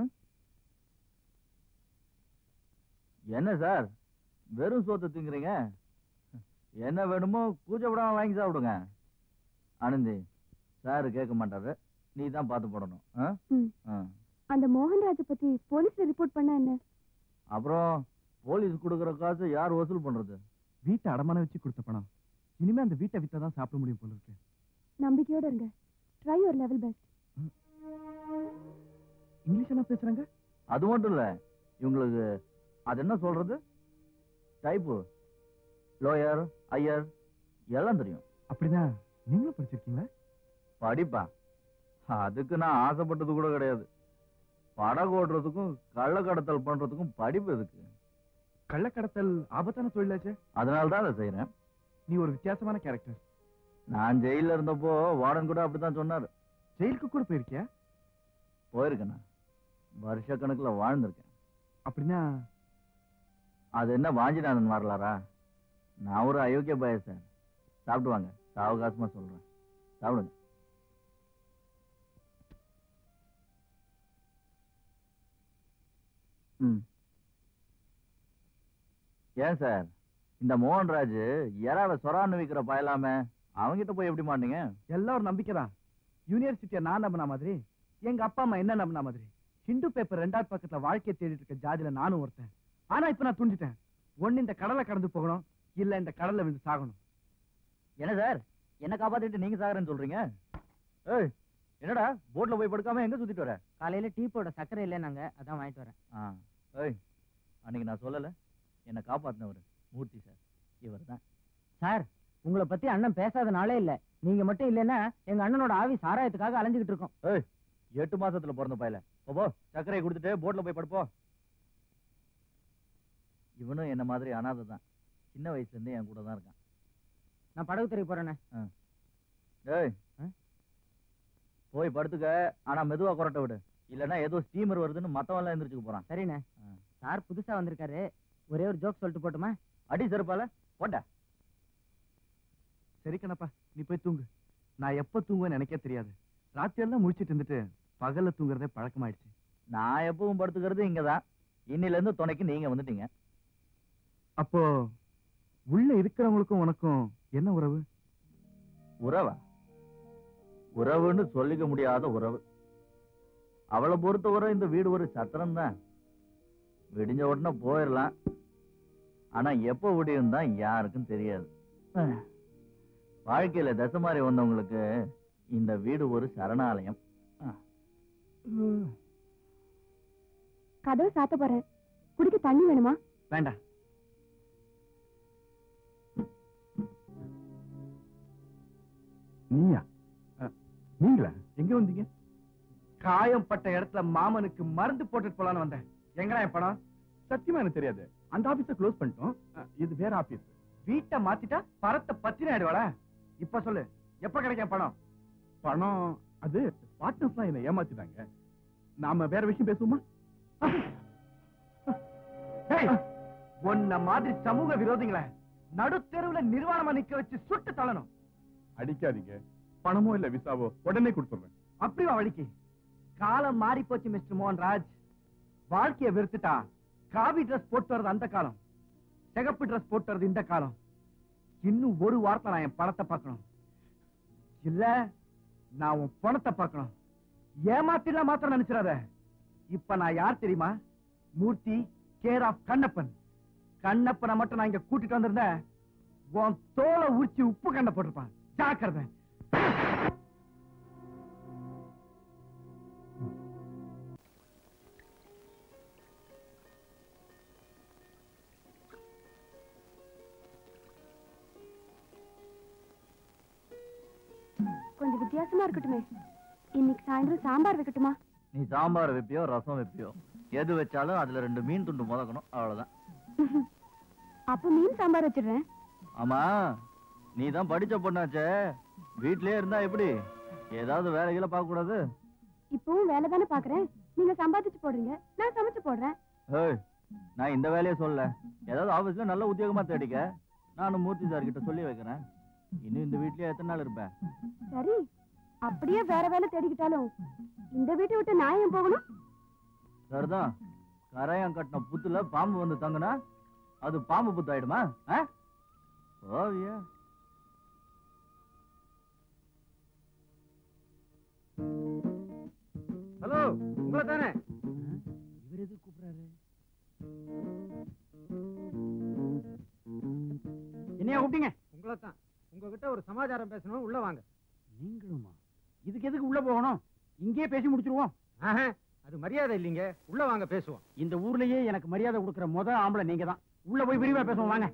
Speaker 5: என்ன சார் வெறும் சோத்தை திங்குறீங்க என்ன வேணுமோ கூச்சப்படாம வாங்கி சாப்பிடுங்க ஆனந்தி சார் கேட்க மாட்டாரு நீ தான் பார்த்து போடணும் ஆ?
Speaker 1: ம்.
Speaker 5: ஆ.
Speaker 1: அந்த மோகன்ராஜ பத்தி போலீஸ்ல ரிப்போர்ட் பண்ண என்ன
Speaker 5: அப்புறம் போலீஸ் கொடுக்குற காசு யார் வசூல் பண்றது
Speaker 8: வீட்டை அடமான வச்சு கொடுத்த பணம் இனிமே அந்த வீட்டை வித்தா தான் சாப்பிட முடியும் போல இருக்கு
Speaker 1: நம்பிக்கையோட இருங்க ட்ரை ஒரு லெவல் பெஸ்ட்
Speaker 8: இங்கிலீஷ் எல்லாம் பேசுறாங்க
Speaker 5: அது மட்டும் இல்ல இவங்களுக்கு அது என்ன சொல்றது டைப்பு லோயர் ஐயர் எல்லாம் தெரியும்
Speaker 8: அப்படின்னா நீங்களும் படிச்சிருக்கீங்களா
Speaker 5: படிப்பா அதுக்கு நான் ஆசைப்பட்டது கூட கிடையாது படகு ஓட்டுறதுக்கும் கள்ளக்கடத்தல் பண்றதுக்கும் படிப்பு எதுக்கு
Speaker 8: கள்ளக்கடத்தல் ஆபத்தான தொழிலாச்சே
Speaker 5: அதனால தான் அதை செய்யறேன்
Speaker 8: நீ ஒரு வித்தியாசமான கேரக்டர்
Speaker 5: நான் ஜெயில இருந்தப்போ வார்டன் கூட அப்படித்தான் சொன்னாரு
Speaker 8: ஜெயிலுக்கு கூட போயிருக்கியா
Speaker 5: போயிருக்கேண்ணா வருஷ கணக்குல வாழ்ந்திருக்கேன்
Speaker 8: அப்படின்னா
Speaker 5: அது என்ன வாஞ்சிநாதன் வரலாரா நான் ஒரு அயோக்கிய பய சார் சாப்பிட்டு வாங்க சாவகாசமா சொல்றேன் சாப்பிடுங்க ம் ஏன் சார் இந்த மோகன்ராஜ் எறாவை சொரான்னு விற்கிற பயலாம அவங்கிட்ட போய் எப்படி மாட்டீங்க
Speaker 8: எல்லாம் ஒரு நம்பிக்கை தான் யூனிவர்சிட்டியை நான் நம்பின மாதிரி எங்க அப்பா அம்மா என்ன நம்பின மாதிரி ஹிந்து பேப்பர் ரெண்டாவது பக்கத்துல வாழ்க்கையை தேடிட்டு இருக்க ஜாதியில நானும் ஒருத்தன் ஆனா இப்ப நான் துண்டிட்டேன் ஒண்ணு இந்த கடலை கடந்து போகணும் இல்ல இந்த கடல்ல விழுந்து சாகணும்
Speaker 5: என்ன சார் என்ன காப்பாத்திட்டு நீங்க சாகுறேன்னு சொல்றீங்க ஏய் என்னடா போட்ல போய் படுக்காம எங்க சுத்திட்டு வர
Speaker 3: காலையில டீ போட சக்கரை இல்லைன்னாங்க அதான் வாங்கிட்டு வரேன்
Speaker 5: ஆ ஏய் அன்னைக்கு நான் சொல்லல என்ன காப்பாத்தினவர் மூர்த்தி சார் இவர் தான்
Speaker 3: சார் உங்களை பத்தி அண்ணன் பேசாத நாளே இல்ல நீங்க மட்டும் இல்லைன்னா எங்க அண்ணனோட ஆவி சாராயத்துக்காக அலைஞ்சுகிட்டு இருக்கோம்
Speaker 5: எட்டு மாசத்துல பிறந்த பயல போ, போ சர்க்கரையை கொடுத்துட்டு போட்ல போய் படுப்போ இவனும் என்ன மாதிரி அனாதை தான் சின்ன வயசுல இருந்தே என் கூட தான் இருக்கான்
Speaker 3: நான் படகு தெரிய போறேண்ணே
Speaker 5: ஏய்
Speaker 3: ஆ?
Speaker 5: போய் படுத்துக்க ஆனா மெதுவா குரட்ட விடு இல்லன்னா ஏதோ ஸ்டீமர் வருதுன்னு மத்தவன் எல்லாம் எந்திரிச்சுக்க போறான்
Speaker 3: சரிண்ணே
Speaker 5: ஆ.
Speaker 3: சார் புதுசா வந்திருக்காரு ஒரே ஒரு ஜோக் சொல்லிட்டு போட்டுமா
Speaker 5: அடி செருப்பால போட்ட
Speaker 8: சரி கண்ணப்பா நீ போய் தூங்கு நான் எப்ப தூங்குவேன்னு எனக்கே தெரியாது ராத்திரி எல்லாம் முழிச்சிட்டு இருந்துட்டு பகல்ல தூங்குறதே பழக்கமாயிடுச்சு
Speaker 5: நான் எப்பவும் படுத்துக்கிறது இங்கதான் இன்னில இருந்து துணைக்கு நீங்க வந்துட்டீங்க
Speaker 8: அப்போ உள்ள இருக்கிறவங்களுக்கும் உனக்கும் என்ன உறவு
Speaker 5: உறவா உறவுன்னு சொல்லிக்க முடியாத உறவு அவளை பொறுத்தவரை இந்த வீடு ஒரு சத்திரம் தான் விடிஞ்ச உடனே போயிடலாம் ஆனா எப்ப விடியும் தான் யாருக்கும் தெரியாது வாழ்க்கையில தசை மாறி வந்தவங்களுக்கு இந்த வீடு ஒரு சரணாலயம்
Speaker 1: கதவை சாத்த போறேன் குடிக்க தண்ணி வேணுமா
Speaker 8: வேண்டாம் நீயா அ, நீங்களா எங்க வந்தீங்க காயம் பட்ட இடத்துல மாமனுக்கு மருந்து போட்டுட்டு போலான்னு வந்தேன் எங்கடா என் பணம் சத்தியமா எனக்கு தெரியாது அந்த ஆபீஸ க்ளோஸ் பண்ணிட்டோம் அ, இது வேற ஆபீஸ் வீட்டை மாத்திட்டா பரத்தை பத்தின ஆயிடுவாளா இப்ப சொல்லு எப்ப கிடைக்கும் பணம் பணம் அது பார்ட்னர்ஸ்லாம் என்ன ஏமாத்திட்டாங்க நாம வேற விஷயம் பேசுவோமா ஏய், உன்ன மாதிரி சமூக விரோதிகளை நடுத்தெருவுல நிர்வாணமா நிக்க வச்சு சுட்டு தள்ளணும்
Speaker 10: அடிக்காதீங்க பணமோ இல்ல விசாவோ உடனே கொடுத்துறேன்
Speaker 8: அப்படி வா வழிக்கு காலம் மாறி போச்சு மிஸ்டர் மோகன்ராஜ்
Speaker 6: வாழ்க்கைய வெறுத்துட்டான் காவி ட்ரெஸ் போட்டு வர்றது அந்த காலம் சிகப்பு ட்ரெஸ் போட்டு வர்றது இந்த காலம் இன்னும் ஒரு வாரத்துல நான் என் பணத்தை பார்க்கணும் இல்ல நான் உன் பணத்தை பார்க்கணும் ஏமாத்திடலாம் மாத்திரம் நினைச்சிடாத இப்ப நான் யார் தெரியுமா மூர்த்தி கேர் ஆஃப் கண்ணப்பன் கண்ணப்பனை மட்டும் நான் இங்க கூட்டிட்டு வந்திருந்தேன் உன் தோலை உரிச்சு உப்பு கண்ண போட்டிருப்பான் ஜாக்கிரதை
Speaker 1: கொஞ்சம் வித்தியாசமா இருக்கட்டுமே இன்னைக்கு சாயந்தரம் சாம்பார் வைக்கட்டுமா
Speaker 5: நீ சாம்பார் வைப்பியோ ரசம் வைப்பியோ எது வச்சாலும் அதுல ரெண்டு மீன் துண்டு முதக்கணும் அவ்வளவுதான்
Speaker 1: அப்ப மீன் சாம்பார் வச்சிடுறேன்
Speaker 5: ஆமா நீ தான் படிச்ச பொண்ணாச்சே வீட்லயே இருந்தா எப்படி ஏதாவது வேலைகளை பார்க்க கூடாது
Speaker 1: இப்பவும் வேலை தானே பாக்குறேன் நீங்க சம்பாதிச்சு போடுறீங்க நான் சமைச்சு போடுறேன்
Speaker 5: ஏய் நான் இந்த வேலையை சொல்ல ஏதாவது ஆபீஸ்ல நல்ல உத்தியோகமா தேடிக்க நானும் மூர்த்தி சார் கிட்ட சொல்லி வைக்கிறேன் இன்னும் இந்த வீட்லயே எத்தனை நாள் இருப்பேன்
Speaker 1: சரி அப்படியே வேற வேலை தேடிக்கிட்டாலும் இந்த வீட்டை விட்டு நான் ஏன் போகணும்
Speaker 5: சரிதான் கரையான் கட்டின புத்துல பாம்பு வந்து தங்குனா அது பாம்பு புத்து ஆயிடுமா ஆ? ஓவியா
Speaker 9: ஹலோ உங்களை தானே
Speaker 6: இவர் எதுக்கு கூப்பிடுறாரு என்னையா கூப்பிட்டீங்க
Speaker 9: உங்களை தான் உங்ககிட்ட ஒரு சமாச்சாரம் பேசணும் உள்ள வாங்க
Speaker 6: நீங்களுமா இதுக்கு எதுக்கு உள்ள போகணும் இங்கேயே பேசி முடிச்சிருவோம்
Speaker 9: ஆஹா, அது மரியாதை இல்லைங்க உள்ள வாங்க பேசுவோம்
Speaker 6: இந்த ஊர்லயே எனக்கு மரியாதை கொடுக்கிற முத ஆம்பளை நீங்க தான் உள்ள போய் விரிவா பேசுவோம் வாங்க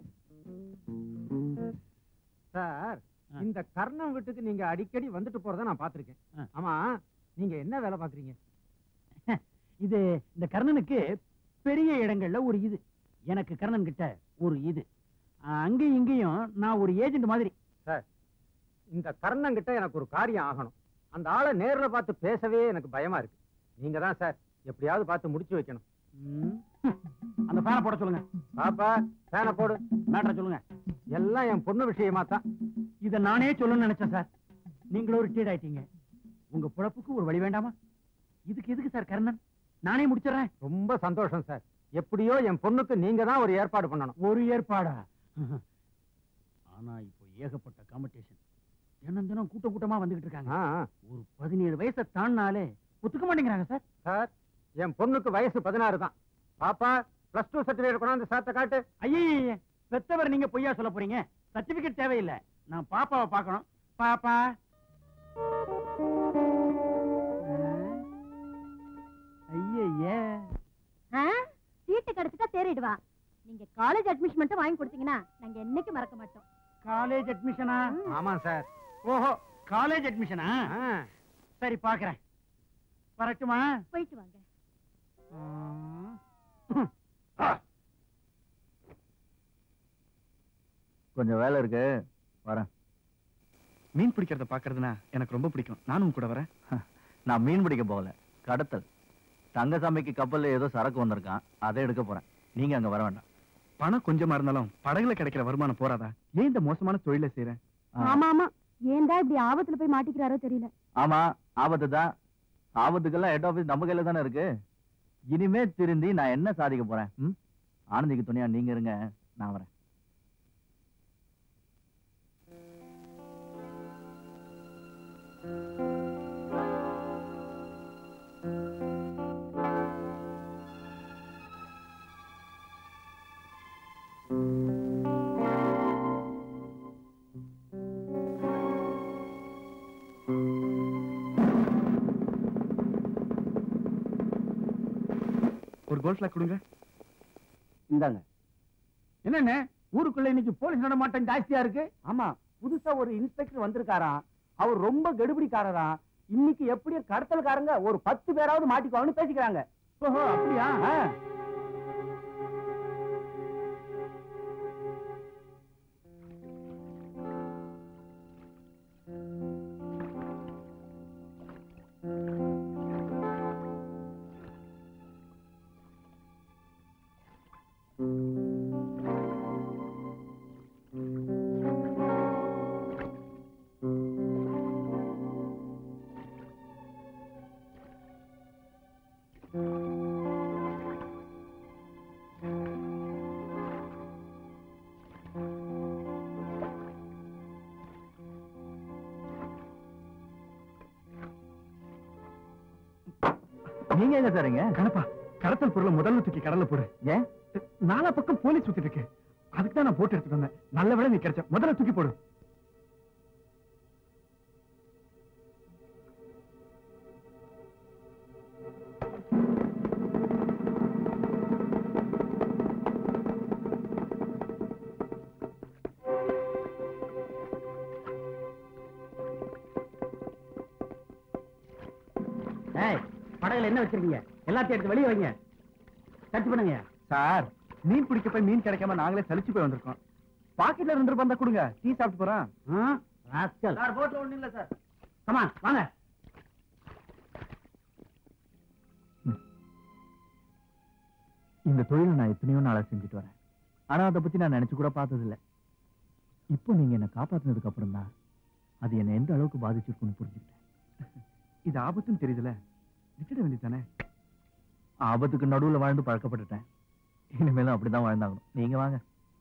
Speaker 9: சார்
Speaker 6: ஆ.
Speaker 9: இந்த கர்ணம் வீட்டுக்கு நீங்க அடிக்கடி வந்துட்டு போறத நான் பாத்திருக்கேன்
Speaker 6: ஆ.
Speaker 9: ஆமா நீங்க என்ன வேலை பாக்குறீங்க
Speaker 6: இது இந்த கர்ணனுக்கு பெரிய இடங்கள்ல ஒரு இது எனக்கு கர்ணன் கிட்ட ஒரு இது ஆஹ், அங்கேயும் இங்கேயும் நான் ஒரு ஏஜென்ட் மாதிரி
Speaker 9: இந்த கர்ணன் கிட்ட எனக்கு ஒரு காரியம் ஆகணும் அந்த ஆளை நேர்ல பார்த்து பேசவே எனக்கு பயமா இருக்கு நீங்க தான் சார் எப்படியாவது பார்த்து முடிச்சு வைக்கணும்
Speaker 6: ம். அந்த ஃபேனை போட சொல்லுங்க
Speaker 9: பாப்பா ஃபேனை போடு
Speaker 6: மேட்ரை சொல்லுங்க
Speaker 9: எல்லாம் என் பொண்ணு விஷயமா தான்
Speaker 6: இத நானே சொல்லணும்னு நினைச்சேன் சார் நீங்களும் ரிட்டையர்ட் ஆயிட்டீங்க உங்க பொழப்புக்கு ஒரு வழி வேண்டாமா இதுக்கு எதுக்கு சார் கர்ணன் நானே முடிச்சிடுறேன்
Speaker 9: ரொம்ப சந்தோஷம் சார் எப்படியோ என் பொண்ணுக்கு நீங்க தான் ஒரு ஏற்பாடு பண்ணணும்
Speaker 6: ஒரு ஏற்பாடா ஆனா இப்போ ஏகப்பட்ட காம்படிஷன் தினம் தினம் கூட்டம் கூட்டமா வந்துகிட்டு இருக்காங்க
Speaker 9: ஆ, ஆ.
Speaker 6: ஒரு பதினேழு வயசை தாண்டினாலே ஒத்துக்க மாட்டேங்கிறாங்க சார்
Speaker 9: சார் என் பொண்ணுக்கு வயசு பதினாறு தான் பாப்பா பிளஸ் டூ சர்டிபிகேட் கொண்டாந்து சார்ட்ட காட்டு
Speaker 6: ஐயே பெத்தவர் நீங்க பொய்யா சொல்ல போறீங்க சர்டிபிகேட் தேவையில்லை நான் பாப்பாவை பார்க்கணும் பாப்பா ஐயே
Speaker 1: சீட்டு கிடைச்சிட்டா தேறிடுவா நீங்க காலேஜ் அட்மிஷன் மட்டும் வாங்கி கொடுத்தீங்கன்னா நாங்க என்னைக்கு மறக்க மாட்டோம்
Speaker 6: காலேஜ் அட்மிஷனா
Speaker 9: ஆமா சார்
Speaker 6: ஓஹோ காலேஜ் அட்மிஷனா
Speaker 9: ஆ.
Speaker 6: சரி பாக்குறேன் வரட்டுமா
Speaker 1: போயிட்டு வாங்க
Speaker 5: கொஞ்சம் வேலை இருக்கு வரேன்
Speaker 8: மீன் பிடிக்கிறத பாக்குறதுனா எனக்கு ரொம்ப பிடிக்கும் நானும் கூட வரேன்
Speaker 5: நான் மீன் பிடிக்க போகல கடத்தல் தங்கசாமிக்கு கப்பல்ல ஏதோ சரக்கு வந்திருக்கான் அதை எடுக்க போறேன் நீங்க அங்க வர வேண்டாம்
Speaker 8: பணம் கொஞ்சமா இருந்தாலும் படகுல கிடைக்கிற வருமானம் போறாதா ஏன் இந்த மோசமான தொழிலை செய்யறேன்
Speaker 5: ஆ.
Speaker 1: ஆமா ஆமா ஏன்டா இப்படி ஆபத்துல போய் மாட்டிக்கிறாரோ தெரியல
Speaker 5: ஆமா ஆபத்து தான் ஆபத்துக்கெல்லாம் ஹெட் ஆபீஸ் நம்ம கையில தானே இருக்கு இனிமே திருந்தி நான் என்ன சாதிக்க போறேன் ம்? ஆனந்திக்கு துணையா நீங்க இருங்க நான் வரேன்
Speaker 8: ஒரு கோல்ஃப்ல கொடுங்க
Speaker 6: இந்தாங்க என்னண்ணே ஊருக்குள்ள இன்னைக்கு போலீஸ் நடமாட்டம் ஜாஸ்தியா இருக்கு ஆமா புதுசா ஒரு இன்ஸ்பெக்டர் வந்திருக்காராம் அவர் ரொம்ப கெடுபிடிக்காரராம் இன்னைக்கு எப்படி கடத்தல்காரங்க ஒரு பத்து பேராவது மாட்டிக்குவாங்கன்னு பேசிக்கிறாங்க ஓஹோ அப்படியா ஆ.
Speaker 2: நீங்க எங்க சாருங்க
Speaker 6: கணப்பா கடத்தல் பொருளை முதல்ல தூக்கி கடல்ல போடு
Speaker 2: ஏன்
Speaker 6: நாலா பக்கம் போலீஸ் சுத்திட்டு இருக்கு அதுக்கு தான் நான் போட்டு எடுத்துட்டு வந்தேன் நல்ல வேளை நீ கிடைச்ச முதல்ல தூக்கி போடு
Speaker 4: ஏய் படகுல என்ன வச்சிருக்கீங்க எல்லாத்தையும் எடுத்து வெளியே வைங்க சர்ச் பண்ணுங்க
Speaker 6: சார் மீன் பிடிக்க போய் மீன் கிடைக்காம நாங்களே சலிச்சு போய் வந்திருக்கோம் பாக்கெட்ல ரெண்டு ரூபாய் தான் கொடுங்க டீ சாப்பிட்டு போறேன்
Speaker 4: ராஸ்கல்
Speaker 2: சார் போட்ல ஒண்ணு இல்ல சார்
Speaker 4: கமான் வாங்க
Speaker 2: இந்த தொழிலை நான் எத்தனையோ நாளா செஞ்சுட்டு வரேன் ஆனா அதை பத்தி நான் நினைச்சு கூட பார்த்தது இல்ல இப்போ நீங்க என்ன காப்பாத்துனதுக்கு அப்புறம் தான் அது என்ன எந்த அளவுக்கு பாதிச்சிருக்குன்னு புரிஞ்சுக்கிட்டேன்
Speaker 6: இது ஆபத்துன்னு தெரியுதுல விட்டுட வேண்டியதானே
Speaker 2: ஆபத்துக்கு நடுவுல வாழ்ந்து பழக்கப்பட்டுட்டேன் இனிமேலும் அப்படிதான் வாழ்ந்தாகணும் நீங்க வாங்க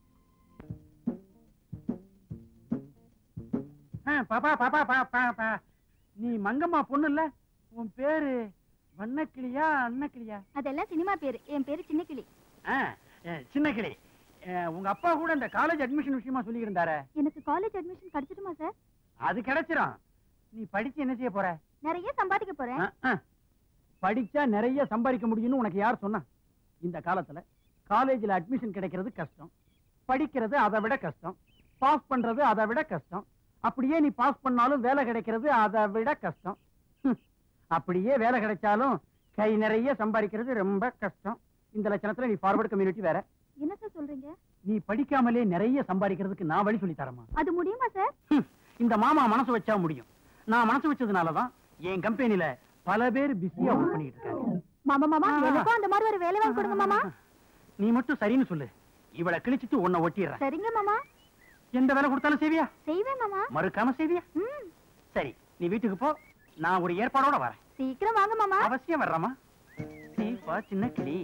Speaker 4: பாப்பா பாப்பா பா பா பா நீ மங்கம்மா பொண்ணு இல்ல உன் பேரு வண்ணக்கிளியா அன்னக்கிளியா
Speaker 1: அதெல்லாம் சினிமா பேரு என் பேரு சின்ன கிளி
Speaker 4: ஆ, அஹ், சின்ன கிளி அஹ், உங்க அப்பா கூட இந்த காலேஜ் அட்மிஷன் விஷயமா சொல்லி இருந்தாரு
Speaker 1: எனக்கு காலேஜ் அட்மிஷன் கிடைச்சிடுமா சார்
Speaker 4: அது கிடைச்சிரும் நீ படிச்சு என்ன செய்ய போற
Speaker 1: நிறைய சம்பாதிக்க போறேன்
Speaker 4: அஹ், அஹ். படிச்சா நிறைய சம்பாதிக்க முடியும்னு உனக்கு யார் சொன்னா இந்த காலத்துல காலேஜ்ல அட்மிஷன் கிடைக்கிறது கஷ்டம் படிக்கிறது அதை விட கஷ்டம் பாஸ் பண்றது அதை விட கஷ்டம் அப்படியே நீ பாஸ் பண்ணாலும் வேலை கிடைக்கிறது அதை விட கஷ்டம் ஹம். அப்படியே வேலை கிடைச்சாலும் கை நிறைய சம்பாதிக்கிறது ரொம்ப கஷ்டம் இந்த லட்சணத்துல நீ ஃபார்வர்டு கம்யூனிட்டி வேற
Speaker 1: என்ன சார் சொல்றீங்க
Speaker 4: நீ படிக்காமலே நிறைய சம்பாதிக்கிறதுக்கு நான் வழி சொல்லி தரமா
Speaker 1: அது முடியுமா சார்
Speaker 4: ஹம், இந்த மாமா மனசு வச்சா முடியும் நான் மனசு வச்சதுனாலதான் என் கம்பெனில பல பேர் பிஸியா ஒர்க் பண்ணிட்டு இருக்காங்க
Speaker 1: மாமா மாமா
Speaker 4: ஆ.
Speaker 1: எனக்கும் அந்த மாதிரி ஒரு வேலை வாங்கி கொடுங்க மாமா
Speaker 4: நீ மட்டும் சரின்னு சொல்லு இவளை கிழிச்சிட்டு உன்னை ஒட்டிடுறேன்
Speaker 1: சரிங்க மாமா
Speaker 4: எந்த வேலை கொடுத்தாலும் செய்வியா
Speaker 1: செய்வேன் மாமா
Speaker 4: மறுக்காம செய்வியா
Speaker 1: ம்
Speaker 4: சரி நீ வீட்டுக்கு போ நான் ஒரு ஏற்பாடோட வரேன்
Speaker 1: சீக்கிரம் வாங்க மாமா
Speaker 4: அவசியம் வர்றமா சீப்பா சின்ன கிளி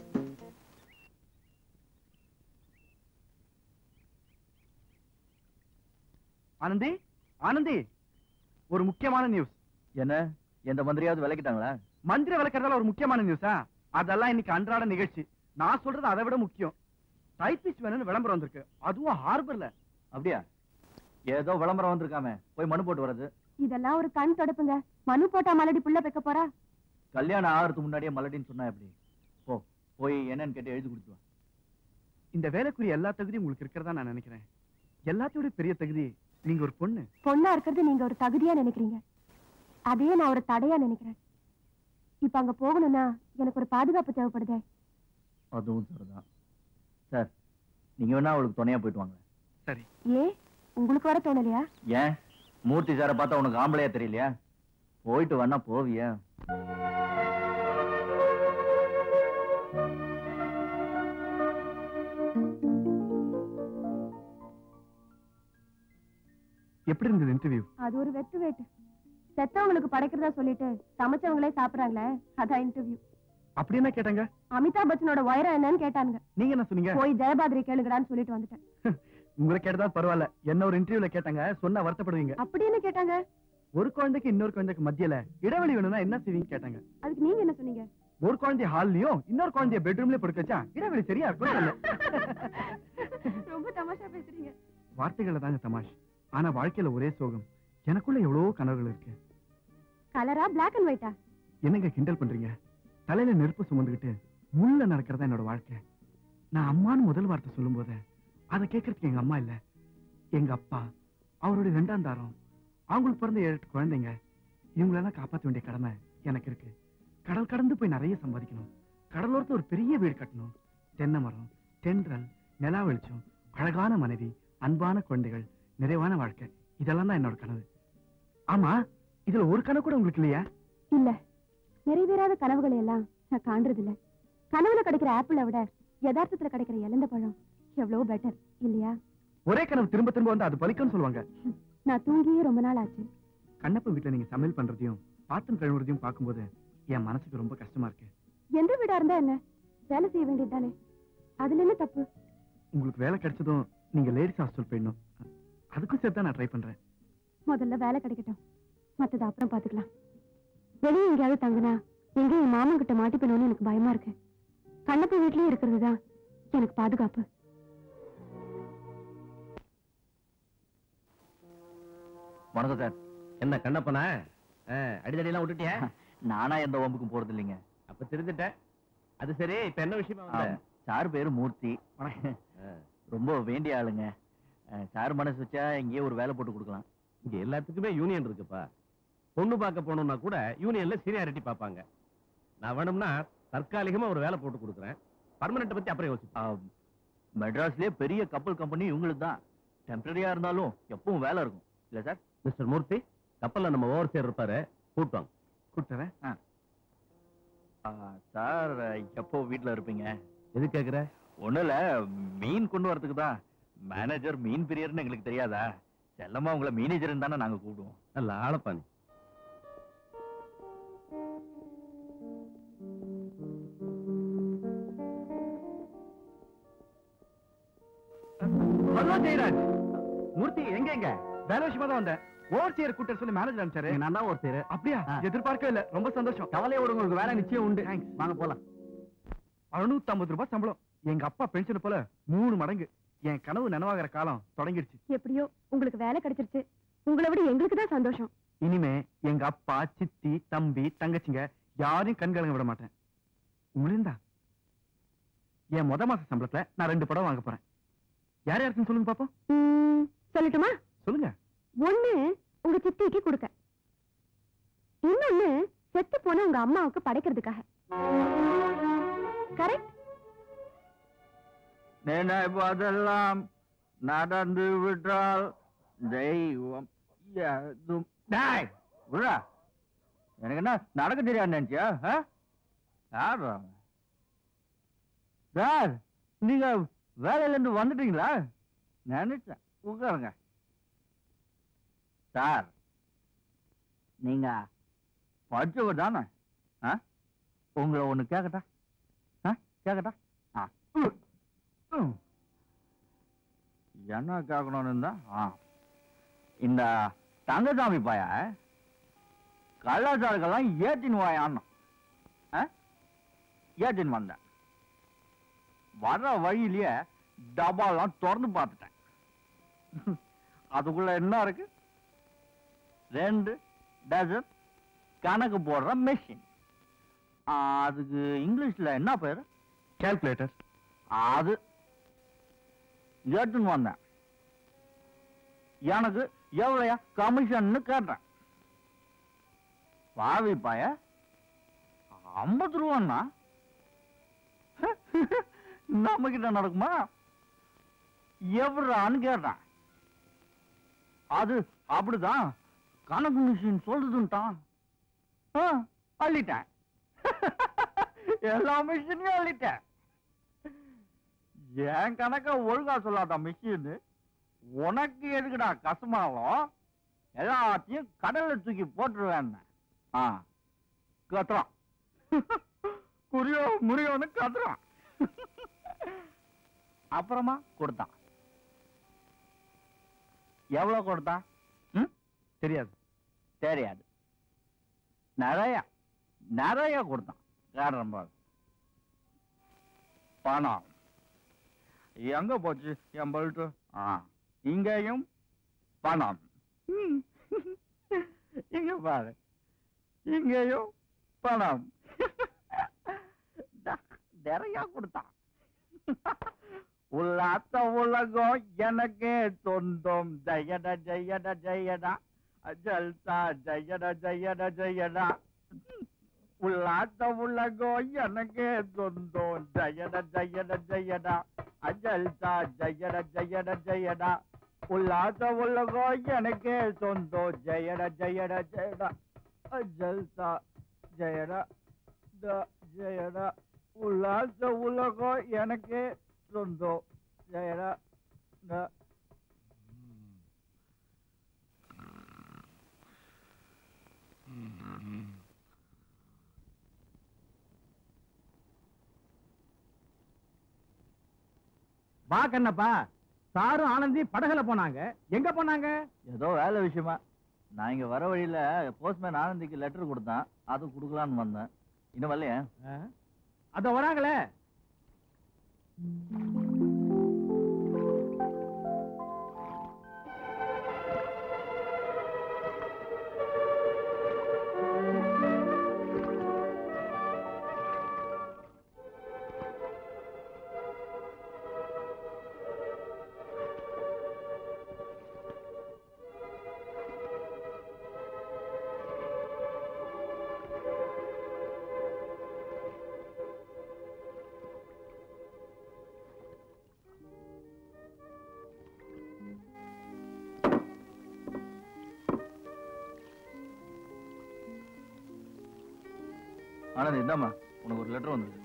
Speaker 6: ஆனந்தி ஆனந்தி ஒரு முக்கியமான நியூஸ்
Speaker 2: என்ன எந்த மந்திரியாவது விளக்கிட்டாங்களா
Speaker 6: மந்திரி விளக்கறதால ஒரு முக்கியமான நியூஸா அதெல்லாம் இன்னைக்கு அன்றாட நிகழ்ச்சி நான் சொல்றது அதை விட முக்கியம் டைபிஸ்ட் வேணும்னு விளம்பரம் வந்திருக்கு அதுவும் ஹார்பர்ல
Speaker 2: அப்படியா ஏதோ விளம்பரம் வந்திருக்காமே போய் மனு போட்டு வர்றது
Speaker 1: இதெல்லாம் ஒரு கண் தொடப்புங்க மனு போட்டா மலடி புள்ள வைக்க போறா
Speaker 2: கல்யாணம் ஆகிறதுக்கு முன்னாடியே மலடின்னு சொன்னா எப்படி போ போய் என்னன்னு கேட்டு எழுதி கொடுத்து வா
Speaker 6: இந்த வேலைக்குரிய எல்லா தகுதியும் உங்களுக்கு இருக்கிறதா நான் நினைக்கிறேன் எல்லாத்தோட பெரிய தகுதி நீங்க ஒரு பொண்ணு
Speaker 1: பொண்ணா இருக்கிறது நீங்க ஒரு தகுதியா நினைக்கிறீங்க அதையே நான் ஒரு தடையா நினைக்கிறேன் இப்ப அங்க போகணும்னா எனக்கு ஒரு பாதுகாப்பு தேவைப்படுதே
Speaker 2: அதுவும் சரிதான் சார் நீங்க வேணா அவளுக்கு துணையா போயிட்டு வாங்க
Speaker 6: சரி
Speaker 1: ஏ உங்களுக்கு வர தோணலையா
Speaker 2: ஏன் மூர்த்தி சாரை பார்த்தா உனக்கு ஆம்பளையா தெரியலையா போயிட்டு வேணா போவியா
Speaker 6: எப்படி இருந்தது இன்டர்வியூ
Speaker 1: அது ஒரு வெட்டு வேட்டு செத்தவங்களுக்கு படைக்கிறதா சொல்லிட்டு சமைச்சவங்களே சாப்பிடுறாங்களே அதான் இன்டர்வியூ
Speaker 6: அப்படி என்ன கேட்டாங்க
Speaker 1: அமிதாப் பச்சனோட உயரம் என்னன்னு கேட்டானுங்க
Speaker 6: நீங்க என்ன சொன்னீங்க
Speaker 1: போய் ஜெயபாதிரி கேளுங்கடான்னு சொல்லிட்டு வந்துட்டேன்
Speaker 6: உங்களை கேட்டதா பரவாயில்ல என்ன ஒரு இன்டர்வியூல கேட்டாங்க சொன்னா வருத்தப்படுவீங்க
Speaker 1: அப்படி என்ன கேட்டாங்க
Speaker 6: ஒரு குழந்தைக்கு இன்னொரு குழந்தைக்கு மத்தியில இடைவெளி வேணும்னா என்ன செய்வீங்க கேட்டாங்க
Speaker 1: அதுக்கு நீங்க என்ன சொன்னீங்க
Speaker 6: ஒரு குழந்தைய ஹால்லயும் இன்னொரு குழந்தைய பெட்ரூம்லயே படுக்க வச்சா இடைவெளி சரியா இருக்கும் சொன்னேன்.
Speaker 1: ரொம்ப தமாஷா பேசுறீங்க
Speaker 6: வார்த்தைகள்ல தாங்க தமாஷ் ஆனா வாழ்க்கையில ஒரே சோகம் எனக்குள்ள எவ்வளவோ கனவுகள் இருக்கு
Speaker 1: கலரா பிளாக் அண்ட் ஒயிட்டா
Speaker 6: என்னங்க கிண்டல் பண்றீங்க தலையில நெருப்பு சுமந்துக்கிட்டு முள்ள நடக்கிறதா என்னோட வாழ்க்கை நான் அம்மான்னு முதல் வார்த்தை சொல்லும் போது அதை கேட்கறதுக்கு எங்க அம்மா இல்ல எங்க அப்பா அவருடைய ரெண்டாம் தாரம் அவங்களுக்கு பிறந்த ஏழு எட்டு குழந்தைங்க இவங்களெல்லாம் காப்பாற்ற வேண்டிய கடமை எனக்கு இருக்கு கடல் கடந்து போய் நிறைய சம்பாதிக்கணும் கடலோரத்துல ஒரு பெரிய வீடு கட்டணும் தென்னை மரம் தென்றல் நிலா வெளிச்சம் அழகான மனைவி அன்பான குழந்தைகள் நிறைவான வாழ்க்கை இதெல்லாம் தான் என்னோட கனவு ஆமா இதுல ஒரு கனவு கூட உங்களுக்கு இல்லையா
Speaker 1: இல்ல நிறைவேறாத கனவுகளை எல்லாம் நான் காண்றது இல்ல கனவுல கிடைக்கிற ஆப்பிளை விட யதார்த்தத்துல கிடைக்கிற இழந்த பழம் எவ்வளவு பெட்டர் இல்லையா
Speaker 6: ஒரே கனவு திரும்ப திரும்ப வந்து அது பலிக்கும்னு சொல்லுவாங்க
Speaker 1: நான் தூங்கியே ரொம்ப நாள் ஆச்சு
Speaker 6: கண்ணப்ப வீட்டுல நீங்க சமையல் பண்றதையும் பாத்திரம் கழுவுறதையும் பார்க்கும்போது என் மனசுக்கு ரொம்ப கஷ்டமா இருக்கு
Speaker 1: எந்த வீடா இருந்தா என்ன வேலை செய்ய வேண்டியது தானே அதுல என்ன தப்பு
Speaker 6: உங்களுக்கு வேலை கிடைச்சதும் நீங்க லேடிஸ் ஹாஸ்டல் போயிடணும் அதுக்கும் சேர்த்து தான் நான் ட்ரை பண்றேன்
Speaker 1: முதல்ல வேலை கிடைக்கட்டும் மத்தது அப்புறம் பாத்துக்கலாம் வெளியே எங்கேயாவது தங்குனா எங்க என் மாமன் கிட்ட மாட்டிப்பணும்னு எனக்கு பயமா இருக்கு கண்ணப்ப வீட்லயே இருக்கிறது தான் எனக்கு பாதுகாப்பு
Speaker 5: வணக்கம் சார்
Speaker 8: என்ன கண்ணப்பனா அடிதடி எல்லாம் விட்டுட்டியா
Speaker 5: நானா எந்த வம்புக்கும் போறது இல்லைங்க
Speaker 8: அப்ப தெரிஞ்சுட்டேன் அது சரி இப்ப என்ன விஷயமா
Speaker 5: ஆ,
Speaker 8: வந்த
Speaker 5: சார் பேரு மூர்த்தி ரொம்ப வேண்டிய ஆளுங்க ஆ, சார் மனசு வச்சா இங்கேயே ஒரு வேலை போட்டு கொடுக்கலாம்
Speaker 8: இங்க எல்லாத்துக்குமே யூனியன் இருக்குப்பா பொண்ணு பார்க்க போனோம்னா கூட யூனியன்ல சீனியாரிட்டி பார்ப்பாங்க நான் வேணும்னா தற்காலிகமா ஒரு வேலை போட்டு கொடுக்குறேன் பர்மனெண்ட் பத்தி அப்புறம் யோசிப்பேன்
Speaker 5: ஆ, மெட்ராஸ்லயே பெரிய கப்பல் கம்பெனி இவங்களுக்கு தான் டெம்பரரியா இருந்தாலும் எப்பவும் வேலை இருக்கும் இல்ல சார்
Speaker 8: மிஸ்டர் மூர்த்தி கப்பல்ல நம்ம ஓவர் இருப்பாரு கூட்டுவாங்க
Speaker 2: கூட்டுறேன்
Speaker 5: ஆ, சார் எப்போ வீட்ல இருப்பீங்க
Speaker 8: எது கேக்குற
Speaker 5: ஒண்ணும் இல்ல மீன் கொண்டு வரதுக்கு தான் மேனேஜர் மீன் பிரியர்னு எங்களுக்கு தெரியாதா செல்லமா உங்களை மேனேஜர் தானே நாங்க கூப்பிடுவோம்
Speaker 8: நல்ல ஆளப்பா நீ
Speaker 2: ஹலோ ஜெயராஜ் மூர்த்தி எங்க எங்க வேலை விஷயமா தான் வந்தேன் ஓவர்சியர் கூட்டர் சொல்லி மேனேஜர் அனுப்பிச்சாரு
Speaker 8: நான் தான் ஒரு சேரு
Speaker 2: அப்படியா எதிர்பார்க்கவே இல்ல ரொம்ப சந்தோஷம்
Speaker 8: கவலையோட உங்களுக்கு வேலை நிச்சயம் உண்டு
Speaker 2: Thanks.
Speaker 8: வாங்க போலாம்
Speaker 2: அறுநூத்தி ரூபாய் சம்பளம் எங்க அப்பா பென்ஷன் போல மூணு மடங்கு என் கனவு நனவாகிற காலம் தொடங்கிடுச்சு
Speaker 1: எப்படியோ உங்களுக்கு வேலை கிடைச்சிருச்சு உங்களை விட எங்களுக்கு தான் சந்தோஷம்
Speaker 2: இனிமே எங்க அப்பா சித்தி தம்பி தங்கச்சிங்க யாரையும் கண்கலங்க விட மாட்டேன் உங்களையும் தான் என் முத மாச சம்பளத்துல நான் ரெண்டு படம் வாங்க போறேன் யார் யாருக்குன்னு சொல்லுங்க பாப்போம்
Speaker 1: ம், சொல்லட்டுமா
Speaker 2: சொல்லுங்க
Speaker 1: ஒண்ணு உங்க சித்திக்கு கொடுக்க இன்னொன்னு செத்து போன உங்க அம்மாவுக்கு படைக்கிறதுக்காக கரெக்ட்
Speaker 5: நினைப்பதெல்லாம் நடந்து விட்டால் தெய்வம் எதுவும் டேய், விட்றா. எனக்கு என்ன நடக்க தெரியாது நினைச்சியா ஆ? யார் அவன்? சார் நீங்க வேலையில இருந்து வந்துட்டீங்களா நினைச்சேன் உட்காருங்க சார் நீங்க படிச்சவர் தானே ஆ? உங்களை ஒண்ணு கேக்கட்டா ஆ? கேக்கட்டா ஆ ம். என்ன கேட்கணும்னு இருந்தா ஆ. இந்த தங்கசாமி பைய கள்ளச்சாருக்கெல்லாம் ஏத்தின்னு வாயான்னு ஆ? ஏத்தின்னு வந்தேன் வர்ற வழியிலேயே டபாலாம் திறந்து பார்த்துட்டேன் அதுக்குள்ள என்ன இருக்கு ரெண்டு டசன் கணக்கு போடுற மெஷின் அதுக்கு இங்கிலீஷ்ல என்ன பேரு
Speaker 2: கால்குலேட்டர்
Speaker 5: அது ஏற்றுன்னு வந்தேன் எனக்கு எவ்வளையா கமிஷன்னு கேட்டேன் பாவி பாய ஐம்பது ரூபான்னா நம்ம கிட்ட நடக்குமா எவ்வளான்னு கேட்டேன் அது அப்படிதான் கணக்கு மிஷின் சொல்லுதுன்ட்டான் ஆ, அள்ளிட்டேன் எல்லா மிஷினையும் அள்ளிட்டேன் என் கணக்க ஒழுங்கா சொல்லாத மிஷின் உனக்கு எதுக்குடா கசமாலும் எல்லாத்தையும் கடல்ல தூக்கி போட்டுருவேன் ஆ கத்துறான் குறியோ முறியோன்னு கத்துறான் அப்புறமா கொடுத்தான் எவ்வளவு கொடுத்தான் ம்?
Speaker 2: தெரியாது
Speaker 5: தெரியாது நிறைய நிறைய கொடுத்தான் காரணம் பாரு பணம் எங்க போச்சு என் பல்ட்டு ஆ இங்கேயும் பணம் ம். இங்க பாரு இங்கேயும் பணம் ட- நிறைய கொடுத்தான் உல்லாத்த உலகம் எனக்கே சொந்தம் ஜெயட ஜெயட ஜெயடா ஜல்தா ஜெயட ஜெயட ஜெயடா உல்லாத்த உலகம் எனக்கே சொந்தம் ஜெயட ஜெயட ஜெயடா அஜல்தா ஜெயட ஜெயட ஜெயடா உல்லாச உலகம் எனக்கே சொந்தம் ஜெயட ஜெயட ஜெயடா அஜல்தா ஜெயடா த ஜெயடா உல்லாச உலகம் எனக்கே சொந்தம் ஜெயடா த
Speaker 2: வா கண்ணப்பா சாரும் ஆனந்தி படகுல போனாங்க எங்க போனாங்க
Speaker 5: ஏதோ வேலை விஷயமா நான் இங்க வர வழியில போஸ்ட்மேன் ஆனந்திக்கு லெட்டர் கொடுத்தான் அது குடுக்கலான்னு வந்தேன் இன்னும் வரலையா
Speaker 4: அத வராங்களே
Speaker 5: ஆனந்த் இந்தாம்மா உனக்கு ஒரு லெட்டர் வந்திருக்கு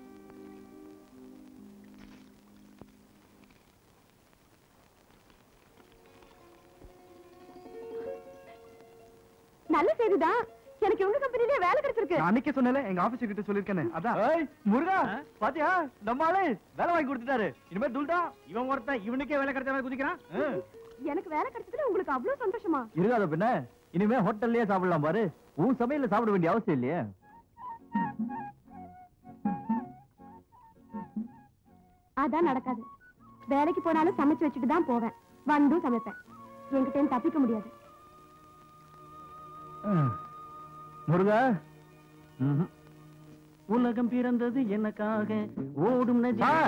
Speaker 1: நல்ல செய்திதான் எனக்கு உங்க கம்பெனிலே வேலை கிடைச்சிருக்கு
Speaker 2: நான் அன்னைக்கே சொன்னல எங்க ஆபீஸ் கிட்ட சொல்லிருக்கேனே அதான்
Speaker 4: முருகா பாத்தியா நம்ம ஆளு வேலை வாங்கி கொடுத்துட்டாரு இனிமே துல்டா இவன் ஒருத்தன் இவனுக்கே வேலை கிடைச்ச மாதிரி குதிக்கிறான்
Speaker 1: எனக்கு வேலை கிடைச்சதுல உங்களுக்கு அவ்வளவு சந்தோஷமா
Speaker 5: இருக்காத பின்ன இனிமே ஹோட்டல்லயே சாப்பிடலாம் பாரு உன் சமையல்ல சாப்பிட வேண்டிய அவசியம் இல்லையே
Speaker 1: அதான் நடக்காது வேலைக்கு போனாலும் சமைச்சு வச்சுட்டு தான் போவேன் வந்தும் சமைப்பேன் என்கிட்ட இருந்து தப்பிக்க முடியாது
Speaker 5: முருகா
Speaker 4: உலகம் பிறந்தது எனக்காக ஓடும் நதி
Speaker 9: சார்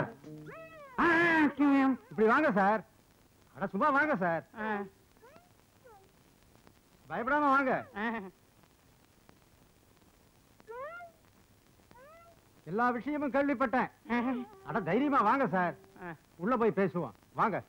Speaker 9: இப்படி வாங்க சார் அட சும்மா வாங்க சார் பயப்படாம வாங்க எல்லா விஷயமும் கேள்விப்பட்டேன் அட தைரியமா வாங்க சார் உள்ள போய் பேசுவோம் வாங்க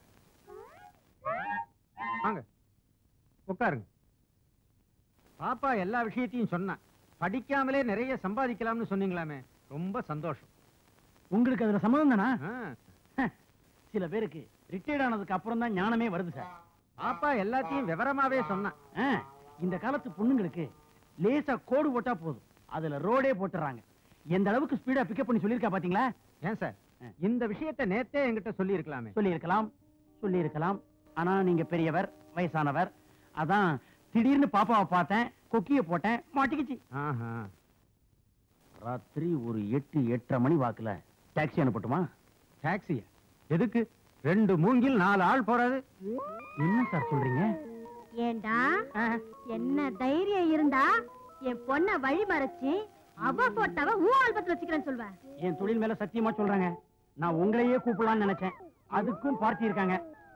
Speaker 9: வாங்க உட்காருங்க பாப்பா எல்லா விஷயத்தையும் சொன்னான் படிக்காமலே நிறைய சம்பாதிக்கலாம்னு சொன்னீங்களாமே ரொம்ப சந்தோஷம்
Speaker 4: உங்களுக்கு அதுல சம்மதம் தானா
Speaker 9: ஆ,
Speaker 4: சில பேருக்கு ரிட்டையர்ட் ஆனதுக்கு அப்புறம் தான் ஞானமே வருது சார்
Speaker 9: பாப்பா எல்லாத்தையும் விவரமாவே சொன்னான்
Speaker 4: ஆ, இந்த காலத்து பொண்ணுங்களுக்கு லேசா கோடு போட்டா போதும் அதுல ரோடே போட்டுறாங்க எந்த அளவுக்கு ஸ்பீடா பிக்கப் பண்ணி சொல்லியிருக்கா பாத்தீங்களா
Speaker 9: ஏன் சார் இந்த விஷயத்தை நேத்தே என்கிட்ட சொல்லி இருக்கலாமே
Speaker 4: சொல்லி இருக்கலாம் சொல்லி இருக்கலாம் ஆனா நீங்க பெரியவர் வயசானவர் அதான் திடீர்னு பாப்பாவை பார்த்தேன் கொக்கிய போட்டேன் மாட்டிக்கிச்சு
Speaker 9: ஆஹா
Speaker 4: ராத்திரி ஒரு எட்டு எட்டரை மணி வாக்குல டாக்ஸி அனுப்பட்டுமா
Speaker 9: டாக்ஸியா எதுக்கு ரெண்டு மூங்கில் நாலு ஆள் போறாது
Speaker 4: என்ன சார் சொல்றீங்க
Speaker 1: ஏண்டா என்ன தைரியம் இருந்தா என் பொண்ண வழி மறைச்சு அவ போட்டாவ ஊ ஆல்பத்துல வச்சுக்கிறேன்னு சொல்வேன்
Speaker 4: என் தொழில் மேல சத்தியமா சொல்றாங்க நான் உங்களையே கூப்பிடலாம்னு நினைச்சேன் அதுக்கும் பார்ட்டி இருக்காங்க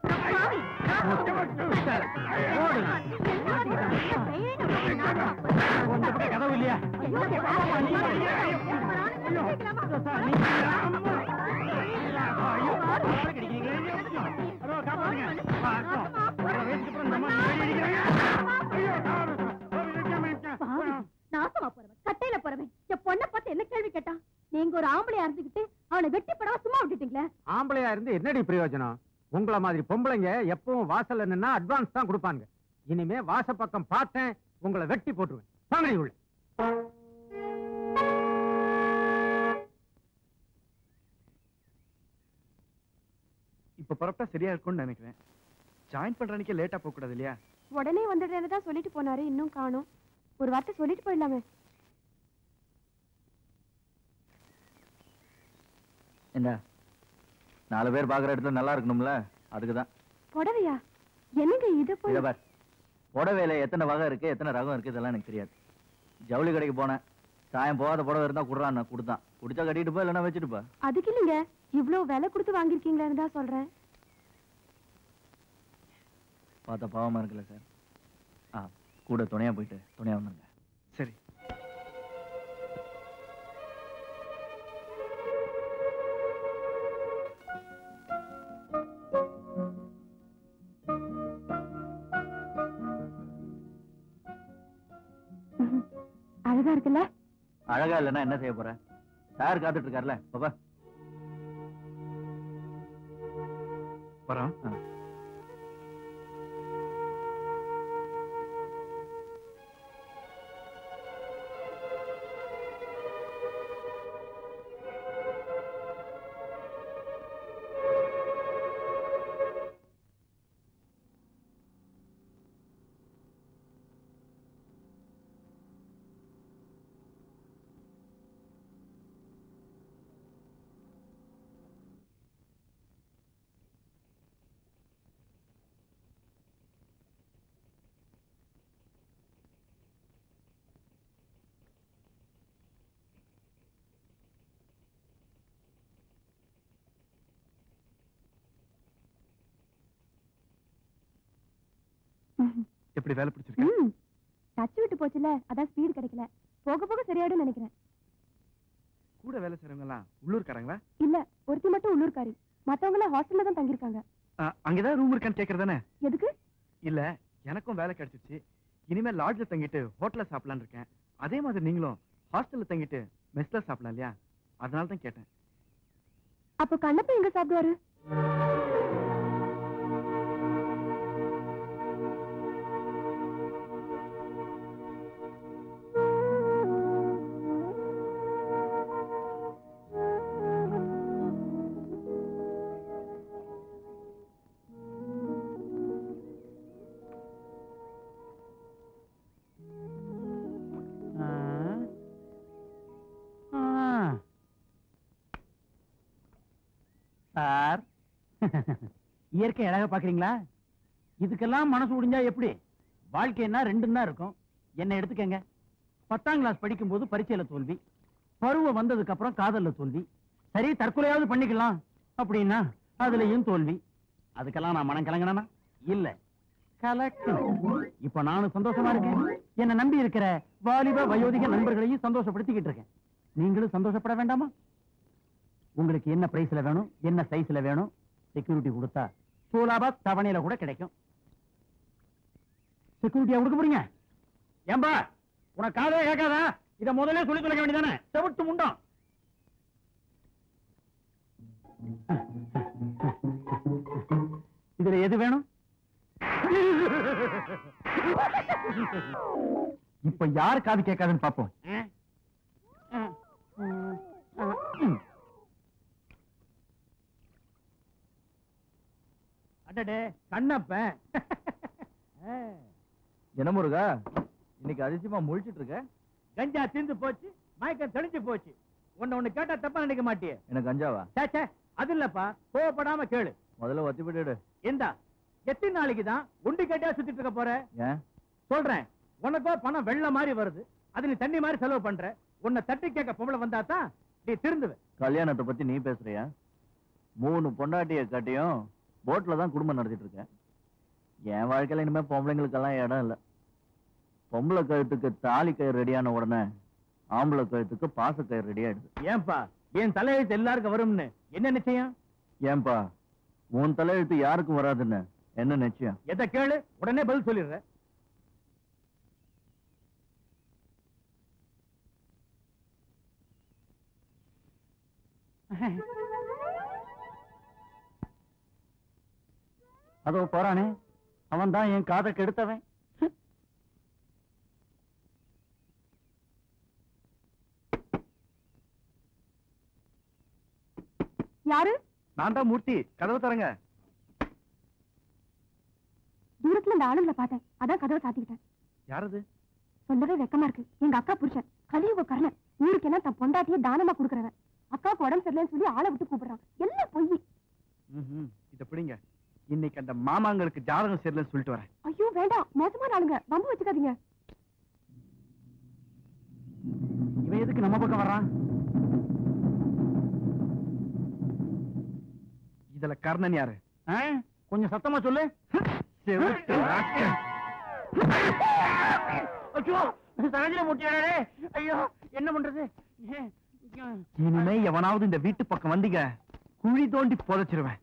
Speaker 4: உங்க கிட்ட கதவு இல்லையா
Speaker 1: நாசமா போறவன் கட்டையில போறவன் என் பொண்ணை பார்த்து என்ன கேள்வி கேட்டான் நீங்க ஒரு ஆம்பளையா இருந்துகிட்டு அவனை வெட்டி படவா சும்மா விட்டுட்டீங்களே
Speaker 9: ஆம்பளையா இருந்து என்னடி பிரயோஜனம் உங்கள மாதிரி பொம்பளைங்க எப்பவும் வாசல்ல நின்னா அட்வான்ஸ் தான் கொடுப்பாங்க இனிமே வாச பக்கம் பார்த்தேன் உங்களை வெட்டி போட்டுருவேன் வாங்கடி உள்ள
Speaker 2: இப்ப புறப்பட்டா சரியா இருக்கும்னு நினைக்கிறேன் ஜாயின் பண்ற அன்னைக்கு லேட்டா போக கூடாது இல்லையா
Speaker 1: உடனே வந்துடுறேன்னு தான் சொல்லிட்டு போனாரு இன்னும் காணோம் ஒரு வார்த்தை சொல்லிட்டு போயிடலாமே
Speaker 5: என்ன நாலு பேர் பாக்குற இடத்துல நல்லா இருக்கணும்ல அதுக்குதான்
Speaker 1: புடவையா என்னங்க இத போய்
Speaker 5: இதை பார் புடவையில எத்தனை வகை இருக்கு எத்தனை ரகம் இருக்கு இதெல்லாம் எனக்கு தெரியாது ஜவுளி கடைக்கு போனேன் சாயம் போகாத புடவை இருந்தா குடுறான் நான் கொடுத்தான் குடிச்சா கட்டிட்டு போ இல்லைன்னா வச்சுட்டு போ
Speaker 1: அதுக்கு இல்லைங்க இவ்ளோ விலை கொடுத்து வாங்கிருக்கீங்களேன்னு தான் சொல்றேன்
Speaker 5: பார்த்தா பாவமா இருக்குல்ல சார் ஆ கூட துணையா போயிட்டு துணையா வந்துருங்க
Speaker 2: சரி
Speaker 1: அழகா இருக்குல்ல
Speaker 5: அழகா இல்லைன்னா என்ன செய்ய போற சார் காத்துட்டு இருக்காருல்ல பாப்பா
Speaker 2: வரோம்
Speaker 6: எப்படி வேலை பிடிச்சிருக்க
Speaker 1: ம் டச் விட்டு போச்சுல அதான் ஸ்பீடு கிடைக்கல போக போக சரியாயிடும் நினைக்கிறேன்
Speaker 6: கூட வேலை செய்றவங்க எல்லாம் உள்ளூர்காரங்களா
Speaker 1: இல்ல ஒருத்தி மட்டும் உள்ளூர்காரி மத்தவங்க எல்லாம் ஹாஸ்டல்ல தான் தங்கியிருக்காங்க
Speaker 6: அஹ், அங்கதான் ரூம் இருக்கான்னு கேக்குறதானே
Speaker 1: எதுக்கு
Speaker 6: இல்ல எனக்கும் வேலை கிடைச்சிருச்சு இனிமே லாட்ஜ்ல தங்கிட்டு ஹோட்டல்ல சாப்பிடலாம்னு இருக்கேன் அதே மாதிரி நீங்களும் ஹாஸ்டல்ல தங்கிட்டு மெஸ்ல சாப்பிடலாம் இல்லையா அதனால தான் கேட்டேன்
Speaker 1: அப்ப கண்ணப்ப எங்க சாப்பிடுவாரு
Speaker 4: ஆ. ஆ. சார் இயற்கை அழகா பாக்குறீங்களா இதுக்கெல்லாம் மனசு முடிஞ்சா எப்படி வாழ்க்கைன்னா ரெண்டும் தான் இருக்கும் என்ன எடுத்துக்கங்க பத்தாம் கிளாஸ் படிக்கும்போது பரீட்சையில தோல்வி பருவம் வந்ததுக்கு அப்புறம் காதல்ல தோல்வி சரி தற்கொலையாவது பண்ணிக்கலாம் அப்படின்னா அதுலயும் தோல்வி அதுக்கெல்லாம் நான் மனம் கலங்கினா இல்ல கலக்கணும் இப்ப நானும் சந்தோஷமா இருக்கேன் என்ன நம்பி இருக்கிற வாலிப வயோதிக நண்பர்களையும் சந்தோஷப்படுத்திக்கிட்டு இருக்கேன் நீங்களும் சந்தோஷப்பட வேண்டாமா உங்களுக்கு என்ன பிரைஸ்ல வேணும் என்ன சைஸ்ல வேணும் செக்யூரிட்டி கொடுத்தா சோலாபா தவணையில கூட கிடைக்கும் செக்யூரிட்டியா கொடுக்க போறீங்க ஏம்பா உனக்கு காதே கேட்காதா இத முதல்ல சொல்லி தொலைக்க வேண்டியதானே செவிட்டு முண்டம் இதுல எது வேணும்
Speaker 6: இப்ப யார் காது கேட்காதுன்னு பாப்போம்
Speaker 4: அடடே கண்ணப்பன்
Speaker 2: என்ன முருகா இன்னைக்கு அதிசயமா முழிச்சிட்டு இருக்க
Speaker 4: கஞ்சா தீந்து போச்சு மயக்கம் தெளிஞ்சு போச்சு உன்னை ஒண்ணு கேட்டா தப்பா நினைக்க மாட்டியே
Speaker 2: எனக்கு கஞ்சாவா
Speaker 4: சே, சே அது இல்லப்பா கோவப்படாம கேளு
Speaker 2: முதல்ல ஒத்தி விட்டுடு
Speaker 4: இந்தா எத்தனை நாளைக்கு தான் உண்டி கேட்டா சுத்திட்டு இருக்க போற
Speaker 2: ஏன்
Speaker 4: சொல்றேன் உனக்கோ பணம் வெள்ள மாதிரி வருது அது நீ தண்ணி மாதிரி செலவு பண்ற உன்னை தட்டி கேட்க பொம்பளை வந்தா தான் நீ திருந்துவ
Speaker 2: கல்யாணத்தை பத்தி நீ பேசுறியா மூணு பொண்டாட்டிய கட்டியும் போட்ல தான் குடும்பம் நடத்திட்டு இருக்கேன் என் வாழ்க்கையில இனிமே பொம்பளைங்களுக்கெல்லாம் இடம் இல்ல பொம்பளை கழுத்துக்கு தாலி கயிறு ரெடியான உடனே ஆம்பளை கழுத்துக்கு பாச கயிறு ரெடி ஆயிடுது
Speaker 4: ஏன்பா என் தலையெழுத்து எல்லாருக்கும் வரும்னு என்ன நிச்சயம்
Speaker 2: ஏன்பா உன் தலையெழுத்து யாருக்கும் வராதுன்னு என்ன நிச்சயம்
Speaker 4: எதை கேளு உடனே பதில் சொல்லிடுற அதோ போறானே அவன் தான் என் காதை கெடுத்தவன்
Speaker 1: யாரு
Speaker 6: நான் தான் மூர்த்தி கதவு தரங்க
Speaker 1: தூரத்துல இந்த ஆளுங்களை பார்த்தேன் அதான் கதவை சாத்திக்கிட்டேன்
Speaker 6: யாரது
Speaker 1: சொல்லவே வெக்கமா இருக்கு எங்க அக்கா புருஷன் கலியுக கர்ணன் ஊருக்கெல்லாம் தன் பொண்டாட்டியே தானமா கொடுக்கறவன் அக்காவுக்கு உடம்பு சரியில்லைன்னு சொல்லி ஆளை விட்டு கூப்பிடுறான் எல்லாம் பொய்
Speaker 6: ம்ஹும். இத பிடிங்க இன்னைக்கு அந்த மாமாங்களுக்கு ஜாதகம் சரியில்லைன்னு சொல்லிட்டு வரேன்
Speaker 1: ஐயோ வேண்டாம் மோசமான ஆளுங்க வம்பு வச்சுக்காதீங்க
Speaker 4: இவன் எதுக்கு நம்ம பக்கம் வர்றான்
Speaker 6: இதுல கர்ணன் யாரு
Speaker 4: ஆ? கொஞ்சம் சத்தமா சொல்லு
Speaker 6: செவிட்டு ராஸ்கல்.
Speaker 4: ஐயோ சகஜல முட்டியாரே ஐயோ என்ன பண்றது ஏ,
Speaker 6: இனிமே எவனாவது இந்த வீட்டு பக்கம் வந்தீங்க குழி தோண்டி புதைச்சிருவேன்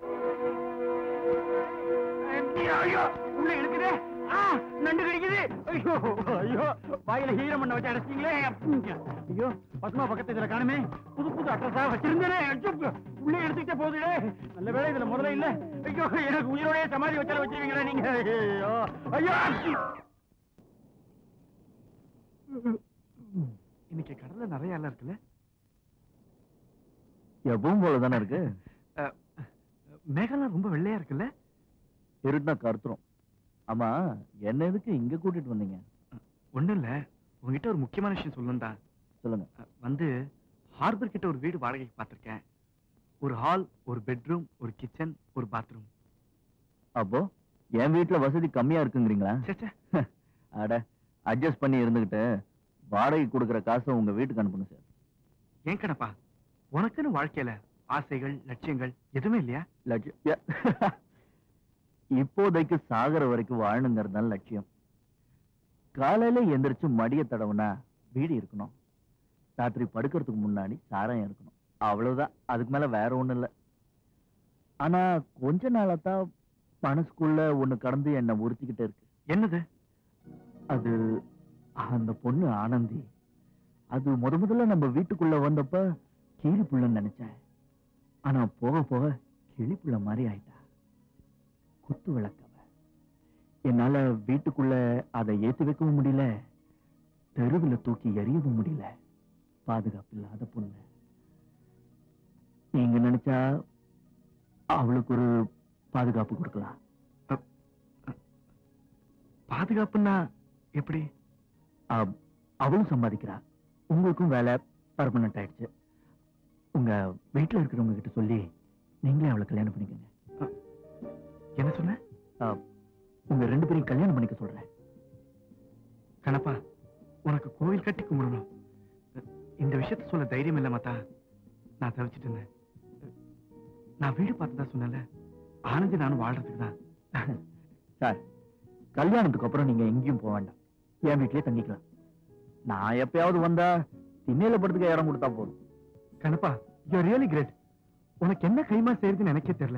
Speaker 4: ஐயோ உள்ள இழுக்குதே ஆ நண்டு கடிக்குது ஐயோ ஐயோ வாயில ஹீரம் பண்ண வச்சு அடைச்சிங்களே ஐயோ பத்மா பக்கத்து இதுல காணுமே புது புது அட்ரஸா வச்சிருந்தேனே ஐயோ, உள்ளே எடுத்துக்கிட்டே போகுதுடே நல்ல வேளை இதுல முதல்ல இல்ல ஐயோ எனக்கு உயிரோட சமாதி வச்சால வச்சிருவீங்களா நீங்க ஐயோ ஐயோ
Speaker 6: இன்னைக்கு கடல்ல நிறைய எல்லாம் இருக்குல்ல
Speaker 2: எப்பவும் போல தானே இருக்கு
Speaker 6: மேகலாம் ரொம்ப வெள்ளையா இருக்குல்ல
Speaker 2: இருட்டுனா கருத்துரும் ஆமா என்ன எதுக்கு இங்க கூட்டிட்டு வந்தீங்க
Speaker 6: ஒண்ணும் இல்ல உங்ககிட்ட ஒரு முக்கியமான விஷயம் சொல்லணும் தான்
Speaker 2: சொல்லுங்க
Speaker 6: வந்து ஹார்பர் கிட்ட ஒரு வீடு வாடகைக்கு பார்த்திருக்கேன் ஒரு ஹால் ஒரு பெட்ரூம் ஒரு கிச்சன் ஒரு பாத்ரூம்
Speaker 2: அப்போ என் வீட்டுல வசதி கம்மியா இருக்குங்கிறீங்களா
Speaker 6: சேச்சே
Speaker 2: அட அட்ஜஸ்ட் பண்ணி இருந்துகிட்டு வாடகை கொடுக்குற காசை உங்க வீட்டுக்கு அனுப்பணும் சார்
Speaker 6: ஏன் கணப்பா உனக்குன்னு வாழ்க்கையில ஆசைகள் லட்சியங்கள் எதுவுமே இல்லையா
Speaker 2: லட்ச- ய-
Speaker 5: இப்போதைக்கு சாகர வரைக்கும் வாழணுங்கிறது தான் லட்சியம் காலையில எந்திரிச்சு மடிய தடவுனா வீடு இருக்கணும் ராத்திரி படுக்கிறதுக்கு முன்னாடி சாராயம் இருக்கணும் அவ்வளவுதான் அதுக்கு மேல வேற ஒண்ணும் இல்ல ஆனா கொஞ்ச நாளா தான் மனசுக்குள்ள ஒண்ணு கடந்து என்ன உறுத்திக்கிட்டே இருக்கு என்னது அது அந்த பொண்ணு ஆனந்தி அது முத முதல்ல நம்ம வீட்டுக்குள்ள வந்தப்ப கீழி புள்ளன்னு நினைச்சேன் ஆனா போக போக கிளி புள்ள மாதிரி ஆயிட்டா குத்து விளக்கவ என்னால வீட்டுக்குள்ள அதை ஏத்தி வைக்கவும் முடியல தெருவுல தூக்கி எறியவும் முடியல பாதுகாப்பு இல்லாத பொண்ணு நீங்க நினைச்சா அவளுக்கு ஒரு பாதுகாப்பு கொடுக்கலாம் பாதுகாப்புன்னா எப்படி அவளும் சம்பாதிக்கிறா உங்களுக்கும் வேலை பர்மனன்ட் ஆயிடுச்சு உங்க வீட்டுல இருக்கிறவங்க கிட்ட சொல்லி நீங்களே அவளை கல்யாணம் பண்ணிக்கங்க என்ன சொன்ன உங்க ரெண்டு பேரையும் கல்யாணம் பண்ணிக்க சொல்றேன் கணப்பா உனக்கு கோவில் கட்டி கும்பிடணும் இந்த விஷயத்த சொல்ல தைரியம் இல்ல மாத்தா நான் தவிச்சிட்டு இருந்தேன் நான் வீடு பார்த்ததா சொன்னல ஆனந்தி நானும் வாழ்றதுக்கு தான் சார் கல்யாணத்துக்கு அப்புறம் நீங்க எங்கேயும் போக வேண்டாம் என் வீட்லயே தங்கிக்கலாம் நான் எப்பயாவது வந்தா திண்ணையில படுத்துக்க இடம் கொடுத்தா போதும் கணப்பா யூ ரியலி கிரேட் உனக்கு என்ன கைமா செய்யறதுன்னு எனக்கே தெரியல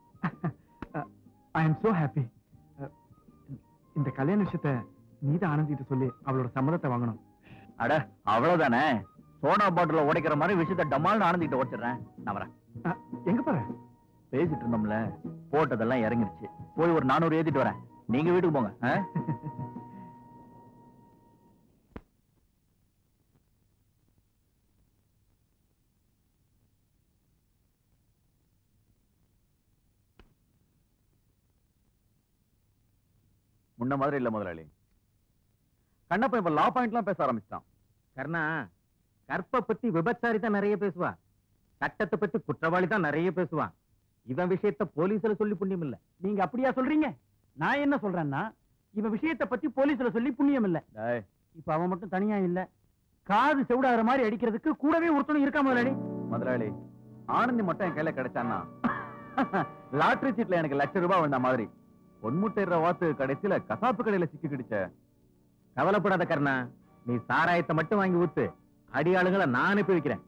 Speaker 5: ஐ எம் சோ ஹாப்பி இந்த கல்யாண விஷயத்த நீதான் ஆனந்திட்டு சொல்லி அவளோட சம்மதத்தை வாங்கணும் அட அவ்வளவுதானே சோனா பாட்டில உடைக்கிற மாதிரி விஷயத்த டமால்னு ஆனந்திட்டு உடைச்சிடுறேன் நான் வரேன் எங்க போற பேசிட்டு இருந்தோம்ல போட்டதெல்லாம் இறங்கிருச்சு போய் ஒரு நானூறு ஏத்திட்டு வரேன் நீங்க வீட்டுக்கு போங்க ஆ? முன்ன மாதிரி இல்ல முதலாளி கண்ணப்ப இப்ப லா பாயிண்ட்லாம் பேச ஆரம்பிச்சிட்டான்
Speaker 7: கர்ணா கற்பை பத்தி விபச்சாரி தான் நிறைய பேசுவா சட்டத்தை பத்தி குற்றவாளி தான் நிறைய பேசுவான் இவன் விஷயத்த போலீஸ்ல சொல்லி புண்ணியம் இல்ல
Speaker 4: நீங்க அப்படியா சொல்றீங்க நான் என்ன சொல்றேன்னா இவன் விஷயத்தை பத்தி போலீஸ்ல சொல்லி புண்ணியம் இல்ல
Speaker 5: டேய்,
Speaker 4: இப்ப அவன் மட்டும் தனியா இல்ல காது செவிடாகிற மாதிரி அடிக்கிறதுக்கு கூடவே ஒருத்தனும் இருக்கா முதலாளி
Speaker 5: முதலாளி ஆனந்தி மட்டும் என் கையில கிடைச்சான்னா லாட்டரி சீட்ல எனக்கு லட்ச ரூபாய் வந்த மாதிரி பொன்முட்டைற வாத்து கடைசியில கசாப்பு கடையில சிக்கி கிடிச்ச
Speaker 7: கவலைப்படாத கர்ணா நீ சாராயத்தை மட்டும் வாங்கி ஊத்து அடியாளுங்களை நான் அனுப்பி வைக்கிறேன்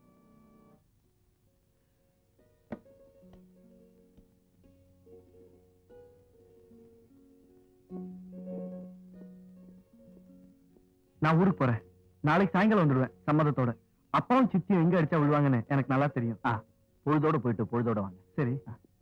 Speaker 6: நான் ஊருக்கு போறேன் நாளைக்கு சாயங்காலம் வந்துடுவேன் சம்மதத்தோட அப்பாவும் சித்தியும் எங்க அடிச்சா விழுவாங்கன்னு எனக்கு நல்லா தெரியும்
Speaker 5: ஆ, பொழுதோட போயிட்டு பொழுதோட வாங்க
Speaker 6: சரி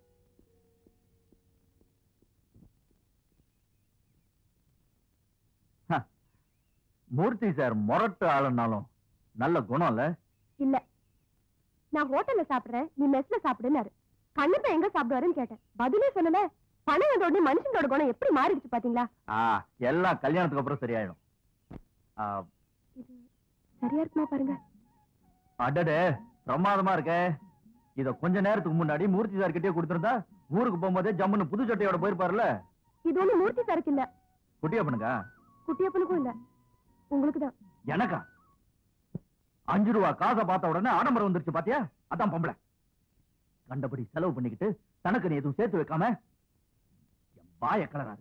Speaker 5: மூர்த்தி சார் முரட்டு ஆளுனாலும் நல்ல குணம் இல்ல
Speaker 1: இல்ல நான் ஹோட்டல்ல சாப்பிடுறேன் நீ மெஸ்ல சாப்பிடுனாரு கண்ணப்ப எங்க சாப்பிடுவாருன்னு கேட்டேன் பதிலே சொல்லல பணம் வந்த உடனே மனுஷங்களோட குணம் எப்படி மாறிடுச்சு பாத்தீங்களா
Speaker 5: ஆ, எல்லாம் கல்யாணத்துக்கு அப்புறம் சரியாயிடும் ஆ,
Speaker 1: இது சரியா இருக்குமா பாருங்க
Speaker 5: அடடே பிரமாதமா இருக்கே இத கொஞ்ச நேரத்துக்கு முன்னாடி மூர்த்தி சார் கிட்டே கொடுத்திருந்தா ஊருக்கு போகும்போதே ஜம்முன்னு புது சட்டையோட போயிருப்பாருல்ல
Speaker 1: இது ஒண்ணு மூர்த்தி சாருக்கு இல்ல
Speaker 5: குட்டியா பண்ணுங்க
Speaker 1: குட்டியப்பனுக்கும் இல்ல உங்களுக்கு தான்
Speaker 5: எனக்கா அஞ்சு ரூபா காசை பார்த்த உடனே ஆடம்பரம் வந்துருச்சு பாத்தியா அதான் பொம்பளை கண்டபடி செலவு பண்ணிக்கிட்டு தனக்கு நீ எதுவும் சேர்த்து வைக்காம என் வாய கலராத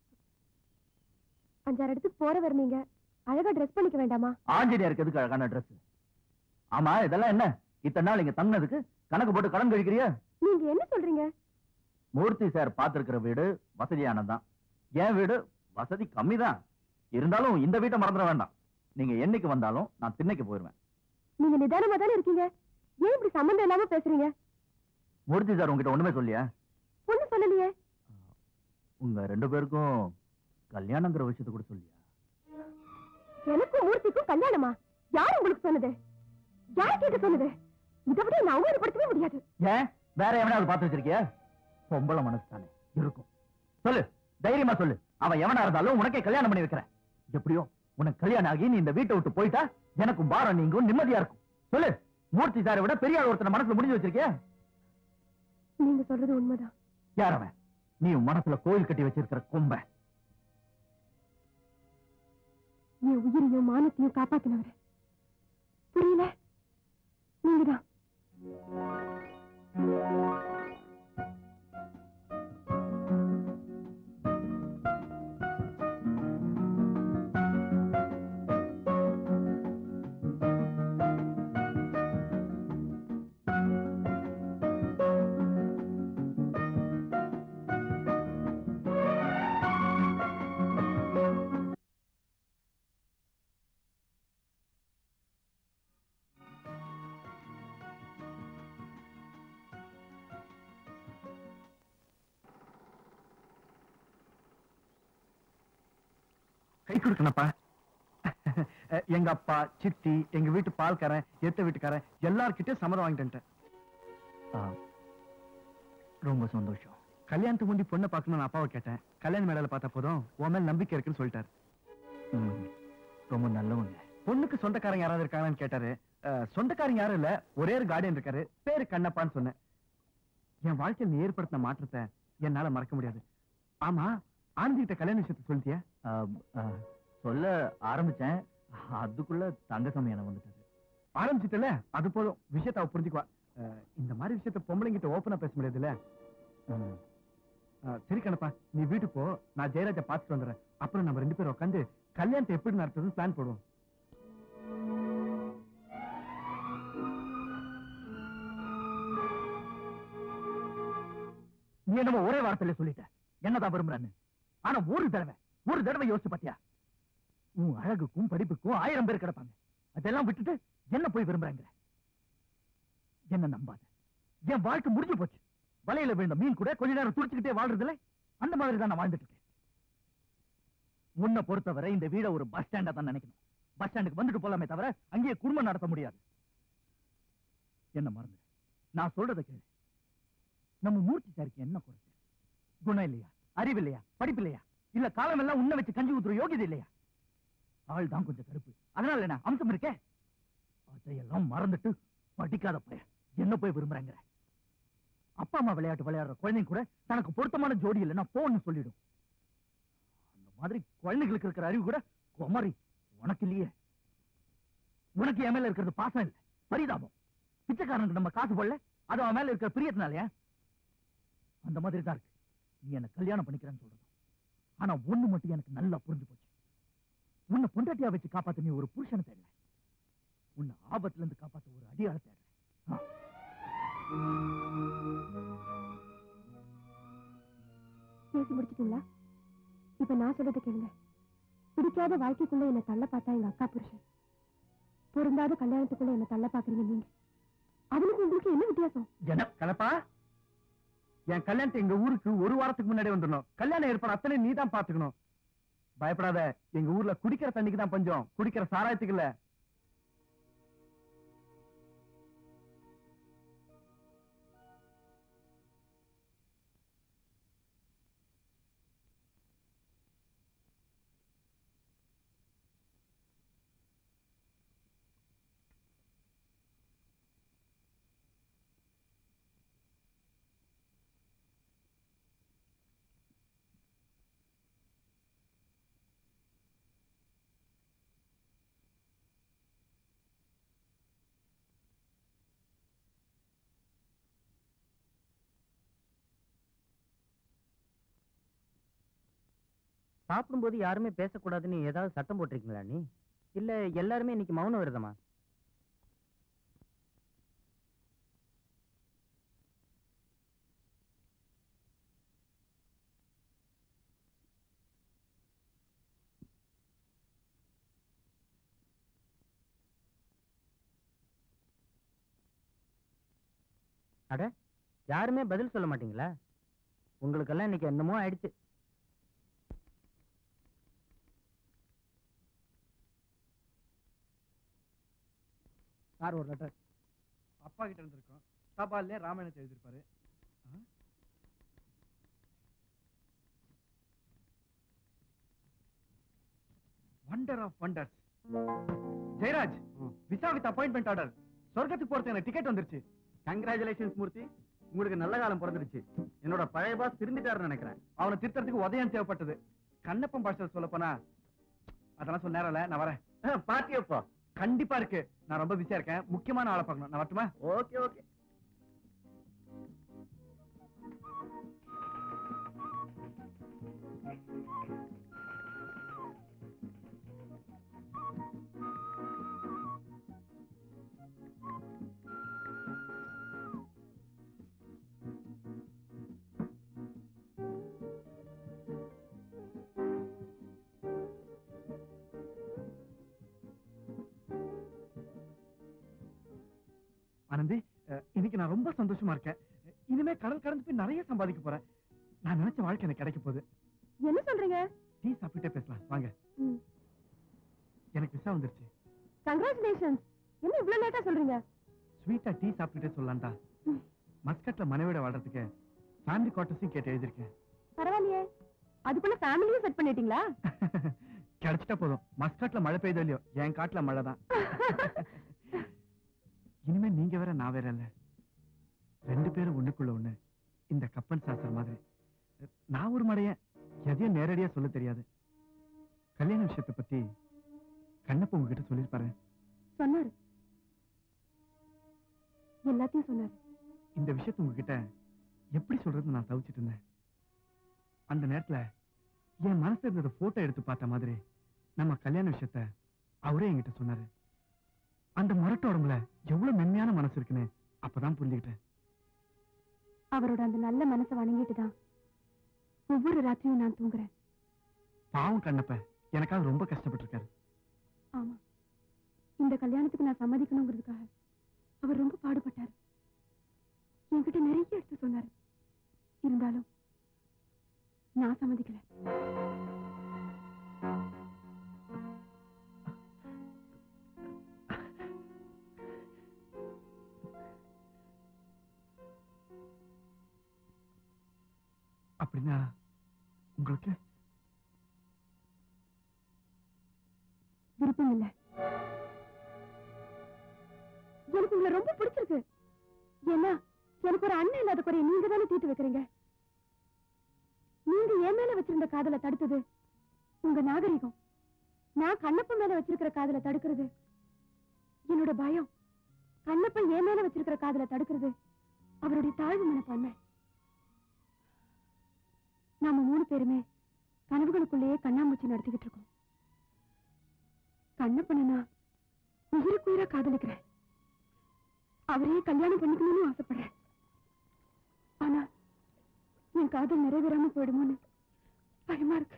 Speaker 1: அஞ்சாறு இடத்துக்கு போறவர் நீங்க அழகா ட்ரெஸ் பண்ணிக்க வேண்டாமா
Speaker 5: ஆஞ்சநேயருக்கு எதுக்கு அழகான ட்ரெஸ் ஆமா இதெல்லாம் என்ன இத்தனை நாள் இங்க தங்கினதுக்கு கணக்கு போட்டு கடன் கழிக்கிறியா
Speaker 1: நீங்க என்ன சொல்றீங்க
Speaker 5: மூர்த்தி சார் பார்த்திருக்கிற வீடு வசதியானதுதான் என் வீடு வசதி கம்மிதான் இருந்தாலும் இந்த வீட்டை மறந்துட வேண்டாம் நீங்க என்னைக்கு வந்தாலும் நான் திண்ணைக்கு போயிருவேன்
Speaker 1: நீங்க நிதானமா தானே இருக்கீங்க ஏன் இப்படி சம்மந்தம் இல்லாம பேசுறீங்க
Speaker 5: மூர்த்தி சார் உங்ககிட்ட ஒண்ணுமே சொல்லியா
Speaker 1: ஒண்ணு சொல்லலையே
Speaker 5: உங்க ரெண்டு பேருக்கும் கல்யாணங்கிற விஷயத்தை கூட சொல்லியா
Speaker 1: எனக்கும் மூர்த்திக்கும் கல்யாணமா யார் உங்களுக்கு சொன்னது யார் கேட்டு சொன்னது இதை விட நான் அவமானப்படுத்தவே முடியாது
Speaker 5: ஏன் வேற எவனாவது பார்த்து வச்சிருக்கிய பொம்பளை மனசு தானே இருக்கும் சொல்லு தைரியமா சொல்லு அவன் எவனா இருந்தாலும் உனக்கே கல்யாணம் பண்ணி வைக்கிறேன் எப்படியோ உனக்கு கல்யாணம் ஆகி நீ இந்த வீட்டை விட்டு போயிட்டா எனக்கும் பாரம் நீங்கும் நிம்மதியா இருக்கும் சொல்லு மூர்த்தி சாரை விட பெரிய ஆள் ஒருத்தனை மனசுல முடிஞ்சு வச்சிருக்கிய
Speaker 1: நீங்க சொல்றது உண்மைதான்
Speaker 5: யார் அவன் நீ உன் மனசுல கோயில் கட்டி வச்சிருக்கிற கொம்ப
Speaker 1: என் உயிரையும் மானத்தையும் காப்பாத்தினவர் புரியல நீங்கதான்
Speaker 6: கை கொடுக்கணப்பா எங்க அப்பா சித்தி எங்க வீட்டு பால்காரன் எத்த வீட்டுக்காரன் எல்லார்கிட்டயும் சம்மதம் வாங்கிட்டு வந்துட்டேன்.
Speaker 5: ரொம்ப சந்தோஷம்
Speaker 6: கல்யாணத்துக்கு முந்தி பொண்ணை பார்க்கணும்னு அப்பாவை கேட்டேன் கல்யாண மேடையில பார்த்த போதும் உன் மேல நம்பிக்கை இருக்குன்னு சொல்லிட்டாரு
Speaker 5: ம், ரொம்ப நல்லவங்க
Speaker 6: பொண்ணுக்கு சொந்தக்காரங்க யாராவது இருக்காங்கன்னு கேட்டாரு அஹ், சொந்தக்காரங்க யாரும் இல்ல ஒரே ஒரு கார்டியன் இருக்காரு பேரு கண்ணப்பான்னு சொன்னேன் என் வாழ்க்கையில் நீ ஏற்படுத்தின மாற்றத்தை என்னால மறக்க முடியாது ஆமா ஆனந்தி கிட்ட கல்யாண விஷயத்தை சொல்லிட்டியா
Speaker 5: ஆ, ஆ, சொல்ல ஆரம்பிச்சேன் அதுக்குள்ள தங்கசாமி என்ன வந்துட்டாரு
Speaker 6: ஆரம்பிச்சிட்டல அது போதும் விஷயத்தை அவ புரிஞ்சுக்குவா அஹ், இந்த மாதிரி விஷயத்த பொம்பளைங்கிட்ட ஓப்பனா பேச முடியாதுல்ல
Speaker 5: ம்,
Speaker 6: அஹ், சரி கண்ணப்பா நீ வீட்டுக்கு போ நான் ஜெயராஜை பார்த்துட்டு வந்துடுறேன் அப்புறம் நம்ம ரெண்டு பேரும் உட்காந்து கல்யாணத்தை எப்படி நடத்துறதுன்னு பிளான் போடுவோம்
Speaker 5: நீ என்னமோ ஒரே வார்த்தையில சொல்லிட்ட என்னதான் விரும்புறன்னு ஆனா ஒரு தடவை ஒரு தடவை யோசிச்சு பாத்தியா உன் அழகுக்கும் படிப்புக்கும் ஆயிரம் பேர் கிடப்பாங்க அதெல்லாம் விட்டுட்டு என்ன போய் விரும்புறாங்க என்ன நம்பாத என் வாழ்க்கை முடிஞ்சு போச்சு வலையில விழுந்த மீன் கூட கொஞ்ச நேரம் துடிச்சுக்கிட்டே வாழ்றதுல அந்த மாதிரி தான் நான் வாழ்ந்துட்டு இருக்கேன் உன்னை பொறுத்தவரை இந்த வீட ஒரு பஸ் ஸ்டாண்டா தான் நினைக்கணும் பஸ் ஸ்டாண்டுக்கு வந்துட்டு போலாமே தவிர அங்கேயே குடும்பம் நடத்த முடியாது என்ன மறந்து நான் சொல்றதை கேளு நம்ம மூர்த்தி சாருக்கு என்ன குறைச்சல் குணம் இல்லையா அறிவு இல்லையா படிப்பு இல்லையா இல்ல காலம் எல்லாம் உன்ன வச்சு கஞ்சி ஊத்துற யோகியதை இல்லையா ஆள் தான் கொஞ்சம் கருப்பு அதனால என்ன அம்சம் இருக்கே அதையெல்லாம் மறந்துட்டு படிக்காத பையன் என்ன போய் விரும்புறாங்க அப்பா அம்மா விளையாட்டு விளையாடுற குழந்தைங்க கூட தனக்கு பொருத்தமான ஜோடி இல்லைன்னா போன்னு சொல்லிடும் அந்த மாதிரி குழந்தைகளுக்கு இருக்கிற அறிவு கூட குமரி உனக்கு இல்லையே உனக்கு என் மேல இருக்கிறது பாசம் இல்லை பரிதாபம் பிச்சைக்காரனுக்கு நம்ம காசு போடல அது அவன் மேல இருக்கிற பிரியத்தினாலயா அந்த மாதிரி தான் இருக்கு நீ என்ன கல்யாணம் பண்ணிக்கிறேன்னு சொல்றது ஆனா ஒண்ணு மட்டும் எனக்கு நல்லா புரிஞ்சு போச்சு உன்னை பொண்டாட்டியா வச்சு காப்பாத்த நீ ஒரு புருஷனை தேடல உன்னை ஆபத்துல இருந்து காப்பாத்த ஒரு அடியாள தேடுற ஆ.
Speaker 1: பேசி முடிச்சிட்டீங்களா இப்ப நான் சொல்றதை கேளுங்க பிடிக்காத வாழ்க்கைக்குள்ள என்ன தள்ள பார்த்தா எங்க அக்கா புருஷன் பொருந்தாத கல்யாணத்துக்குள்ள என்ன தள்ள பாக்குறீங்க நீங்க அவனுக்கு உங்களுக்கு என்ன வித்தியாசம்
Speaker 5: என்ன
Speaker 6: கலப்பா என் கல்யாணத்தை எங்க ஊருக்கு ஒரு வாரத்துக்கு முன்னாடி வந்துடணும் கல்யாணம் ஏற்பாடு அத்தனை நீ தான் பாத்துக்கணும் பயப்படாத எங்க ஊர்ல குடிக்கிற தண்ணிக்கு தான் பஞ்சம் குடிக்கிற சாராயத்துக்கு இல்ல
Speaker 3: சாப்பிடும்போது யாருமே பேசக்கூடாதுன்னு ஏதாவது சட்டம் போட்டிருக்கீங்களா நீ இல்ல எல்லாருமே இன்னைக்கு மௌன விரதமா அட யாருமே பதில் சொல்ல மாட்டீங்களா உங்களுக்கெல்லாம் இன்னைக்கு என்னமோ ஆயிடுச்சு
Speaker 6: சார் ஒரு லெட்டர் அப்பா கிட்ட இருந்திருக்கோம் தபால்லே ராமாயணத்தை எழுதிருப்பாரு wonder of wonders Jayaraj visa with appointment order சொர்க்கத்துக்கு போறது எனக்கு டிக்கெட் வந்துருச்சு
Speaker 9: கங்க்ராச்சுலேஷன்ஸ் மூர்த்தி உங்களுக்கு நல்ல காலம் பிறந்துருச்சு என்னோட பழைய பாஸ் திருந்திட்டாருன்னு நினைக்கிறேன்
Speaker 6: அவனை திருத்தறதுக்கு உதயம் தேவைப்பட்டது கண்ணப்பன் பாஷையில் சொல்ல போனா அதெல்லாம் சொல்ல நேரம் இல்ல நான் வரேன்
Speaker 9: பார்ட்டி அப்போ
Speaker 6: கண்டிப்பா இருக்கு நான் ரொம்ப பிஸியா இருக்கேன் முக்கியமான ஆளை பார்க்கணும் நான் வரட்டுமா
Speaker 9: ஓகே ஓகே
Speaker 6: ஆனந்தி அஹ், இன்னைக்கு நான் ரொம்ப சந்தோஷமா இருக்கேன் இனிமே கடல் கடந்து போய் நிறைய சம்பாதிக்க போறேன் நான் நினைச்ச வாழ்க்கை எனக்கு கிடைக்க போகுது
Speaker 1: என்ன சொல்றீங்க
Speaker 6: டீ சாப்பிட்டுட்டே பேசலாம் வாங்க
Speaker 1: ம்
Speaker 6: எனக்கு விசா வந்துருச்சு
Speaker 1: கங்க்ராச்சுலேஷன்ஸ் என்ன இவ்வளவு லேட்டா சொல்றீங்க
Speaker 6: ஸ்வீட்டா டீ சாப்பிட்டுட்டே சொல்லலாம்டா
Speaker 1: ம்.
Speaker 6: மஸ்கட்ல மனைவிட வாழ்றதுக்கு ஃபேமிலி குவார்டர்ஸையும் கேட்டு எழுதியிருக்கேன்
Speaker 1: பரவாயில்லையே அதுக்குள்ள ஃபேமிலியும் செட் பண்ணிட்டீங்களா
Speaker 6: கிடைச்சிட்டா போதும் மஸ்கட்ல மழை பெய்யுதோ இல்லையோ என் காட்டுல மழை தான் இனிமே நீங்க வேற நான் வேற இல்ல ரெண்டு பேரும் ஒண்ணுக்குள்ள ஒண்ணு இந்த கப்பன் சாஸ்திரம் மாதிரி நான் ஒரு மடையன் எதையும் நேரடியா சொல்ல தெரியாது கல்யாண விஷயத்தை பத்தி கண்ணப்ப உங்ககிட்ட சொல்லிருப்பாரு
Speaker 1: சொன்னாரு எல்லாத்தையும் சொன்னாரு
Speaker 6: இந்த விஷயத்தை உங்ககிட்ட எப்படி சொல்றது நான் தவிச்சிட்டு இருந்தேன் அந்த நேரத்துல என் மனசுல இருந்தத போட்டோ எடுத்து பார்த்த மாதிரி நம்ம கல்யாண விஷயத்த அவரே என்கிட்ட சொன்னாரு அந்த முரட்டு உடம்புல எவ்வளவு மென்மையான மனசு இருக்குன்னு அப்பதான் புரிஞ்சுக்கிட்டேன்
Speaker 1: அவரோட அந்த நல்ல மனசை வணங்கிட்டு தான் ஒவ்வொரு ராத்திரியும் நான் தூங்குறேன்
Speaker 6: பாவம் கண்ணப்ப எனக்காக ரொம்ப கஷ்டப்பட்டிருக்காரு
Speaker 1: ஆமா இந்த கல்யாணத்துக்கு நான் சம்மதிக்கணுங்கிறதுக்காக அவர் ரொம்ப பாடுபட்டாரு என்கிட்ட நிறைய எடுத்து சொன்னாரு இருந்தாலும் நான் சம்மதிக்கல
Speaker 6: அப்படின்னா உங்களுக்கு
Speaker 1: விருப்பம் இல்ல எனக்கு உங்களை ரொம்ப பிடிச்சிருக்கு ஏன்னா எனக்கு ஒரு அண்ணன் இல்லாத குறைய நீங்க தானே தீர்த்து வைக்கிறீங்க நீங்க என் மேல வச்சிருந்த காதலை தடுத்தது உங்க நாகரிகம் நான் கண்ணப்ப மேல வச்சிருக்கிற காதலை தடுக்கிறது என்னோட பயம் கண்ணப்பன் என் மேல வச்சிருக்கிற காதலை தடுக்கிறது அவருடைய தாழ்வு மனப்பான்மை நாம மூணு பேருமே கனவுகளுக்குள்ளேயே கண்ணாமூச்சி நடத்திக்கிட்டு இருக்கோம் கண்ணப்பனை நான் உயிருக்குயிரா காதலிக்கிறேன் அவரையே கல்யாணம் பண்ணிக்கணும்னு ஆசைப்படுறேன் ஆனா என் காதல் நிறைவேறாம போயிடுமோன்னு பயமா இருக்கு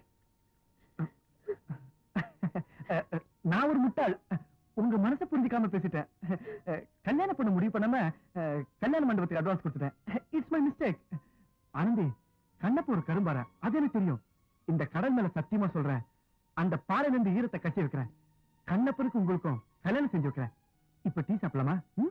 Speaker 6: அஹ், அஹ், நான் ஒரு முட்டாள் உங்க மனசை புரிஞ்சுக்காம பேசிட்டேன் அஹ், கல்யாணம் பண்ண முடிவு பண்ணாம அஹ், கல்யாண மண்டபத்துக்கு அட்வான்ஸ் கொடுத்துட்டேன் it's my mistake Anandhi Kannappa ஒரு கரும்பார அது எனக்கு தெரியும் இந்த கடல் மேல சத்தியமா சொல்றேன் அந்த பாறையில இருந்து ஈரத்தை கட்டி வைக்கிறேன் கண்ணப்பனுக்கு உங்களுக்கும் கல்யாணம் செஞ்சு வைக்கிறேன் இப்ப டீ சாப்பிடலாமா ம்?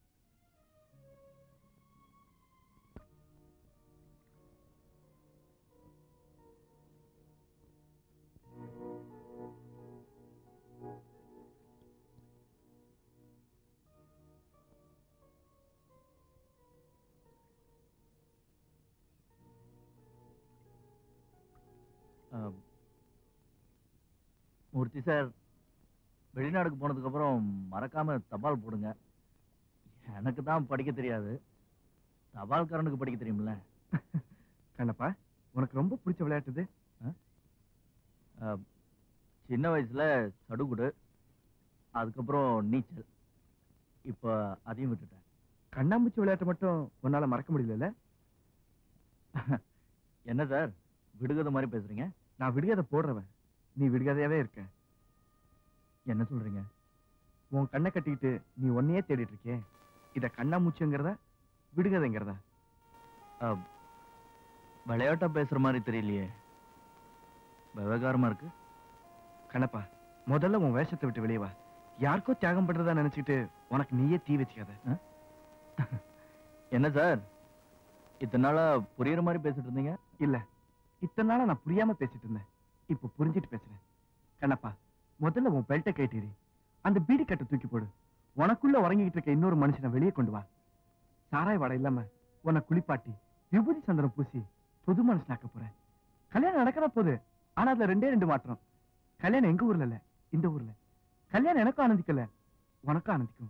Speaker 5: ஆம். மூர்த்தி சார் வெளிநாடுக்கு போனதுக்கு அப்புறம் மறக்காம தபால் போடுங்க எனக்கு தான் படிக்க தெரியாது தபால்காரனுக்கு படிக்க தெரியும்ல
Speaker 6: கண்ணப்பா உனக்கு ரொம்ப பிடிச்ச விளையாட்டுது
Speaker 5: ஆம். சின்ன வயசுல சடுகுடு அதுக்கப்புறம் நீச்சல் இப்போ அதையும் விட்டுட்டேன்
Speaker 6: கண்ணாமூச்சி விளையாட்டு மட்டும் உன்னால மறக்க முடியல
Speaker 5: என்ன சார் விடுகதை மாதிரி பேசுறீங்க
Speaker 6: நான் விடுகதை போடுறவன் நீ விடுகதையாவே இருக்க
Speaker 5: என்ன சொல்றீங்க
Speaker 6: உன் கண்ணை கட்டிக்கிட்டு நீ ஒன்னையே தேடிட்டு இருக்கியே இத கண்ணாமூச்சிங்கிறதா விடுகதைங்கிறதா
Speaker 5: ஆம். விளையாட்டா பேசுற மாதிரி தெரியலையே விவகாரமா இருக்கு
Speaker 6: கண்ணப்பா முதல்ல உன் வேஷத்தை விட்டு வெளியே வா யாருக்கோ தியாகம் பண்றதா நினைச்சுக்கிட்டு உனக்கு நீயே தீ வச்சுக்காத
Speaker 5: என்ன சார் இத்தனை நாளா புரியுற மாதிரி பேசிட்டு இருந்தீங்க
Speaker 6: இல்ல இத்தனை நாளா நான் புரியாம பேசிட்டு இருந்தேன் இப்ப புரிஞ்சிட்டு பேசுறேன் கண்ணப்பா முதல்ல உன் பெல்ட்டை கேட்டீரி அந்த பீடி கட்டை தூக்கி போடு உனக்குள்ள உறங்கிக்கிட்டு இருக்க இன்னொரு மனுஷனை வெளியே கொண்டு வா சாராய வாடை இல்லாம உன்னை குளிப்பாட்டி விபூதி சந்திரம் பூசி புது மனுஷனாக்க போறேன் கல்யாணம் நடக்கிற போது ஆனா அதுல ரெண்டே ரெண்டு மாற்றம் கல்யாணம் எங்க ஊர்ல இல்ல இந்த ஊர்ல கல்யாணம் எனக்கும் ஆனந்திக்கல உனக்கும் ஆனந்திக்கும்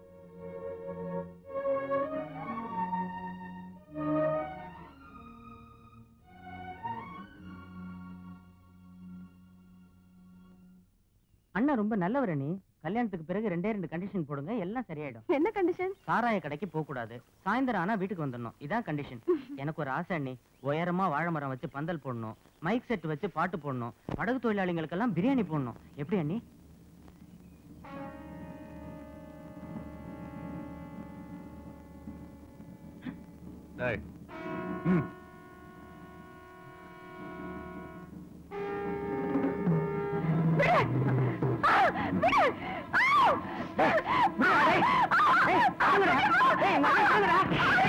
Speaker 3: அண்ணா ரொம்ப நல்லவர் நீ கல்யாணத்துக்கு பிறகு ரெண்டே ரெண்டு கண்டிஷன் போடுங்க எல்லாம் சரியாயிடும்
Speaker 1: என்ன கண்டிஷன்
Speaker 3: சாராய கடைக்கு போக கூடாது சாயந்தரம் ஆனா வீட்டுக்கு வந்துடணும் இதான் கண்டிஷன் எனக்கு ஒரு ஆசை அண்ணி உயரமா வாழை மரம் வச்சு பந்தல் போடணும் மைக் செட் வச்சு பாட்டு போடணும் படகு தொழிலாளிகளுக்கெல்லாம் பிரியாணி போடணும் எப்படி அண்ணி
Speaker 6: ம்
Speaker 4: வாங்கடா ஏய், எங்க அண்ணன் வாங்கடா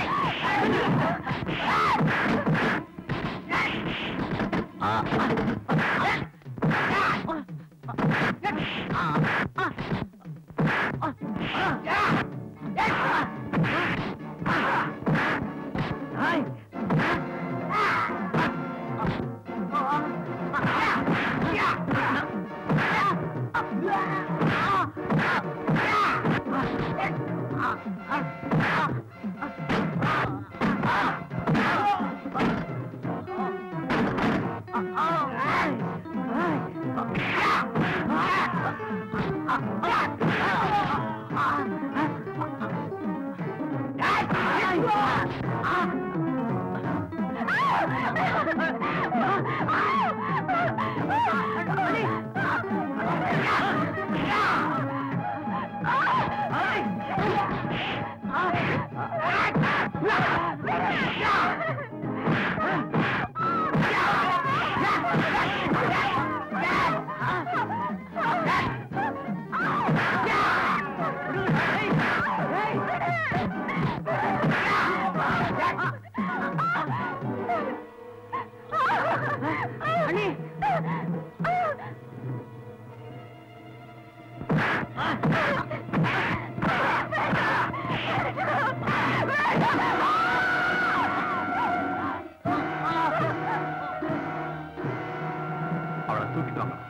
Speaker 7: அவளை தூக்கிட்டு வாங்க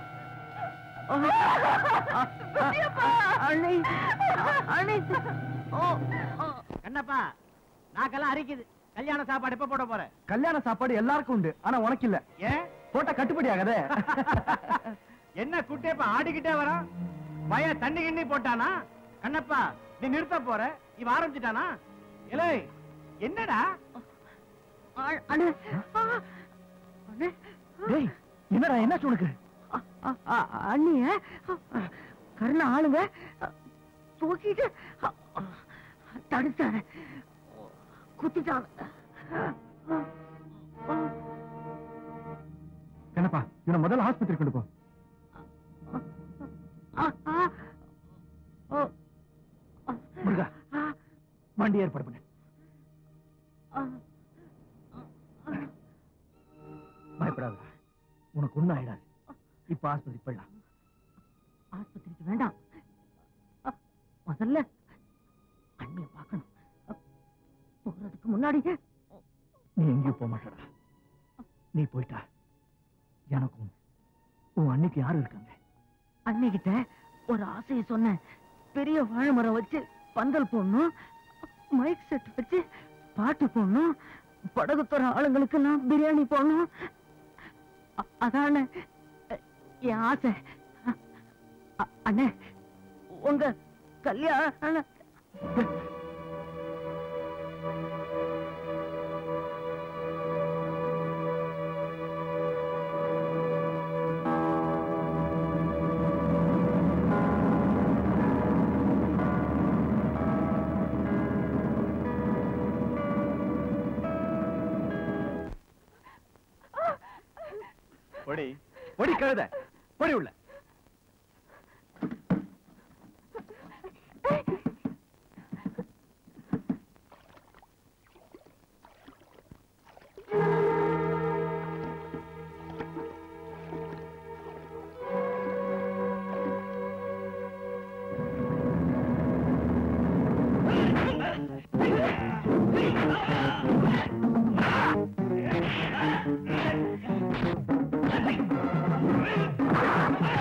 Speaker 4: கண்ணப்பா நாக்கெல்லாம் அரிக்குது கல்யாண சாப்பாடு எப்ப போட போற
Speaker 6: கல்யாண சாப்பாடு எல்லாருக்கும் உண்டு ஆனா உனக்கு இல்ல
Speaker 4: ஏன்
Speaker 6: போட்டா கட்டுப்படி ஆகாதே
Speaker 4: என்ன குட்டேப்பா ஆடிக்கிட்டே வரான் பய தண்ணி கிண்ணி போட்டானா கண்ணப்பா நீ நிறுத்த போற இவன் ஆரம்பிச்சிட்டானா இலே என்னடா
Speaker 6: டேய் என்னடா என்னாச்சு உனக்கு
Speaker 11: அண்ணிய கருண ஆளுங்க தூக்கிட்டு தடுத்தாரு குத்திட்டாங்க
Speaker 6: கண்ணப்பா இவனை முதல்ல ஆஸ்பத்திரி கொண்டு போ முருகா வண்டி ஏற்பாடு பண்ணு பயப்படாத உனக்கு ஒண்ணும் ஆயிடாது இப்ப ஆஸ்பத்திரி போயிடலாம்
Speaker 11: ஆஸ்பத்திரிக்கு வேண்டாம் அ, முதல்ல அண்ணிய பார்க்கணும் அ, போறதுக்கு முன்னாடி
Speaker 6: நீ எங்கேயும் போக மாட்டடா நீ போயிட்டா எனக்கும் உன் அன்னைக்கு யாரு இருக்காங்க
Speaker 11: அன்னிகிட்ட ஒரு ஆசையை சொன்னேன் பெரிய வாழை மரம் வச்சு பந்தல் போடணும் மைக் செட் வச்சு பாட்டு போடணும் படகு துற ஆளுங்களுக்கு நான் பிரியாணி போடணும் அ- அதானே அ- என் ஆசை அ- அ- அண்ணே உங்க கல்யாண
Speaker 8: பொடி
Speaker 6: பொடி கழுத பொடி உள்ள
Speaker 8: ஆ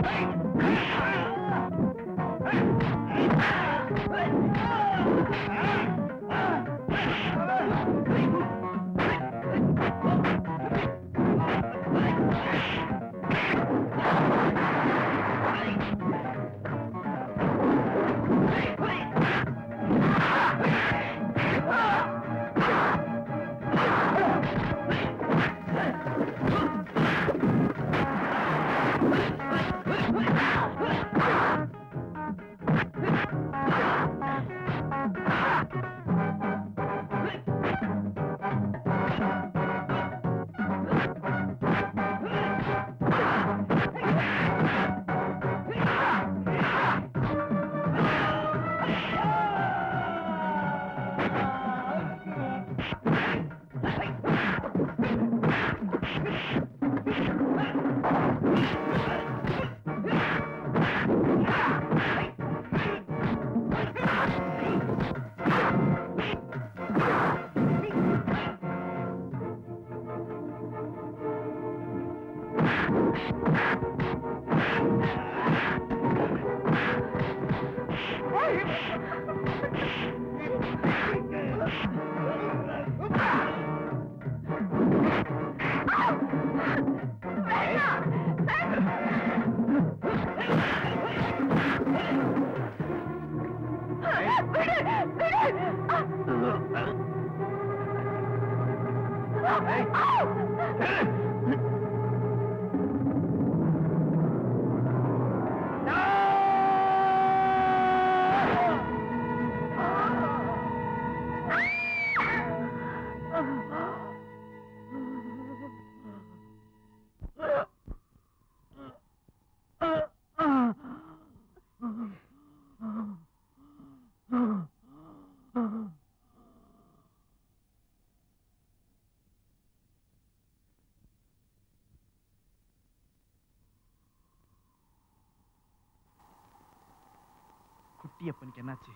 Speaker 6: குட்டியப்பனுக்கு என்னாச்சு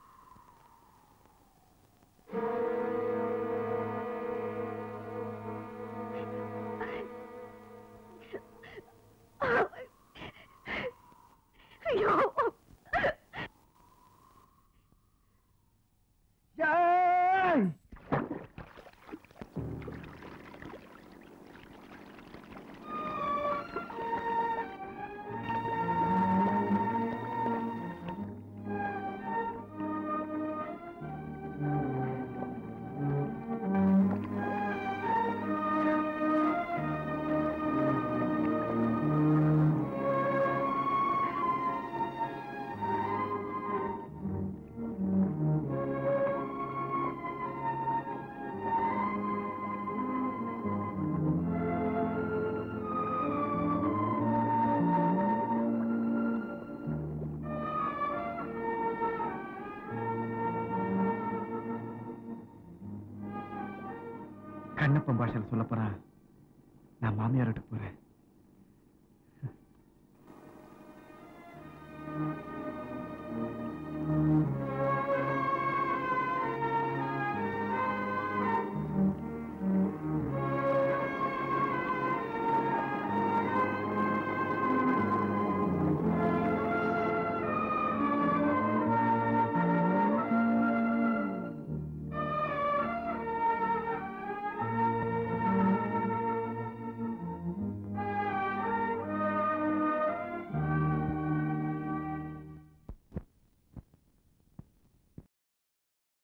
Speaker 1: ஐயோ
Speaker 6: ஏய்! கண்ணப்பன் பாஷையில் சொல்ல போறா நான் மாமியார் வீட்டுக்கு போறேன்